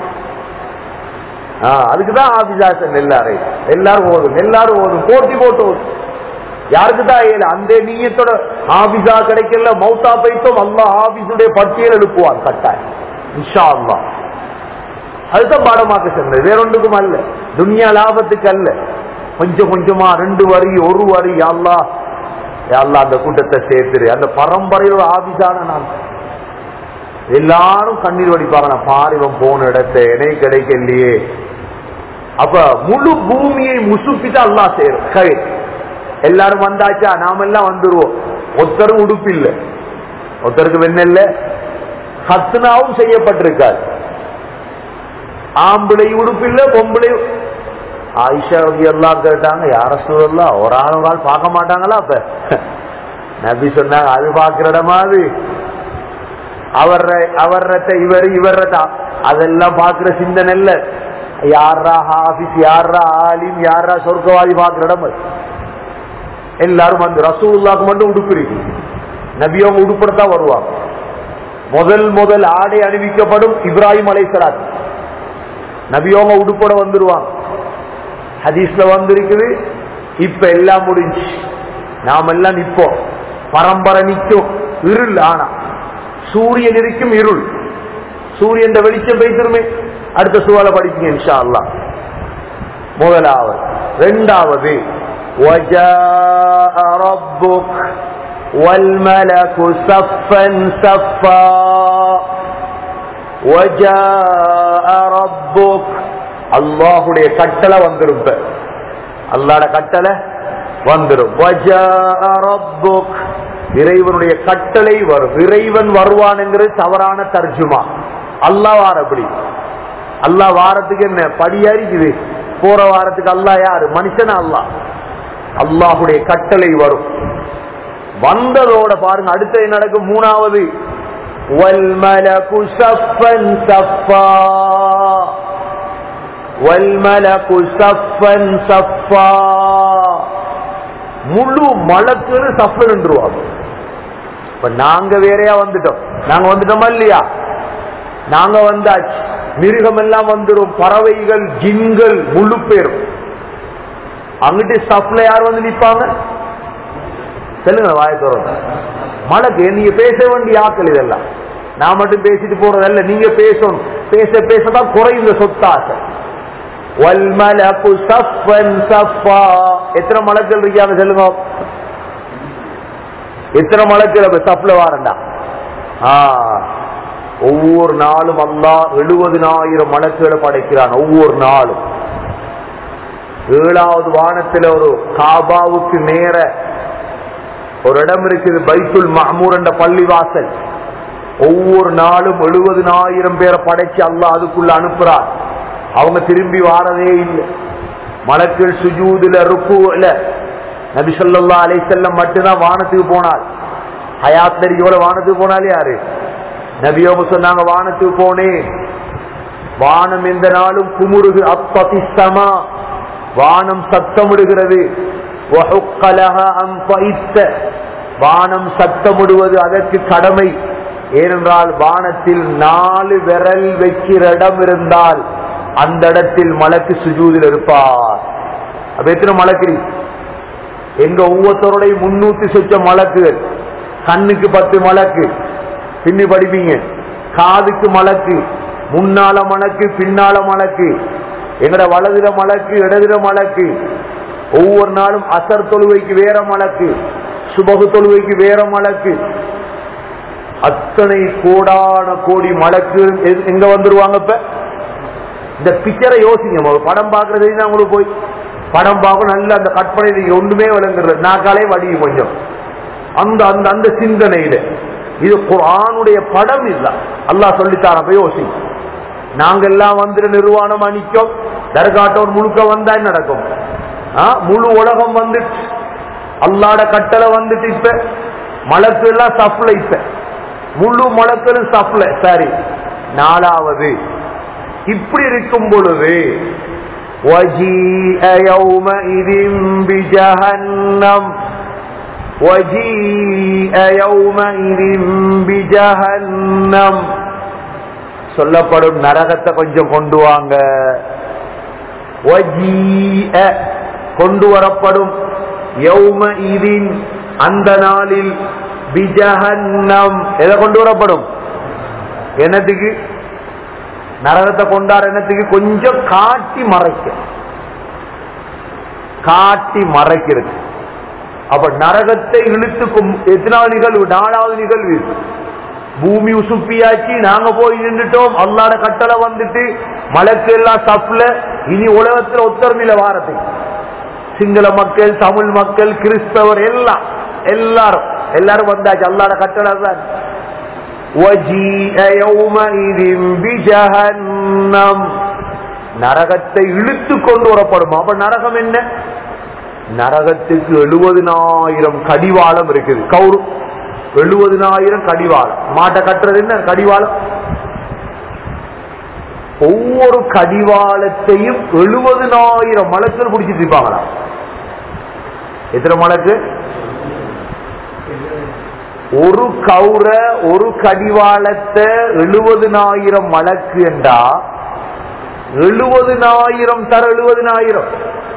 ஆஹ் அதுக்குதான் ஆபிசாசன் எல்லாரையும் எல்லாரும் ஓதும் எல்லாரும் ஓதும் போட்டி போட்டு ஓதும் யாருக்கு தான் ஏழு அந்த நீயத்தோட ஆபிசா கிடைக்கல மௌத்தா பைத்தோம் அல்லா ஆபிசுடைய பட்டியல் எழுப்புவார் கட்டாயம் இன்ஷா அல்லா அதுதான் பாடமாக்க சொன்னது வேறொன்றுக்கும் அல்ல துனியா லாபத்துக்கு அல்ல கொஞ்சம் கொஞ்சமா ரெண்டு வரி ஒரு வரி அல்லா அல்லா அந்த கூட்டத்தை சேர்த்துரு அந்த பரம்பரையோட ஆபிசான நான் எல்லாரும் கண்ணீர் வடிப்பாங்க நான் பாரிவம் போன இடத்தை இணை கிடைக்கலையே அப்ப முழு பூமியை முசுப்பிட்டு அல்லா சேரும் கை எல்லாரும் வந்தாச்சா நாம எல்லாம் வந்துருவோம் ஒருத்தரும் உடுப்பு இல்ல ஒருத்தருக்கு வெண்ணெல்ல ஹத்னாவும் செய்யப்பட்டிருக்காரு ஆம்பிளை உடுப்பு இல்ல பொம்பளை ஆயிஷா ரவி எல்லாம் கேட்டாங்க யார சொல்லலாம் ஒரு ஆள் ஒரு ஆள் பார்க்க மாட்டாங்களா அப்ப நபி சொன்னாங்க அது பாக்குற இடமா அது அவர் அவர்கிட்ட இவர் இவர்கிட்ட அதெல்லாம் பாக்குற சிந்தனை இல்ல யாரா ஹாபிஸ் யாரா ஆலிம் யாரா சொர்க்கவாதி பாக்குற இடம் அது எல்லாரும் வந்து ரசூல்லாக்கு மட்டும் உடுப்பு இருக்கு நபி அவங்க உடுப்படத்தான் வருவாங்க முதல் முதல் ஆடை அணிவிக்கப்படும் இப்ராஹிம் அலைசலாத் நபியோங்க உடுப்பட வந்துருவாங்க ஹதீஸ்ல வந்திருக்குது இப்ப எல்லாம் முடிஞ்சு நாம எல்லாம் நிப்போம் பரம்பரை நிக்கும் இருள் ஆனா சூரியன் இருக்கும் இருள் சூரியன் வெளிச்சம் பெய்திருமே அடுத்த சூழலை படிப்பீங்க இன்ஷா அல்லா முதலாவது ரெண்டாவது وجاء ربك والملك صفا صفا وجاء ربك அல்லாஹுடைய கட்டளை வந்துரும் இப்ப அல்லாட கட்டளை வந்துரும் وجاء ربك இறைவனுடைய கட்டளை வரும் இறைவன் வருவான்ங்கிறது தவறான தர்ஜுமா அல்லாஹ் வார அப்படி அல்லாஹ் வாரத்துக்கு என்ன படியாரிக்குது போற வாரத்துக்கு அல்லாஹ் யாரு மனுஷனா அல்லாஹ் அல்லாஹுடைய கட்டளை வரும் வந்ததோட பாருங்க அடுத்து என்ன நடக்கும் மூணாவது وَالْمَلَكُ صَفًّا صَفًّا وَالْمَلَكُ صَفًّا صَفًّا முழு மலக்கு சஃபர் நின்றுவாங்க இப்ப நாங்க வேறையா வந்துட்டோம் நாங்க வந்துட்டோமா இல்லையா நாங்க வந்தாச்சு மிருகம் எல்லாம் வந்துடும் பறவைகள் ஜின்கள் முழு பேரும் அங்கிட்டு ஸ்டப்ல யார் வந்து நிப்பாங்க சொல்லுங்க வாய தோறோம் மழைக்கு நீங்க பேச வேண்டிய ஆக்கள் இதெல்லாம் நான் மட்டும் பேசிட்டு போறதல்ல நீங்க பேசணும் பேச பேசதான் குறைந்த சொத்தாசை வல்மலகு சஃபன் சஃபா எத்தனை மலக்கள் இருக்காங்க சொல்லுங்க எத்தனை மலக்கள் சப்ல வாரண்டா ஒவ்வொரு நாளும் அல்லா எழுபதினாயிரம் மலக்குகளை படைக்கிறான் ஒவ்வொரு நாளும் ஏழாவது வானத்துல ஒரு காபாவுக்கு நேர ஒரு இடம் இருக்குது பைத்துல் மஹமூர் என்ற பள்ளிவாசல் ஒவ்வொரு நாளும் எழுபதினாயிரம் பேரை படைச்சு அல்லா அதுக்குள்ள அனுப்புறார் அவங்க திரும்பி வாரதே இல்லை மலக்கள் சுஜூதுல ருக்குல நபி சொல்லா அலை செல்லம் மட்டும்தான் வானத்துக்கு போனார் ஹயாத் நடிக்கோட வானத்துக்கு போனாலே யாரு நபியோக சொன்னாங்க வானத்துக்கு போனேன் வானம் எந்த நாளும் குமுருகு அப்பதிஸ்தமா வானம் சத்தமிடுகிறது வானம் சத்தமிடுவது அதற்கு கடமை ஏனென்றால் வானத்தில் நாலு விரல் வைக்கிற இடம் இருந்தால் அந்த இடத்தில் மலக்கு சுஜூதில் இருப்பார் அப்ப எத்தனை மலக்கு எங்க ஒவ்வொருத்தருடைய முன்னூத்தி சொச்ச மலக்குகள் கண்ணுக்கு பத்து மலக்கு பின்னி படிப்பீங்க காதுக்கு மலக்கு முன்னால மலக்கு பின்னால மலக்கு எங்கட வலதுல மலக்கு இடதுல மலக்கு ஒவ்வொரு நாளும் அசர் தொழுவைக்கு வேற மலக்கு சுபகு தொழுவைக்கு வேற மலக்கு அத்தனை கோடான கோடி மலக்கு எங்க வந்துருவாங்க இப்ப இந்த பிக்சரை யோசிங்க ஒரு படம் பாக்குறது தான் உங்களுக்கு போய் படம் பார்க்க நல்ல அந்த கற்பனை நீங்க ஒண்ணுமே விளங்குறது நாக்காலே வடிவு கொஞ்சம் அந்த அந்த அந்த சிந்தனையில இது குரானுடைய படம் இல்ல அல்லாஹ் சொல்லித்தார போய் யோசி நாங்க எல்லாம் வந்துட்டு நிர்வாணம் அணிக்கும் தர்காட்டோன் முழுக்க வந்தா என்ன நடக்கும் ஆ, முழு உலகம் வந்துட்டு அல்லாட கட்டளை வந்துட்டு இப்ப மலக்கு எல்லாம் சப்ளை இப்ப முழு மலக்களும் சப்ளை சாரி நாலாவது இப்படி இருக்கும் பொழுது وَجِيءَ يَوْمَئِذٍ بِجَهَنَّمَ وَجِيءَ يَوْمَئِذٍ بِجَهَنَّمَ சொல்லப்படும் நரகத்தை கொஞ்சம் கொண்டு வாங்க وَجِيءَ கொண்டு வரப்படும் يَوْمَئِذٍ அந்த நாளில் பிஜஹன்னம் எதை கொண்டு வரப்படும் என்னத்துக்கு நரகத்தை கொண்டாட என்னத்துக்கு கொஞ்சம் காட்டி மறைக்க காட்டி மறைக்கிறது அப்ப நரகத்தை இழுத்து கொம்- எத்தனாவது நிகழ்வு நாலாவது நிகழ்வு இது. பூமி உசுப்பியாச்சு நாங்க போய் நின்றுட்டோம் அல்லாட கட்டளை வந்துட்டு மலைக்கு எல்லாம் சப்ல இனி உலகத்துல ஒத்தரமையில வாரத்தை சிங்கள மக்கள் தமிழ் மக்கள் கிறிஸ்தவர் எல்லாம் எல்லாரும் எல்லாரும் வந்தாச்சு அல்லாட கட்டளை தான் وَجِيءَ يَوْمَئِذٍ بِجَهَنَّمَ நரகத்தை இழுத்து கொண்டு வரப்படும் அப்ப நரகம் என்ன நரகத்துக்கு எழுபதினாயிரம் கடிவாளம் இருக்குது கவுரு எழுபதினாயிரம் கடிவாளம் மாட்டை கட்டுறது என்ன கடிவாளம் ஒவ்வொரு கடிவாளத்தையும் எழுபதினாயிரம் மலக்கள் பிடிச்சிட்டு இருப்பாங்களா எத்தனை மலக்கு ஒரு கௌர ஒரு கடிவாளத்தை எழுபதினாயிரம் மலக்கு என்றா எழுபதினாயிரம் தர எழுபதினாயிரம்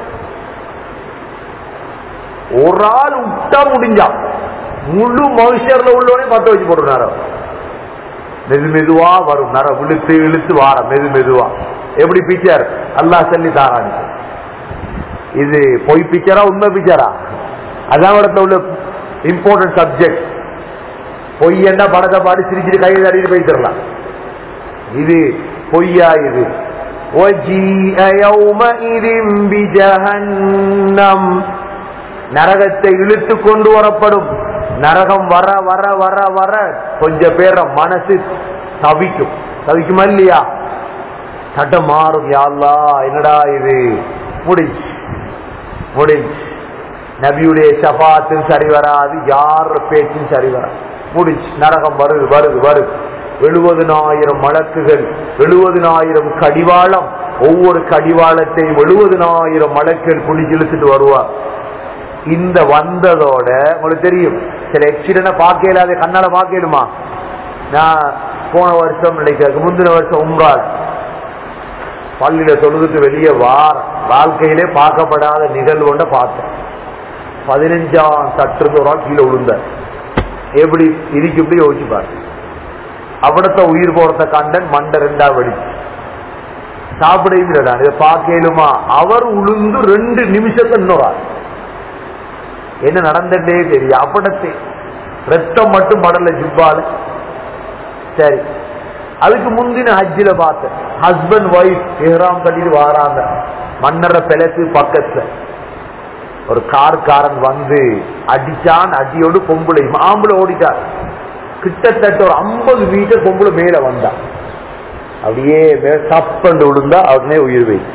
ஒரு ஆள் விட்டா முடிஞ்சா முழு மனுஷர்ல உள்ளவனே பத்த வச்சு போடுறாரு மெது மெதுவா வரும் நர இழுத்து இழுத்து வார மெது மெதுவா எப்படி பிக்சர் அல்லாஹ் சொல்லி தாரான் இது பொய் பிக்சரா உண்மை பிக்சரா அதான் இடத்துல உள்ள இம்பார்ட்டன்ட் சப்ஜெக்ட் பொய் என்ன படத்தை பாடி சிரிச்சிட்டு கையை தடிட்டு போயிட்டுலாம் இது பொய்யா இது وَجِيءَ يَوْمَئِذٍ بِجَهَنَّمَ நரகத்தை இழுத்து கொண்டு வரப்படும் நரகம் வர வர வர வர கொஞ்ச பேர மனசு தவிக்கும் தவிக்குமா இல்லையா சட்டம் மாறும் யாழ்லா என்னடா இது முடிஞ்சு முடிஞ்சு நபியுடைய ஷபாத்தும் சரி வராது யார் பேச்சும் சரி வராது முடிஞ்சு நரகம் வருது வருது வருது எழுபதினாயிரம் மலக்குகள் எழுபதினாயிரம் கடிவாளம் ஒவ்வொரு கடிவாளத்தையும் எழுபதினாயிரம் மலக்குகள் குடிச்சு இழுத்துட்டு வருவார் இந்த வந்ததோட உங்களுக்கு தெரியும் சில எக்ஸிடென்ட பார்க்க இல்லாத கண்ணால பார்க்கலுமா நான் போன வருஷம் நினைக்கிறேன் முந்தின வருஷம் உம்ரால் பள்ளியில தொழுதுட்டு வெளியே வார வாழ்க்கையிலே பார்க்கப்படாத நிகழ்வு ஒன்றை பார்த்தேன் பதினஞ்சாம் சற்று ஒரு ஆள் கீழே விழுந்த எப்படி இருக்கு இப்படி யோசிச்சு பாரு அவிடத்த உயிர் போறத கண்டன் மண்டை ரெண்டா வெடிச்சு சாப்பிடையும் இல்லடா இதை பார்க்கலுமா அவர் உளுந்து ரெண்டு நிமிஷத்தை இன்னொரு ஆள் என்ன நடந்துட்டே தெரியும் அப்படத்தை ரத்தம் மட்டும் படல ஜிப்பால சரி அதுக்கு முந்தின ஹஜ்ஜில பார்த்தேன் ஹஸ்பண்ட் ஒய்ஃப் எஹ்ராம் கட்டிட்டு வாராங்க மன்னர பிளக்கு பக்கத்துல ஒரு கார்காரன் வந்து அடிச்சான் அடியோடு பொம்பளை ஆம்பளை ஓடிட்டார் கிட்டத்தட்ட ஒரு ஐம்பது மீட்டர் பொம்பளை மேல வந்தான் அப்படியே தப்பண்டு விழுந்தா உடனே உயிர் வை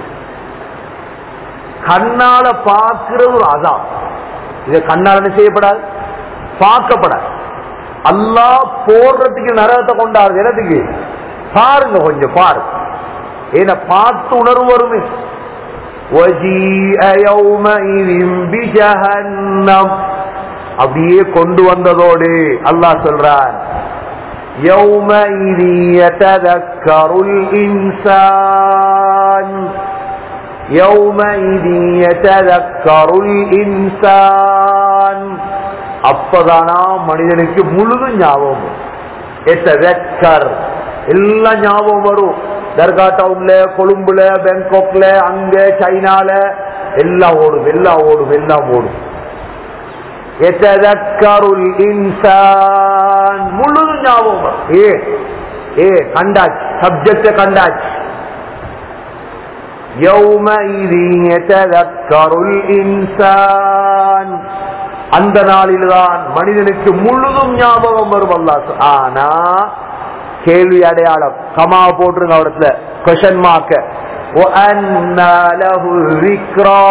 கண்ணால பார்க்கிறது ஒரு அதான் இதை கண்ணால என்ன செய்யப்படாது பார்க்கப்படாது அல்லாஹ் போடுறதுக்கு நரகத்தை கொண்டாடுது என்னத்துக்கு பாருங்க கொஞ்சம் பாருங்க ஏன்னா பார்த்து உணர்வு வருமே وَجِيءَ يَوْمَئِذٍ بِجَهَنَّمَ அப்படியே கொண்டு வந்ததோடு அல்லாஹ் சொல்றான் يَوْمَئِذٍ يَتَذَكَّرُ الْإِنسَانُ يَوْمَئِذٍ يَتَذَكَّرُ الْإِنسَانُ அப்பதானா மனிதனுக்கு முழுதும் ஞாபகம் வரும். எத்ததக்கர் எல்லாம் ஞாபகம் வரும் தர்கா டவுன்ல கொழும்புல பேங்காக்ல அங்க சைனால எல்லாம் ஓடும் எல்லாம் ஓடும் எல்லாம் ஓடும் எத்ததக்கருள் இன்சான் முழுதும் ஞாபகம் வரும். ஏ ஏ கண்டாச்சு சப்ஜெக்ட கண்டாச்சு يومئذ يتذكر الإنسان அந்த நாளில்தான் மனிதனுக்கு முழுதும் ஞாபகம் வரும் அல்லா ஆனா கேள்வி அடையாளம் கமா போட்டுருங்க அவரத்துல கொஷன் மார்க்க وأنى له الذكرى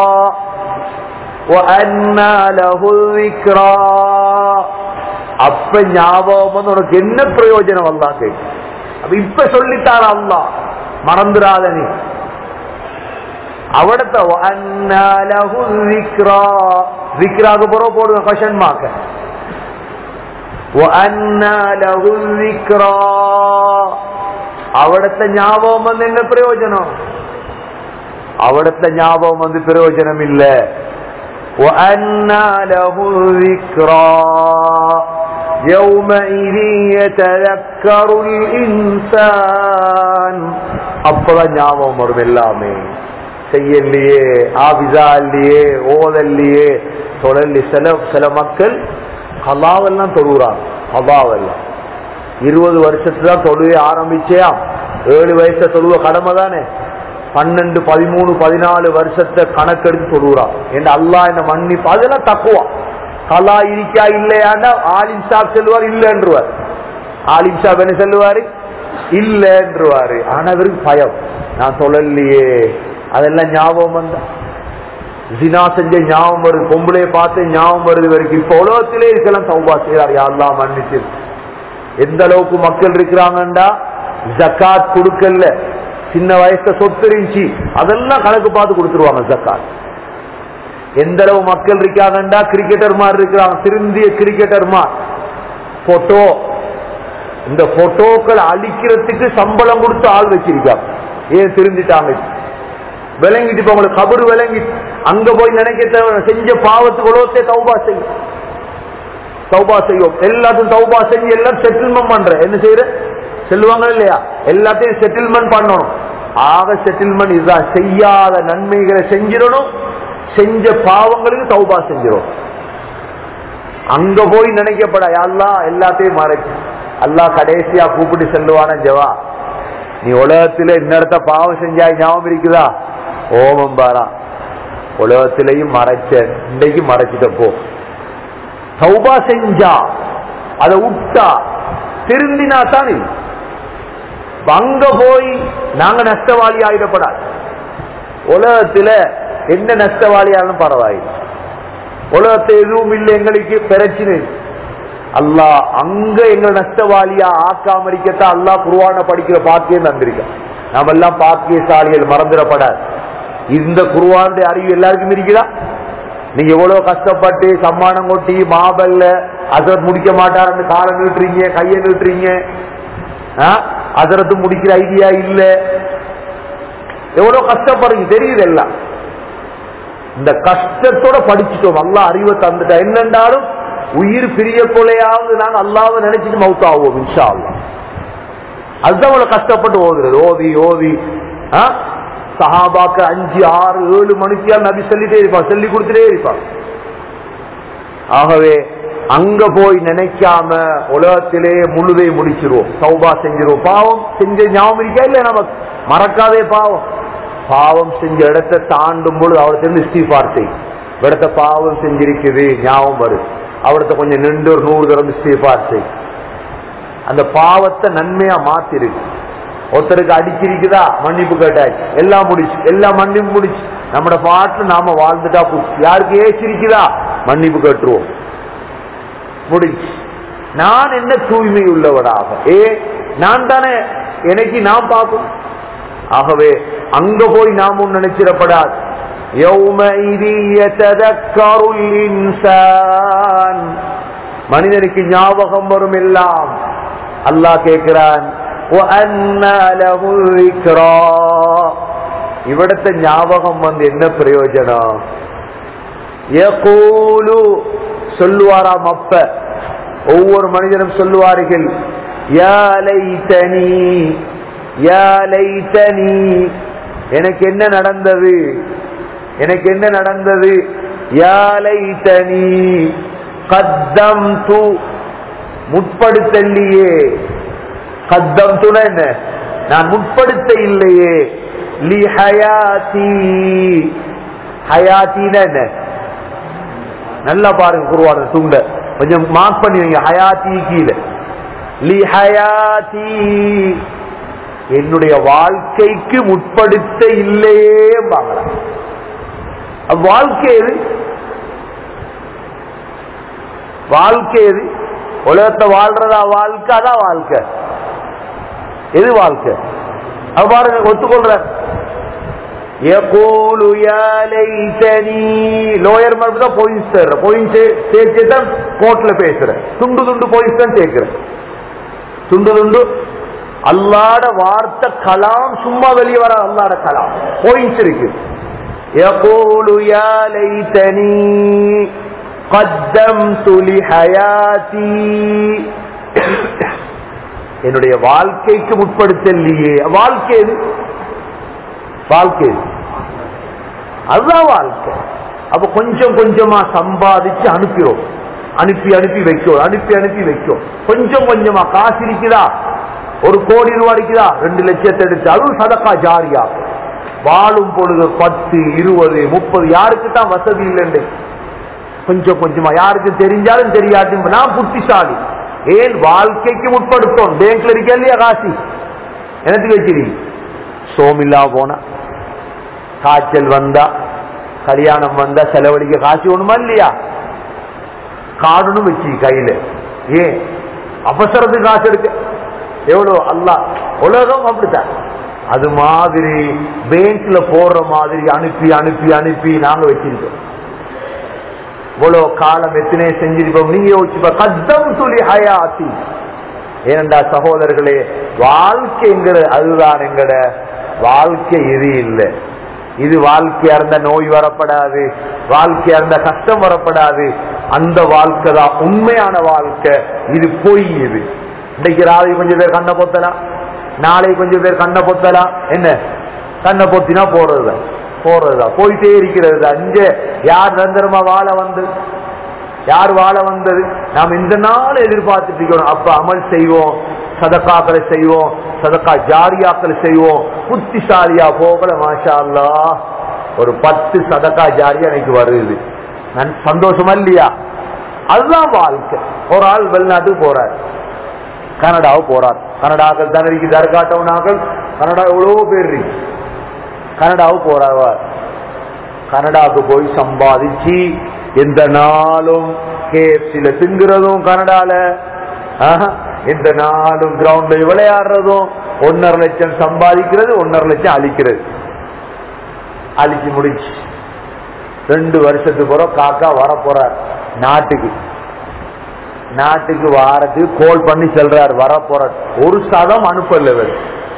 وأنى له الذكرى அப்ப ஞாபகம் வந்து உனக்கு என்ன பிரயோஜனம் அல்லா கேட்கும் அப்ப இப்ப சொல்லித்தார அல்லா மறந்துடாத நீ அவிடத்த விக்ராக்கு புறம் போடுவேன் கொஷன் மாக்க അവിടത്തെ ஞாபகம் வந்து என்ன பிரயோஜனம் അവിടത്തെ ஞாபகம் வந்து பிரயோஜனமிല്ല وأنى له الذكرى يومئذ يتذكر الإنسان அப்பதான் ஞாபகம் வரும் எல்லாமே செய்யலையே ஆபிசா இல்லையே ஓதல்லையே தொழல்லி சில சில மக்கள் கலாவெல்லாம் தொழுகிறாங்க கலாவெல்லாம் இருபது வருஷத்துல தான் தொழுவே ஆரம்பிச்சேயா ஏழு வயசுல தொழுவ கடமை தானே பன்னெண்டு பதிமூணு பதினாலு வருஷத்தை கணக்கெடுத்து தொழுகிறான் என்று அல்லா என்ன மன்னிப்பு அதெல்லாம் தக்குவா கலா இருக்கா இல்லையாண்டா ஆலிம் சாப் செல்வார் இல்லைன்றுவார் ஆலிம் சாப் என்ன சொல்லுவாரு இல்லைன்றுவாரு ஆனா அவருக்கு பயம் நான் சொல்லலையே அதெல்லாம் ஞாபகம் வந்தா ஜினா செஞ்ச ஞாபகம் வருது பொம்பளைய பார்த்து ஞாபகம் வருது இவருக்கு இப்ப உலகத்திலே இருக்கலாம் சௌபா செய்யறாரு யாரெல்லாம் மன்னிச்சு எந்த அளவுக்கு மக்கள் இருக்கிறாங்கண்டா ஜக்காத் கொடுக்கல சின்ன வயசுல சொத்து இருந்துச்சு அதெல்லாம் கணக்கு பார்த்து கொடுத்துருவாங்க ஜக்காத் எந்த அளவு மக்கள் இருக்காங்கண்டா கிரிக்கெட்டர் மாதிரி இருக்கிறாங்க திருந்திய கிரிக்கெட்டர் மாதிரி போட்டோ இந்த போட்டோக்கள் அழிக்கிறதுக்கு சம்பளம் கொடுத்து ஆள் வச்சிருக்காங்க ஏன் திருந்திட்டாங்க விளங்கிட்டு இப்ப உங்களுக்கு கபரு விளங்கி அங்க போய் நினைக்க தேவை செஞ்ச பாவத்துக்கு உலகத்தை தௌபா செய்யும் தௌபா செய்யும் எல்லாத்தையும் தௌபா செஞ்சு எல்லாம் செட்டில்மெண்ட் பண்ற என்ன செய்யற சொல்லுவாங்க இல்லையா எல்லாத்தையும் செட்டில்மெண்ட் பண்ணணும் ஆக செட்டில்மெண்ட் இதுதான் செய்யாத நன்மைகளை செஞ்சிடணும் செஞ்ச பாவங்களுக்கு தௌபா செஞ்சிடும் அங்க போய் நினைக்கப்பட அல்லா எல்லாத்தையும் மறைச்சு அல்லா கடைசியா கூப்பிட்டு செல்லுவான ஜவா நீ உலகத்துல இன்னடத்த பாவம் செஞ்சாய் ஞாபகம் இருக்குதா ஓமம் பாரா உலகத்திலையும் மறைச்ச இன்றைக்கு மறைச்சிட்ட போ சௌபா செஞ்சா அதை விட்டா திருந்தினா தான் அங்க போய் நாங்க நஷ்டவாளி ஆயிடப்படாது உலகத்துல என்ன நஷ்டவாளியாலும் பரவாயில்லை உலகத்தை எதுவும் இல்லை எங்களுக்கு பிரச்சனை அல்லா அங்க எங்க நஷ்டவாளியா ஆக்காம இருக்கத்தான் அல்லா குருவான படிக்கிற பாக்கியம் தந்திருக்க நாம எல்லாம் பாக்கியசாலிகள் மறந்துடப்படாது இந்த குருவானுடைய அறிவு எல்லாருக்கும் இருக்குதா நீங்க எவ்வளவு கஷ்டப்பட்டு சம்மானம் கொட்டி மாபல்ல அசரத் முடிக்க மாட்டாருன்னு காலை நீட்டுறீங்க கையை நீட்டுறீங்க அசரத்து முடிக்கிற ஐடியா இல்ல எவ்வளவு கஷ்டப்படுறீங்க தெரியுது எல்லாம் இந்த கஷ்டத்தோட படிச்சுட்டோம் அல்லா அறிவை தந்துட்டா என்னென்றாலும் உயிர் பிரிய கொலையாவது நாங்க அல்லாவை நினைச்சிட்டு மவுத்தாவோம் இன்ஷா அல்லா அதுதான் அவ்வளவு கஷ்டப்பட்டு ஓதுறது ஓதி ஓதி சஹாபாக்கு அஞ்சு ஆறு ஏழு மணிக்கு நபி சொல்லிட்டே இருப்பான் சொல்லி கொடுத்துட்டே இருப்பான் ஆகவே அங்க போய் நினைக்காம உலகத்திலே முழுதை முடிச்சிருவோம் சௌபா செஞ்சிருவோம் பாவம் செஞ்ச ஞாபகம் இருக்கா இல்ல நமக்கு மறக்காதே பாவம் பாவம் செஞ்ச இடத்தை தாண்டும் பொழுது அவர்கிட்ட இருந்து இஸ்திஃபார் செய் இடத்த பாவம் செஞ்சிருக்குது ஞாபகம் வருது அவர்கிட்ட கொஞ்சம் நின்று ஒரு நூறு தரம் இஸ்திஃபார் செய் அந்த பாவத்தை நன்மையா மாத்திருக்கு ஒருத்தருக்கு அடிச்சிருக்குதா மன்னிப்பு கேட்டாச்சு எல்லாம் முடிச்சு எல்லாம் மன்னிப்பு முடிச்சு நம்மட பாட்டுல நாம வாழ்ந்துட்டா போச்சு யாருக்கு ஏச்சிருக்குதா மன்னிப்பு கேட்டுருவோம் முடிச்சு நான் என்ன தூய்மை உள்ளவராக ஏ நான் தானே எனக்கு நான் பார்க்கும் ஆகவே அங்க போய் நாமும் நினைச்சிடப்படாது يومئذ يتذكر الإنسان மனிதனுக்கு ஞாபகம் வரும் எல்லாம் அல்லாஹ் கேட்கிறான் وَأَنَّى لَهُ الذِّكْرَى இவிடത്തെ ஞாபகம் வந்து என்ன பிரயோஜனம் யகூலு சொல்லுவாராம் அப்ப ஒவ்வொரு மனிதனும் சொல்லுவார்கள் யா லைத்தனி யா லைத்தனி எனக்கு என்ன நடந்தது எனக்கு என்ன நடந்தது யா லைத்தனி கத்தம் து முற்படுத்தல்லையே கத்தம் துண என்ன நான் முற்படுத்த இல்லையே லி ஹயாத்தி ஹயாத்தின என்ன நல்லா பாருங்க குருவான துண்ட கொஞ்சம் மார்க் பண்ணி வைங்க ஹயாத்தி கீழே லி ஹயாத்தி என்னுடைய வாழ்க்கைக்கு முற்படுத்த இல்லையே வாங்கலாம் வாழ்க்கை எது வாழ்க்கை எது உலகத்தை வாழ்றதா வாழ்க்கை அதான் வாழ்க்கை எது வாழ்க்கை அது பாருங்க ஒத்துக்கொள்ற يقول يا ليتني லோயர் மறுப்பு தான் போயின்ஸ் தர்ற போயின்ஸ் சேர்த்து தான் கோர்ட்ல பேசுற துண்டு துண்டு போயின்ஸ் தான் சேர்க்கிறேன் துண்டு துண்டு அல்லாட வார்த்தை கலாம் சும்மா வெளியே வர அல்லாட கலாம் போயின்ஸ் இருக்கு يقول يا ليتني قدمت لحياتي என்னுடைய வாழ்க்கைக்கு முற்படுத்தலையே வாழ்க்கை எது வாழ்க்கை எது? அதுதான் வாழ்க்கை அப்ப கொஞ்சம் கொஞ்சமா சம்பாதிச்சு அனுப்பிடும் அனுப்பி அனுப்பி வைக்கும் அனுப்பி அனுப்பி வைக்கும் கொஞ்சம் கொஞ்சமா காசு இருக்குதா ஒரு கோடி ரூபாய் இருக்குதா ரெண்டு லட்சத்தை எடுத்து அதுவும் சதக்கா ஜாரியா வாழும் பொழுது பத்து இருபது முப்பது யாருக்கு தான் வசதி இல்லைன்னு கொஞ்சம் கொஞ்சமா யாருக்கு தெரிஞ்சாலும் தெரியாதும் நான் புத்திசாலி ஏன் வாழ்க்கைக்கு முற்படுத்தோம் பேங்க்ல இருக்க இல்லையா காசி எனக்கு வச்சிருக்கீங்க சோமில்லா போனா காய்ச்சல் வந்தா கல்யாணம் வந்தா செலவழிக்க காசு ஒண்ணுமா இல்லையா கார்டுன்னு வச்சு கையில ஏன் அவசரத்துக்கு காசு எடுக்க எவ்வளவு அல்லா உலகம் அப்படித்தான் அது மாதிரி பேங்க்ல போடுற மாதிரி அனுப்பி அனுப்பி அனுப்பி நாங்க வச்சிருக்கோம் இவ்வளவு காலம் எத்தனை செஞ்சிருப்போம் நீங்க யோசிச்சுப்ப கத்தம் துளி ஹயாத்தி ஏனண்டா சகோதரர்களே வாழ்க்கைங்கிற அதுதான் எங்கட வாழ்க்கை இது இல்லை இது வாழ்க்கையா இருந்த நோய் வரப்படாது வாழ்க்கையா இருந்த கஷ்டம் வரப்படாது அந்த வாழ்க்கை தான் உண்மையான வாழ்க்கை இது பொய் இது இன்னைக்கு ராவை கொஞ்சம் பேர் கண்ணை பொத்தலாம் நாளை கொஞ்சம் பேர் கண்ணை பொத்தலாம் என்ன கண்ணை பொத்தினா போறதுதான் போறதுதான் போயிட்டே இருக்கிறது தான் இங்க யார் நிரந்தரமா வாழ வந்து யார் வாழ வந்தது நாம் இந்த நாள் எதிர்பார்த்துட்டு இருக்கணும் அப்ப அமல் செய்வோம் சதக்காக்களை செய்வோம் சதக்கா ஜாரியாக்களை செய்வோம் புத்திசாலியா போகல மாஷா அல்லா ஒரு பத்து சதக்கா ஜாரியா எனக்கு வருது நான் சந்தோஷமா இல்லையா அதுதான் வாழ்க்கை ஒரு ஆள் வெளிநாட்டுக்கு போறார் கனடாவுக்கு போறார் கனடாக்கள் தானே இருக்கு தர்காட்டவனாக்கள் கனடா எவ்வளவு பேர் இருக்கு கனடாவுக்கு போறார் கனடாவுக்கு போய் சம்பாதிச்சு எந்த நாளும் கேஎஃப்சில திங்குறதும் கனடால ஆஹா, எந்த நாளும் கிரவுண்ட்ல விளையாடுறதும் ஒன்னரை லட்சம் சம்பாதிக்கிறது ஒன்னரை லட்சம் அழிக்கிறது அழிச்சு முடிச்சு ரெண்டு வருஷத்துக்கு பிறகு காக்கா வர போறார் நாட்டுக்கு நாட்டுக்கு வாரத்துக்கு கோல் பண்ணி செல்றார் வர போறார் ஒரு சதம் அனுப்பல இவர்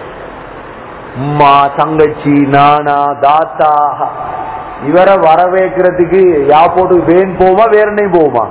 அம்மா தங்கச்சி நானா தாத்தா இவரை வரவேற்கிறதுக்கு யாப்போட்டு வேன் போமா வேற என்னையும் போகுமா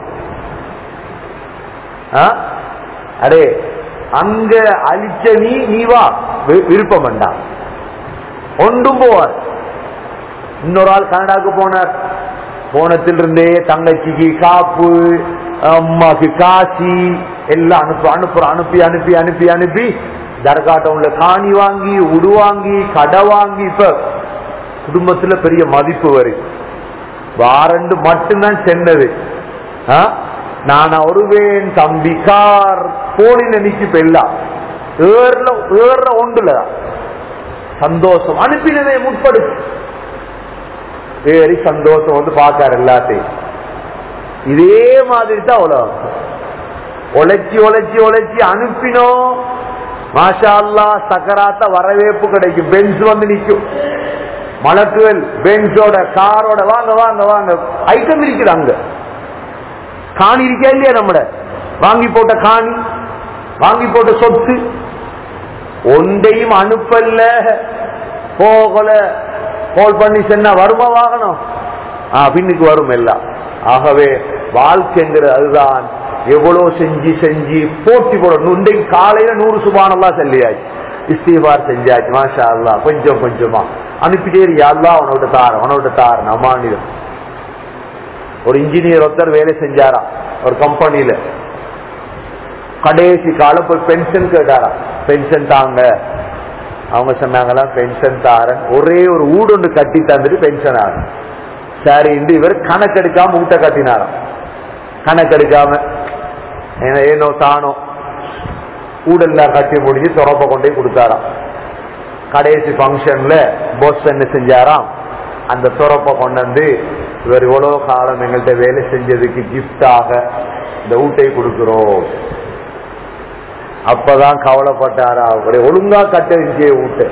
ஆ? அடே அங்க அழிச்ச நீ நீ வா வி- விருப்பம் வேண்டாம் ஒன்றும் போவார் இன்னொரு ஆள் கனடாவுக்கு போனார் போனத்திலிருந்தே தங்கச்சிக்கு காப்பு அம்மாக்கு காசி எல்லாம் அனுப்பு அனுப்புற அனுப்பி அனுப்பி அனுப்பி அனுப்பி தர்காட்டவுன்ல காணி வாங்கி உடு வாங்கி கடை வாங்கி இப்ப குடும்பத்துல பெரிய மதிப்பு வருது வாரண்டு மட்டும்தான் சென்னது ஆ? நான் ஒருவேன் தம்பி கார் போலின நிக்கு பெல்லாம் ஏர்ல ஏற ஒன்றுல சந்தோஷம் அனுப்பினதை முற்படுத்து ஏறி சந்தோஷம் வந்து பார்க்காரு எல்லாத்தையும் இதே மாதிரி தான் உலகம் உழைச்சி உழைச்சி உழைச்சி அனுப்பினோம் மாஷா அல்லா சக்கராத்த வரவேற்பு கிடைக்கும் பென்ஸ் வந்து நிக்கும் மலக்குகள் பென்ஸோட காரோட வாங்க வாங்க வாங்க ஐட்டம் இருக்குது அங்க காணி இருக்கா இல்லையா நம்மட வாங்கி போட்ட காணி வாங்கி போட்ட சொத்து ஒன்றையும் அனுப்பல போகல கோல் பண்ணி சென்னா வருமா வாகனம் ஆ, பின்னுக்கு வரும் எல்லாம் ஆகவே வாழ்க்கைங்கிறது அதுதான் எவ்வளவு செஞ்சு செஞ்சு போட்டி போடணும் இன்றைக்கு காலையில நூறு சுபானெல்லாம் செல்லியாச்சு இஸ்தீபார் செஞ்சாச்சு மாஷா அல்லா கொஞ்சம் கொஞ்சமா அனுப்பிட்டே இரு, யா அல்லாஹ் உனோட தார உனோட தார நம்மானிடம் ஒரு இன்ஜினியர் ஒருத்தர் வேலை செஞ்சாராம் ஒரு கம்பெனியில கடைசி காலம் போய் பென்ஷன் கேட்டாராம் பென்ஷன் தாங்க அவங்க சொன்னாங்களா பென்ஷன் தாரன் ஒரே ஒரு ஊடு ஒன்று கட்டி தந்துட்டு பென்ஷன் ஆகும் சரி இன்று இவர் கணக்கெடுக்காம மூட்டை கட்டினாராம் கணக்கெடுக்காம ஏன்னா ஏனோ தானோ ஊடெல்லாம் கட்டி முடிஞ்சு துறப்ப கொண்டே கொடுத்தாராம் கடைசி ஃபங்க்ஷன்ல போஸ் என்ன செஞ்சாராம் அந்த துறப்பை கொண்டு வந்து இவர் இவ்வளவு காலம் எங்கள்கிட்ட வேலை செஞ்சதுக்கு கிஃப்டாக இந்த ஊட்டை கொடுக்கிறோம் அப்பதான் கவலைப்பட்டாரா அவரே ஒழுங்கா கட்டறிஞ்சே ஊட்ட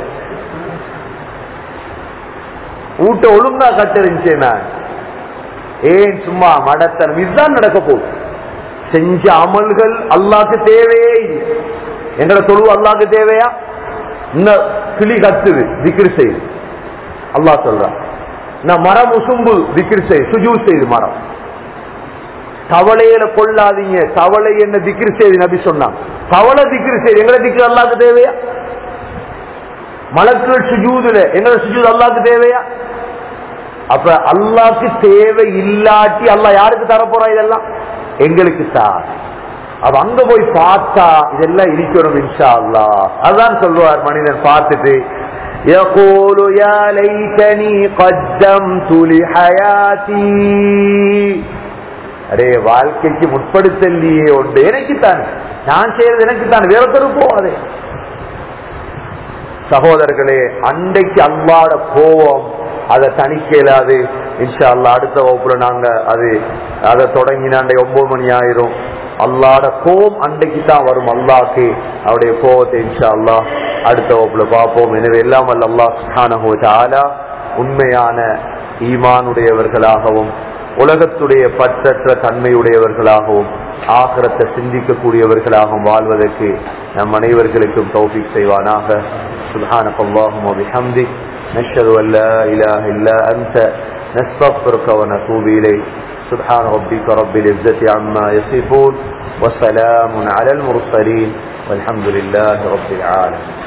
ஊட்ட ஒழுங்கா கட்டறிஞ்சே நான் ஏன் சும்மா மடத்தனம் இதுதான் நடக்க போகுது செஞ்ச அமல்கள் அல்லாக்கு தேவையே இல்லை எங்கட தொழு அல்லாக்கு தேவையா இன்னும் கிளி கத்துது திக்ரு செய்யுது அல்லாஹ் சொல்றான் நான் மரம் உசும்பு திக்ரு செய் சுஜூ செய்து மரம் தவளையில கொள்ளாதீங்க தவளை என்ன திக்ரு செய்து நபி சொன்னான் தவளை திக்ரு செய்து எங்களை திக்ரு அல்லாக்கு தேவையா மலக்கள் சுஜூதுல எங்களை சுஜூத் அல்லாக்கு தேவையா அப்ப அல்லாக்கு தேவை இல்லாட்டி அல்லாஹ் யாருக்கு தர போறா இதெல்லாம் எங்களுக்கு தான் அப்ப அங்க போய் பார்த்தா இதெல்லாம் இருக்கணும் இன்ஷா அல்லாஹ் அதான் சொல்லுவார் மனிதன் பார்த்துட்டு يقول يا ليتني قدمت لحياتي அரே வாழ்க்கைக்கு முற்படுத்தல்லையே உண்டு எனக்குத்தான் நான் செய்யறது எனக்குத்தான் வேறொருத்தர் போவாதே சகோதரர்களே அன்றைக்கு அல்லாட கோபம் அதை தணிக்க இயலாது இன்ஷா அல்லா அடுத்த வகுப்புல நாங்க அது அதை தொடங்கின அன்றைக்கு ஒன்பது மணி ஆயிரும் அல்லாட கோபம் அன்றைக்கு தான் வரும் அல்லாக்கு அவருடைய கோபத்தை இன்ஷா அல்லா அடுத்த வகுப்புல பார்ப்போம் எனவே எல்லாம் அல்ல அல்லா சுஹானஹு தஆலா உண்மையான ஈமானுடையவர்களாகவும் உலகத்துடைய பற்றற்ற தன்மையுடையவர்களாகவும் ஆகரத்தை சிந்திக்கக்கூடியவர்களாகவும் வாழ்வதற்கு நம் அனைவர்களுக்கும் தௌஃபீக் செய்வானாக سبحانك اللهم وبحمدك نشهد أن لا إله إلا أنت نستغفرك ونتوب إليك سبحان ربك رب العزة عما يصفون وسلام على المرسلين والحمد لله رب العالمين